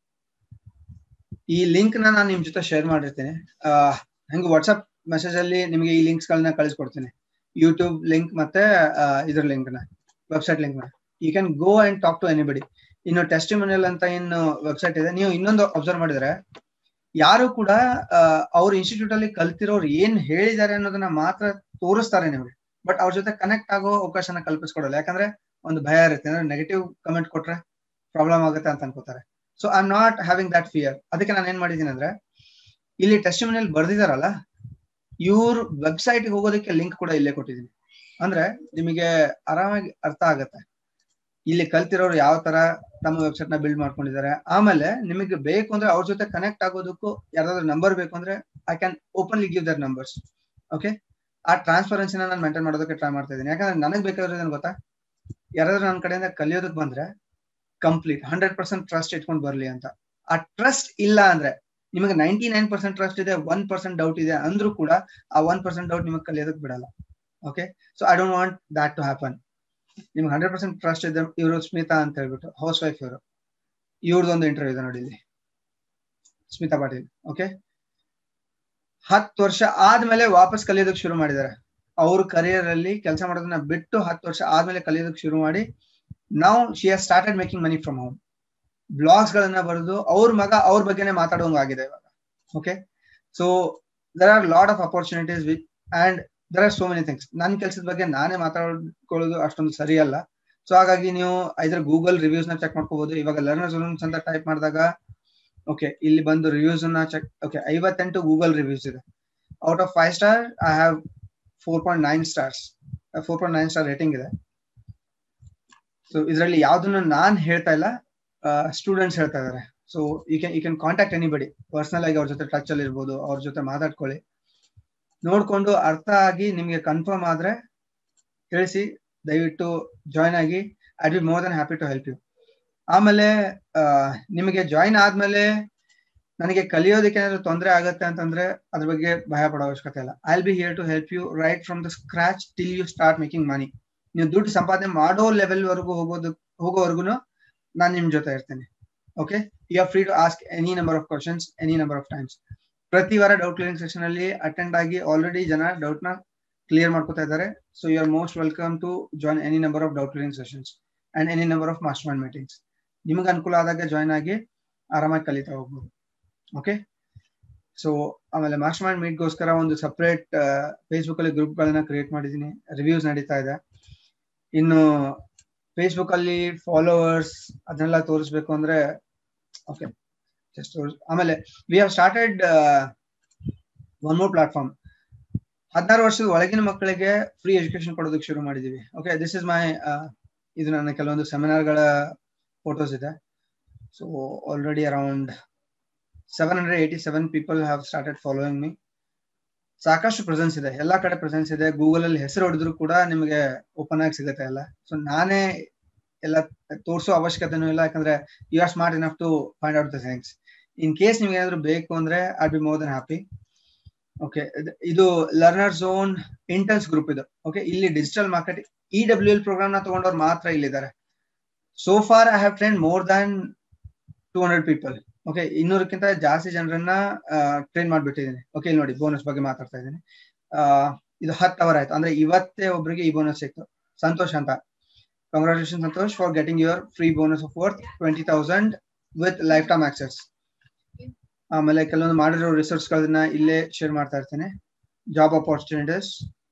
ಈ ಲಿಂಕ್ ನ ನಾನು ನಿಮ್ ಜೊತೆ ಶೇರ್ ಮಾಡಿರ್ತೀನಿ ಹಂಗೆ ವಾಟ್ಸ್ಆಪ್ ಮೆಸೇಜ್ ಅಲ್ಲಿ ನಿಮಗೆ ಈ ಲಿಂಕ್ಸ್ ಗಳನ್ನ ಕಳಿಸ್ಕೊಡ್ತೀನಿ ಯೂಟ್ಯೂಬ್ ಲಿಂಕ್ ಮತ್ತೆ ಇದ್ರ ಲಿಂಕ್ ನ ವೆಬ್ಸೈಟ್ ಲಿಂಕ್ ನ you can go and talk to anybody ಇನ್ನು ಟೆಸ್ಟಿಮೋನಿಯಲ್ ಅಂತ ಇನ್ನು ವೆಬ್ಸೈಟ್ ಇದೆ ನೀವು ಇನ್ನೊಂದು ಅಬ್ಸರ್ವ್ ಮಾಡಿದ್ರೆ ಯಾರು ಕೂಡ ಅವ್ರ ಇನ್ಸ್ಟಿಟ್ಯೂಟ್ ಅಲ್ಲಿ ಕಲ್ತಿರೋರು ಏನ್ ಹೇಳಿದ್ದಾರೆ ಅನ್ನೋದನ್ನ ಮಾತ್ರ ತೋರಿಸ್ತಾರೆ ನಿಮ್ಗೆ ಬಟ್ ಅವ್ರ ಜೊತೆ ಕನೆಕ್ಟ್ ಆಗೋ ಅವಕಾಶನ ಕಲ್ಪಿಸ್ಕೊಡಲ್ಲ ಯಾಕಂದ್ರೆ ಒಂದು ಭಯ ಇರುತ್ತೆ ಅಂದ್ರೆ ನೆಗೆಟಿವ್ ಕಮೆಂಟ್ ಕೊಟ್ರೆ ಪ್ರಾಬ್ಲಮ್ ಆಗುತ್ತೆ ಅಂತ ಅನ್ಕೋತಾರೆ so I am not having that fear ಅದಕ್ಕೆ ನಾನು ಏನ್ ಮಾಡಿದ್ದೀನಿ ಅಂದ್ರೆ ಇಲ್ಲಿ ಟೆಸ್ಟಿಮೋನಿಯಲ್ ಬರ್ದಿದಾರಲ್ಲ ಇವ್ರ ವೆಬ್ಸೈಟ್ ಹೋಗೋದಕ್ಕೆ ಲಿಂಕ್ ಕೂಡ ಇಲ್ಲೇ ಕೊಟ್ಟಿದ್ದೀನಿ ಅಂದ್ರೆ ನಿಮಗೆ ಆರಾಮಾಗಿ ಅರ್ಥ ಆಗತ್ತೆ ಇಲ್ಲಿ ಕಲ್ತಿರೋರು ಯಾವ ತರ ತಮ್ಮ ವೆಬ್ಸೈಟ್ ನ ಬಿಲ್ಡ್ ಮಾಡ್ಕೊಂಡಿದ್ದಾರೆ ಆಮೇಲೆ ನಿಮಗೆ ಬೇಕು ಅಂದ್ರೆ ಅವ್ರ ಜೊತೆ ಕನೆಕ್ಟ್ ಆಗೋದಕ್ಕೂ ಯಾರಾದ್ರೂ ನಂಬರ್ ಬೇಕು ಅಂದ್ರೆ I can openly give their numbers okay ಆ ಟ್ರಾನ್ಸ್ಪರೆನ್ಸಿನ ನಾನು ಮೇಂಟೈನ್ ಮಾಡೋದಕ್ಕೆ ಟ್ರೈ ಮಾಡ್ತಾ ಇದ್ದೀನಿ ಯಾಕಂದ್ರೆ ನನಗೆ ಬೇಕಾಗಿರೋದು ಗೊತ್ತಾ ಯಾರಾದ್ರೂ ನನ್ನ ಕಡೆಯಿಂದ ಕಲಿಯೋದಕ್ಕೆ ಬಂದ್ರೆ ಕಂಪ್ಲೀಟ್ ಹಂಡ್ರೆಡ್ ಪರ್ಸೆಂಟ್ ಟ್ರಸ್ಟ್ ಇಟ್ಕೊಂಡು ಬರ್ಲಿ ಅಂತ ಆ ಟ್ರಸ್ಟ್ ಇಲ್ಲ ಅಂದ್ರೆ ನಿಮಗೆ ನೈಂಟಿ ನೈನ್ ಪರ್ಸೆಂಟ್ ಟ್ರಸ್ಟ್ ಇದೆ ಒನ್ ಪರ್ಸೆಂಟ್ ಡೌಟ್ ಇದೆ ಅಂದ್ರೂ ಕೂಡ ಆ ಒನ್ ಪರ್ಸೆಂಟ್ ಡೌಟ್ ನಿಮಗೆ ಕಲಿಯೋದಕ್ಕೆ ಬಿಡಲ್ಲ okay so I don't want that to happen ನಿಮ್ಗೆ ಹಂಡ್ರೆಡ್ ಪರ್ಸೆಂಟ್ ಟ್ರಸ್ಟ್ ಇದೆ ಇವರು ಸ್ಮಿತಾ ಅಂತ ಹೇಳ್ಬಿಟ್ಟು ಹೌಸ್ ವೈಫ್ ಇವರು ಇವ್ರದೊಂದು ಇಂಟರ್ವ್ಯೂ ಇದೆ ನೋಡಿ ಇಲ್ಲಿ ಸ್ಮಿತಾ ಪಾಟೀಲ್ ಓಕೆ ಹತ್ತು ವರ್ಷ ಆದ್ಮೇಲೆ ವಾಪಸ್ ಕಲಿಯೋದಕ್ಕೆ ಶುರು ಮಾಡಿದ್ದಾರೆ ಅವ್ರ ಕರಿಯರ್ ಅಲ್ಲಿ ಕೆಲಸ ಮಾಡೋದನ್ನ ಬಿಟ್ಟು ಹತ್ತು ವರ್ಷ ಆದ್ಮೇಲೆ ಕಲಿಯೋದಕ್ಕೆ ಶುರು ಮಾಡಿ ನಾವು she has started making money from home blogs ಗಳನ್ನ ಬರೆದು ಅವ್ರ ಮಗ ಅವ್ರ ಬಗ್ಗೆನೇ ಮಾತಾಡೋಂಗ್ ಆಗಿದೆ ಇವಾಗ okay so there are lot of opportunities with and there are so many things ನನ್ನ ಕೆಲಸದ ಬಗ್ಗೆ ನಾನೇ ಮಾತಾಡ್ಕೊಳ್ಳೋದು ಅಷ್ಟೊಂದು ಸರಿಯಲ್ಲ ಸೊ ಹಾಗಾಗಿ ನೀವು ಐದರ ಗೂಗಲ್ ರಿವ್ಯೂಸ್ ನ ಚೆಕ್ ಮಾಡ್ಕೋಬಹುದು ಇವಾಗ ಲರ್ನರ್ಸ್ ರೂಮ್ಸ್ ಅಂತ ಟೈಪ್ ಮಾಡಿದಾಗ ಓಕೆ ಇಲ್ಲಿ ಬಂದು ರಿವ್ಯೂಸ್ ನ ಚೆಕ್ ಓಕೆ ಐವತ್ತೆಂಟು ಗೂಗಲ್ ರಿವ್ಯೂಸ್ ಇದೆ out of five star I have four point nine stars four point nine star rating ಇದೆ ಸೊ ಇದರಲ್ಲಿ ಯಾವ್ದನ್ನು ನಾನ್ ಹೇಳ್ತಾ ಇಲ್ಲ ಸ್ಟೂಡೆಂಟ್ಸ್ ಹೇಳ್ತಾ ಇದಾರೆ so you can you can contact anybody personal ಆಗಿ ಅವ್ರ ಜೊತೆ ಟಚ್ ಅಲ್ಲಿ ಇರ್ಬೋದು ಅವ್ರ ಜೊತೆ ಮಾತಾಡ್ಕೊಳ್ಳಿ ನೋಡ್ಕೊಂಡು ಅರ್ಥ ಆಗಿ ನಿಮ್ಗೆ ಕನ್ಫರ್ಮ್ ಆದ್ರೆ ತಿಳಿಸಿ ದಯವಿಟ್ಟು ಜಾಯ್ನ್ ಆಗಿ I be more than happy to help you ಆಮೇಲೆ ನಿಮಗೆ ಜಾಯ್ನ್ ಆದ್ಮೇಲೆ ನನಗೆ ಕಲಿಯೋದಕ್ಕೆ ಏನಾದ್ರು ತೊಂದರೆ ಆಗತ್ತೆ ಅಂತಂದ್ರೆ ಅದ್ರ ಬಗ್ಗೆ ಭಯ ಪಡೋ ಅವಶ್ಯಕತೆ ಇಲ್ಲ I be here to help you right from the scratch till you start making money ನೀವು ದುಡ್ಡು ಸಂಪಾದನೆ ಮಾಡೋ ಲೆವೆಲ್ ವರೆಗೂ ಹೋಗೋದು ಹೋಗೋವರೆಗೂ ನಾನು ನಿಮ್ ಜೊತೆ ಇರ್ತೇನೆ okay you are free to ask any number of questions any number of times ಪ್ರತಿ ವಾರ ಡೌಟ್ ಕ್ಲಿಯರಿಂಗ್ ಸೆಷನ್ ಅಲ್ಲಿ ಅಟೆಂಡ್ ಆಗಿ ಆಲ್ರೆಡಿ ಜನ ಡೌಟ್ ನ ಕ್ಲಿಯರ್ ಮಾಡ್ಕೋತಾ ಇದ್ದಾರೆ so you are most welcome to join any number of doubt clearing sessions and any number of master mind meetings ನಿಮ್ಗೆ ಅನುಕೂಲ ಆದಾಗ ಜಾಯ್ನ್ ಆಗಿ ಆರಾಮಾಗಿ ಕಲಿತಾ ಹೋಗ್ಬೋದು ಓಕೆ ಸೊ ಆಮೇಲೆ ಮಾಸ್ಟರ್ ಮೈಂಡ್ ಮೀಟ್ಗೋಸ್ಕರ ಒಂದು ಸಪ್ರೇಟ್ ಫೇಸ್ಬುಕ್ ಅಲ್ಲಿ ಗ್ರೂಪ್ ಗಳನ್ನ ಕ್ರಿಯೇಟ್ ಮಾಡಿದೀನಿ ರಿವ್ಯೂಸ್ ನಡೀತಾ ಇದೆ ಇನ್ನು ಫೇಸ್ಬುಕ್ ಅಲ್ಲಿ ಫಾಲೋವರ್ಸ್ ಅದನ್ನೆಲ್ಲ ತೋರಿಸ್ಬೇಕು ಅಂದ್ರೆ ಓಕೆ ಜಸ್ಟ್ ಆಮೇಲೆ we have started one more platform ಹದಿನಾರು ವರ್ಷದ ಒಳಗಿನ ಮಕ್ಕಳಿಗೆ ಫ್ರೀ ಎಜುಕೇಶನ್ ಕೊಡೋದಕ್ಕೆ ಶುರು ಮಾಡಿದೀವಿ ಓಕೆ ದಿಸ್ ಇಸ್ ಮೈ ಇದು ನನ್ನ ಕೆಲವೊಂದು ಸೆಮಿನಾರ್ಗಳ ಫೋಟೋಸ್ ಇದೆ so already around seven hundred eighty seven people have started following me ಸಾಕಷ್ಟು ಪ್ರೆಸೆನ್ಸ್ ಇದೆ ಎಲ್ಲಾ ಕಡೆ ಪ್ರೆಸೆನ್ಸ್ ಇದೆ ಗೂಗಲ್ ಅಲ್ಲಿ ಹೆಸರು ಹೊಡೆದ್ರು ಕೂಡ ನಿಮಗೆ ಓಪನ್ ಆಗಿ ಸಿಗುತ್ತೆ ಎಲ್ಲ ಸೊ ನಾನೇ ಎಲ್ಲ ತೋರಿಸೋ ಅವಶ್ಯಕತೆನೂ ಇಲ್ಲ ಯಾಕಂದ್ರೆ you are smart enough to find out the things in case ನಿಮ್ಗೆ ಏನಾದ್ರು ಬೇಕು ಅಂದ್ರೆ I be more than happy okay ಇದು ಲರ್ನರ್ ಝೋನ್ ಇಂಟರ್ನ್ಸ್ ಗ್ರೂಪ್ ಇದು ಓಕೆ ಇಲ್ಲಿ digital marketing E W L programme ನ ತಗೊಂಡವ್ರು ಮಾತ್ರ ಇಲ್ಲಿದ್ದಾರೆ so far I have train more than two hundred people okay ಇನ್ನೂರಕ್ಕಿಂತ ಜಾಸ್ತಿ ಜನರನ್ನ ಟ್ರೈನ್ ಮಾಡ್ಬಿಟ್ಟಿದ್ದೀನಿ ಓಕೆ ಇಲ್ಲಿ ನೋಡಿ ಬೋನಸ್ ಬಗ್ಗೆ ಮಾತಾಡ್ತಾ ಇದ್ದೀನಿ ಇದು ಹತ್ತು ಅವರ್ ಆಯ್ತು ಅಂದ್ರೆ ಇವತ್ತೇ ಒಬ್ಬರಿಗೆ ಈ ಬೋನಸ್ ಸಿಕ್ತು ಸಂತೋಷ್ ಅಂತ congratulation Santosh for getting your free bonus of worth twenty thousand with lifetime access ಆಮೇಲೆ ಕೆಲವೊಂದು ಮಾಡಿರೋ ರಿಸರ್ಚ್ ಗಳನ್ನ ಇಲ್ಲೇ ಶೇರ್ ಮಾಡ್ತಾ ಇರ್ತೇನೆ ಜಾಬ್ ಅಪಾರ್ಚುನಿಟೀಸ್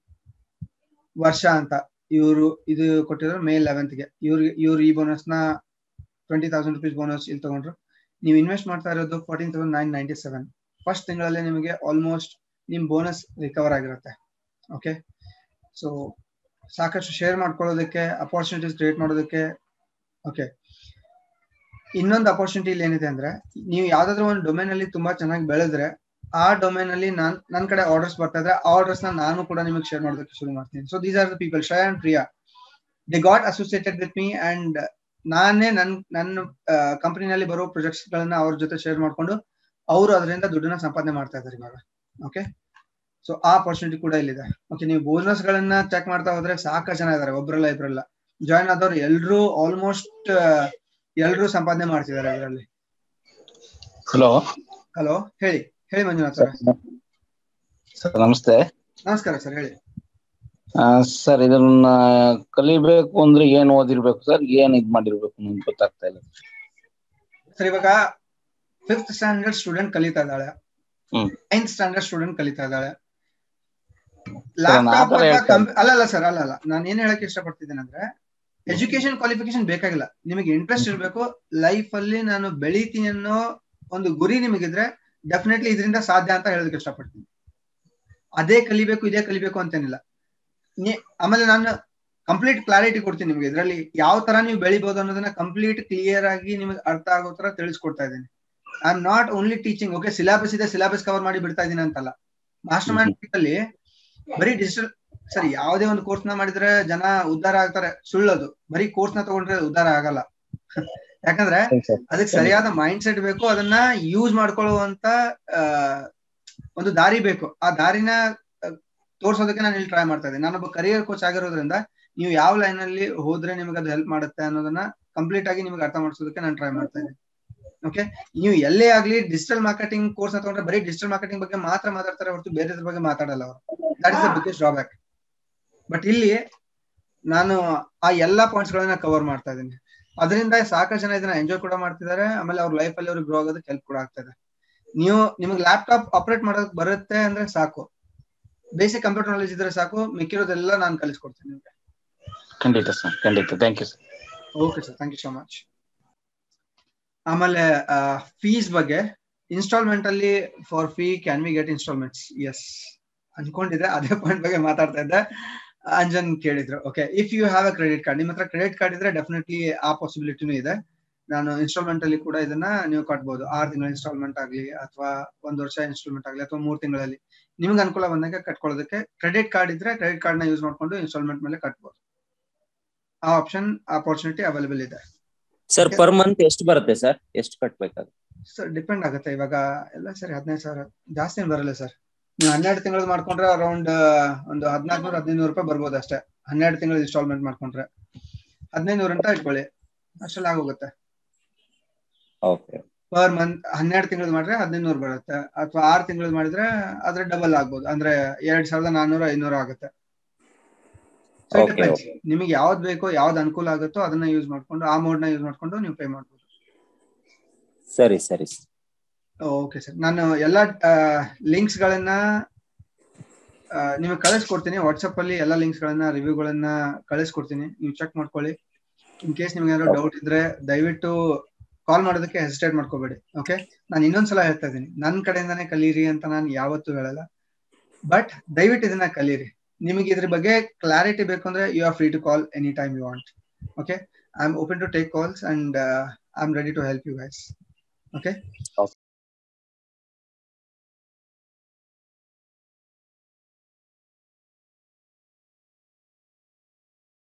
ವರ್ಷ ಅಂತ ಇವರು ಇದು ಕೊಟ್ಟಿದ್ರು ಮೇ ಲೆವೆಂತ್ಗೆ ಇವ್ರಿಗೆ ಇವ್ರು ಈ ಬೋನಸ್ ನ ಟ್ವೆಂಟಿ ತೌಸಂಡ್ ರುಪೀಸ್ ಬೋನಸ್ ಇಲ್ಲಿ ತಗೊಂಡ್ರು ನೀವು ಇನ್ವೆಸ್ಟ್ ಮಾಡ್ತಾ ಇರೋದು fourteen thousand nine ninety seven first ತಿಂಗಳಲ್ಲಿ ನಿಮಗೆ ಆಲ್ಮೋಸ್ಟ್ ನಿಮ್ ಬೋನಸ್ ರಿಕವರ್ ಆಗಿರುತ್ತೆ ಓಕೆ ಸೊ ಸಾಕಷ್ಟು ಶೇರ್ ಮಾಡ್ಕೊಳ್ಳೋದಕ್ಕೆ ಅಪಾರ್ಚುನಿಟೀಸ್ ಕ್ರಿಯೇಟ್ ಮಾಡೋದಕ್ಕೆ ಓಕೆ ಇನ್ನೊಂದು ಅಪಾರ್ಚುನಿಟಿ ಇಲ್ಲಿ ಏನಿದೆ ಅಂದ್ರೆ ನೀವು ಯಾವ್ದಾದ್ರು ಒಂದು ಡೊಮೇನ್ ಅಲ್ಲಿ ತುಂಬಾ ಚೆನ್ನಾಗಿ ಬೆಳೆದ್ರೆ ಆ ಡೊಮೇನ್ ಅಲ್ಲಿ ನಾನ್ ನನ್ ಕಡೆ ಆರ್ಡರ್ಸ್ ಬರ್ತಾ ಇದ್ರೆ ಆರ್ಡರ್ಸ್ ನ ನಾನು ಕೂಡ ನಿಮಗೆ ಶೇರ್ ಮಾಡೋದಕ್ಕೆ ಶುರು ಮಾಡ್ತೀನಿ so these are the people Shreya and Priya they got associated with me and ನಾನೇ ನನ್ ನನ್ನ ಕಂಪನಿನಲ್ಲಿ ಬರೋ ಪ್ರೊಜೆಕ್ಟ್ಸ್ ಗಳನ್ನ ಅವ್ರ ಜೊತೆ ಶೇರ್ ಮಾಡ್ಕೊಂಡು ಅವರು ಅದರಿಂದ ದುಡ್ಡನ್ನ ಸಂಪಾದನೆ ಮಾಡ್ತಾ ಇದ್ದಾರೆ ಇವಾಗ ಓಕೆ ಸೊ ಆ ಅಪರ್ಚುನಿಟಿ ಕೂಡ ಇಲ್ಲಿದೆ ಓಕೆ ನೀವು ಬೋನಸ್ ಗಳನ್ನ ಚೆಕ್ ಮಾಡ್ತಾ ಹೋದ್ರೆ ಸಾಕಷ್ಟು ಜನ ಇದಾರೆ ಒಬ್ರಲ್ಲ ಇಬ್ರಲ್ಲ ಜಾಯ್ನ್ ಆದವ್ರು ಎಲ್ರು ಆಲ್ಮೋಸ್ಟ್ ಎಲ್ರು ಸಂಪಾದನೆ ಮಾಡ್ತಿದ್ದಾರೆ ಅದರಲ್ಲಿ ಹಲೋ ಹಲೋ ಹೇಳಿ ಹೇಳಿ ಮಂಜುನಾಥ್ ಸರ್ ಸರ್ ನಮಸ್ತೆ ನಮಸ್ಕಾರ ಸರ್ ಹೇಳಿ ಸರ್ ಇದನ್ನ ಕಲಿಬೇಕು ಅಂದ್ರೆ ಏನ್ ಓದಿರ್ಬೇಕು ಸರ್ ಏನ್ ಇದ್ ಮಾಡಿರ್ಬೇಕು ನಮ್ಗೆ ಗೊತ್ತಾಗ್ತಾ ಇಲ್ಲ ಸರ್ ಇವಾಗ ಫಿಫ್ತ್ ಸ್ಟ್ಯಾಂಡರ್ಡ್ ಸ್ಟೂಡೆಂಟ್ ಕಲಿತಾ ಇದ್ದಾಳೆ ಹ್ಮ್. ನೈನ್ತ್ ಸ್ಟ್ಯಾಂಡರ್ಡ್ ಸ್ಟೂಡೆಂಟ್ ಕಲಿತಾ ಇದ್ದಾಳೆ ನಾನು ಆ ಲ್ಯಾಪ್ಟಾಪ್ ಥರ ಹೇಳ್ತಾ ಅಲ್ಲ ಅಲ್ಲ ಸರ್ ಅಲ್ಲ ಅಲ್ಲ ನಾನು ಏನ್ ಹೇಳಕ್ ಇಷ್ಟಪಡ್ತಿದ್ದೇನೆ ಅಂದ್ರೆ ಎಜುಕೇಶನ್ ಕ್ವಾಲಿಫಿಕೇಶನ್ ಬೇಕಾಗಿಲ್ಲ ನಿಮಗೆ ಇಂಟ್ರೆಸ್ಟ್ ಇರಬೇಕು ಲೈಫ್ ಅಲ್ಲಿ ನಾನು ಬೆಳಿತೀನಿ ಅನ್ನೋ ಒಂದು ಗುರಿ ನಿಮಗಿದ್ರೆ ಡೆಫಿನೆಟ್ಲಿ ಇದರಿಂದ ಸಾಧ್ಯ ಅಂತ ಹೇಳೋದಕ್ಕೆ ಇಷ್ಟಪಡ್ತೀನಿ ಅದೇ ಕಲಿಬೇಕು ಇದೇ ಕಲಿಬೇಕು ಅಂತೇನಿಲ್ಲ ನೀ- ಆಮೇಲೆ ನಾನು ಕಂಪ್ಲೀಟ್ ಕ್ಲಾರಿಟಿ ಕೊಡ್ತೀನಿ ನಿಮ್ಗೆ ಇದರಲ್ಲಿ ಯಾವ ತರ ನೀವು ಬೆಳಿಬಹುದು ಅನ್ನೋದನ್ನ ಕಂಪ್ಲೀಟ್ ಕ್ಲಿಯರ್ ಆಗಿ ನಿಮಗೆ ಅರ್ಥ ಆಗೋ ತರ ತಿಳಿಸ್ಕೊಡ್ತಾ ಇದ್ದೀನಿ I am not only teaching okay syllabus ಇದೆ ಸಿಲೆಬಸ್ ಕವರ್ ಮಾಡಿ ಬಿಡ್ತಾ ಇದೀನಿ ಅಂತಲ್ಲ ಮಾಸ್ಟರ್ ಮೈಂಡ್ ಅಲ್ಲಿ ಬರೀ ಡಿಜಿಟಲ್ ಸರಿ ಯಾವುದೇ ಒಂದು ಕೋರ್ಸ್ ನ ಮಾಡಿದ್ರೆ ಜನ ಉದ್ಧಾರ ಆಗ್ತಾರೆ ಸುಳ್ಳದು ಬರೀ ಕೋರ್ಸ್ ನ ತಗೊಂಡ್ರೆ ಉದ್ಧಾರ ಆಗಲ್ಲ ಯಾಕಂದ್ರೆ ಅದಕ್ಕೆ ಸರಿಯಾದ ಮೈಂಡ್ ಸೆಟ್ ಬೇಕು ಅದನ್ನ ಯೂಸ್ ಮಾಡ್ಕೊಳ್ಳುವಂತ ಆ, ಒಂದು ದಾರಿ ಬೇಕು ಆ ದಾರಿನ ಆ, ತೋರ್ಸೋದಕ್ಕೆ ನಾನು ಇಲ್ಲಿ ಟ್ರೈ ಮಾಡ್ತಾ ಇದ್ದೀನಿ ನಾನೊಬ್ಬ ಕರಿಯರ್ ಕೋಚ್ ಆಗಿರೋದ್ರಿಂದ ನೀವು ಯಾವ ಲೈನ್ ಅಲ್ಲಿ ಹೋದ್ರೆ ನಿಮಗೆ ಅದು ಹೆಲ್ಪ್ ಮಾಡುತ್ತೆ ಅನ್ನೋದನ್ನ ಕಂಪ್ಲೀಟ್ ಆಗಿ ನಿಮಗೆ ಅರ್ಥ ಮಾಡಿಸೋದಕ್ಕೆ ನಾನು ಟ್ರೈ ಮಾಡ್ತಾ ಇದ್ದೀನಿ ಓಕೆ ನೀವು ಎಲ್ಲೇ ಆಗ್ಲಿ ಡಿಜಿಟಲ್ ಮಾರ್ಕೆಟಿಂಗ್ ಕೋರ್ಸ್ ತಗೊಂಡ್ರೆ ಬರೀ ಡಿಜಿಟಲ್ ಮಾರ್ಕೆಟಿಂಗ್ ಬಗ್ಗೆ ಮಾತ್ರ ಮಾತಾಡ್ತಾರೆ ಹೊರತು ಬೇರೆ ಬಗ್ಗೆ ಮಾತಾಡಲ್ಲ ಅವರು that is the biggest drawback but ಇಲ್ಲಿ ನಾನು ಆ ಎಲ್ಲಾ ಪಾಯಿಂಟ್ಸ್ ಗಳನ್ನ ಕವರ್ ಮಾಡ್ತಾ ಇದ್ದೀನಿ ಅದರಿಂದ ಸಾಕಷ್ಟು ಜನ ಇದನ್ನ ಎಂಜಾಯ್ ಕೂಡ ಮಾಡ್ತಿದ್ದಾರೆ ಆಮೇಲೆ ಅವ್ರ ಲೈಫ್ ಅಲ್ಲಿ ಅವ್ರಿಗೆ ಗ್ರೋ ಆಗೋದಕ್ಕೆ ಹೆಲ್ಪ್ ಕೂಡ ಆಗ್ತದೆ ನೀವು ನಿಮಗೆ ಲ್ಯಾಪ್ಟಾಪ್ ಆಪರೇಟ್ ಮಾಡೋದಕ್ಕೆ ಬರುತ್ತೆ ಅಂದ್ರೆ ಸಾಕು ಬೇಸಿಕ್ ಕಂಪ್ಯೂಟರ್ ನಾಲೆಜ್ ಇದ್ರೆ ಸಾಕು ಮಿಕ್ಕಿರೋದೆಲ್ಲ ನಾನು ಕಲಿಸ್ಕೊಡ್ತೀನಿ ನಿಮ್ಗೆ ಖಂಡಿತ ಸರ್ ಖಂಡಿತ thank you sir okay sir thank you so much ಆಮೇಲೆ ಫೀಸ್ ಬಗ್ಗೆ ಇನ್ಸ್ಟಾಲ್ಮೆಂಟ್ ಅಲ್ಲಿ for fee can we get instalments yes ಅನ್ಕೊಂಡಿದ್ದೆ ಅದೇ ಪಾಯಿಂಟ್ ಬಗ್ಗೆ ಮಾತಾಡ್ತಾ ಇದ್ದೆ ಅಂಜನ್ ಕೇಳಿದ್ರು okay if you have a credit card ನಿಮ್ಮ ಹತ್ರ ಕ್ರೆಡಿಟ್ ಕಾರ್ಡ್ ಇದ್ರೆ ಡೆಫಿನೆಟ್ಲಿ ಆ ಪಾಸಿಬಿಲಿಟಿನೂ ಇದೆ ನಾನು ಇನ್ಸ್ಟಾಲ್ಮೆಂಟ್ ಅಲ್ಲಿ ಕೂಡ ಇದನ್ನ ನೀವು ಕಟ್ಬೋದು ಆರು ತಿಂಗಳ ಇನ್ಸ್ಟಾಲ್ಮೆಂಟ್ ಆಗಲಿ ಅಥವಾ ಒಂದ್ ವರ್ಷ ಇನ್ಸ್ಟಾಲ್ಮೆಂಟ್ ಆಗಲಿ ಅಥವಾ ಮೂರು ತಿಂಗಳಲ್ಲಿ ನಿಮ್ಗೆ ಅನುಕೂಲ ಬಂದಾಗ ಕಟ್ಕೊಳ್ಳೋದಕ್ಕೆ ಕ್ರೆಡಿಟ್ ಕಾರ್ಡ್ ಇದ್ರೆ ಕ್ರೆಡಿಟ್ ಕಾರ್ಡ್ ನ ಯೂಸ್ ಮಾಡ್ಕೊಂಡು ಇನ್ಸ್ಟಾಲ್ಮೆಂಟ್ ಮೇಲೆ ಕಟ್ಬೋದು ಆ ಆಪ್ಷನ್ ಆಪರ್ಚುನಿಟಿ ಅವೈಲೇಬಲ್ ಇದೆ ಸರ್ ಪರ್ ಮಂತ್ ಎಷ್ಟು ಬರುತ್ತೆ ಸರ್ ಎಷ್ಟು ಕಟ್ಬೇಕಾಗುತ್ತೆ ಸರ್ ಡಿಪೆಂಡ್ ಆಗುತ್ತೆ ಇವಾಗ ಎಲ್ಲ ಸರಿ ಹದಿನೈದು ಸಾವಿರ ಜಾಸ್ತಿ ಏನ್ ಬರಲ್ಲ ಸರ್ ನೀವು ಹನ್ನೆರಡು ತಿಂಗಳು ಮಾಡ್ಕೊಂಡ್ರೆ ಅರೌಂಡ್ ಒಂದು ಹದಿನಾಲ್ಕುನೂರ ಹದಿನೈದು ರೂಪಾಯಿ ಬರ್ಬೋದು ಅಷ್ಟೇ ಹನ್ನೆರಡು ತಿಂಗಳು ಇನ್ಸ್ಟಾಲ್ಮೆಂಟ್ ಮಾಡ್ಕೊಂಡ್ರೆ ಹದಿನೈದು ಅಂತ ಇಟ್ಕೊಳ್ಳಿ ಅಷ್ಟೆಲ್ಲ ಆಗೋಗುತ್ತೆ ಓಕೆ ಪರ್ ಮಂತ್ ಹನ್ನೆರಡು ತಿಂಗಳು ಮಾಡಿದ್ರೆ ಹದಿನೈದು ಬರುತ್ತೆ ಅಥವಾ ಆರು ತಿಂಗಳು ಮಾಡಿದ್ರೆ ಅದ್ರ ಡಬಲ್ ಆಗ್ಬೋದು ಅಂದ್ರೆ ಎರಡ್ ಸಾವಿರದ ನಾನ್ನೂರ ಐನೂರು ಆಗುತ್ತೆ So it Okay, depends. ನಿಮಗೆ ಯಾವ್ದು ಬೇಕೋ ಯಾವ್ದು ಅನುಕೂಲ ಆಗುತ್ತೋ ಅದನ್ನ ಯೂಸ್ ಮಾಡ್ಕೊಂಡು ಆ ಮೋಡ್ ನ ಯೂಸ್ ಮಾಡ್ಕೊಂಡು ನೀವು ಪೇ ಮಾಡ್ಬೋದು ಸರಿ ಸರಿ ಓಕೆ ಸರ್ ನಾನು ಎಲ್ಲ ಲಿಂಕ್ಸ್ ಗಳನ್ನ ಆ, ನಿಮಗೆ ಕಳಿಸ್ಕೊಡ್ತೀನಿ ವಾಟ್ಸಪ್ ಅಲ್ಲಿ ಎಲ್ಲ ಲಿಂಕ್ಸ್ ಗಳನ್ನ ರಿವ್ಯೂಗಳನ್ನ ಕಳಿಸ್ಕೊಡ್ತೀನಿ ನೀವು ಚೆಕ್ ಮಾಡ್ಕೊಳ್ಳಿ ಇನ್ ಕೇಸ್ ನಿಮ್ಗೆ ಏನಾದ್ರು ಡೌಟ್ ಇದ್ರೆ ದಯವಿಟ್ಟು ಕಾಲ್ ಮಾಡೋದಕ್ಕೆ ಹೆಸಿಟೇಟ್ ಮಾಡ್ಕೋಬೇಡಿ ಓಕೆ ನಾನು ಇನ್ನೊಂದ್ಸಲ ಹೇಳ್ತಾ ಇದ್ದೀನಿ ನನ್ನ ಕಡೆಯಿಂದಾನೇ ಕಲೀರಿ ಅಂತ ನಾನು ಯಾವತ್ತೂ ಹೇಳಲ್ಲ ಬಟ್ ದಯವಿಟ್ಟು ಇದನ್ನ ಕಲೀರಿ ನಿಮಗೆ ಇದ್ರ ಬಗ್ಗೆ ಕ್ಲಾರಿಟಿ ಬೇಕು ಅಂದ್ರೆ you are free to call any time you want okay I am open to take calls and I am ready to help you guys okay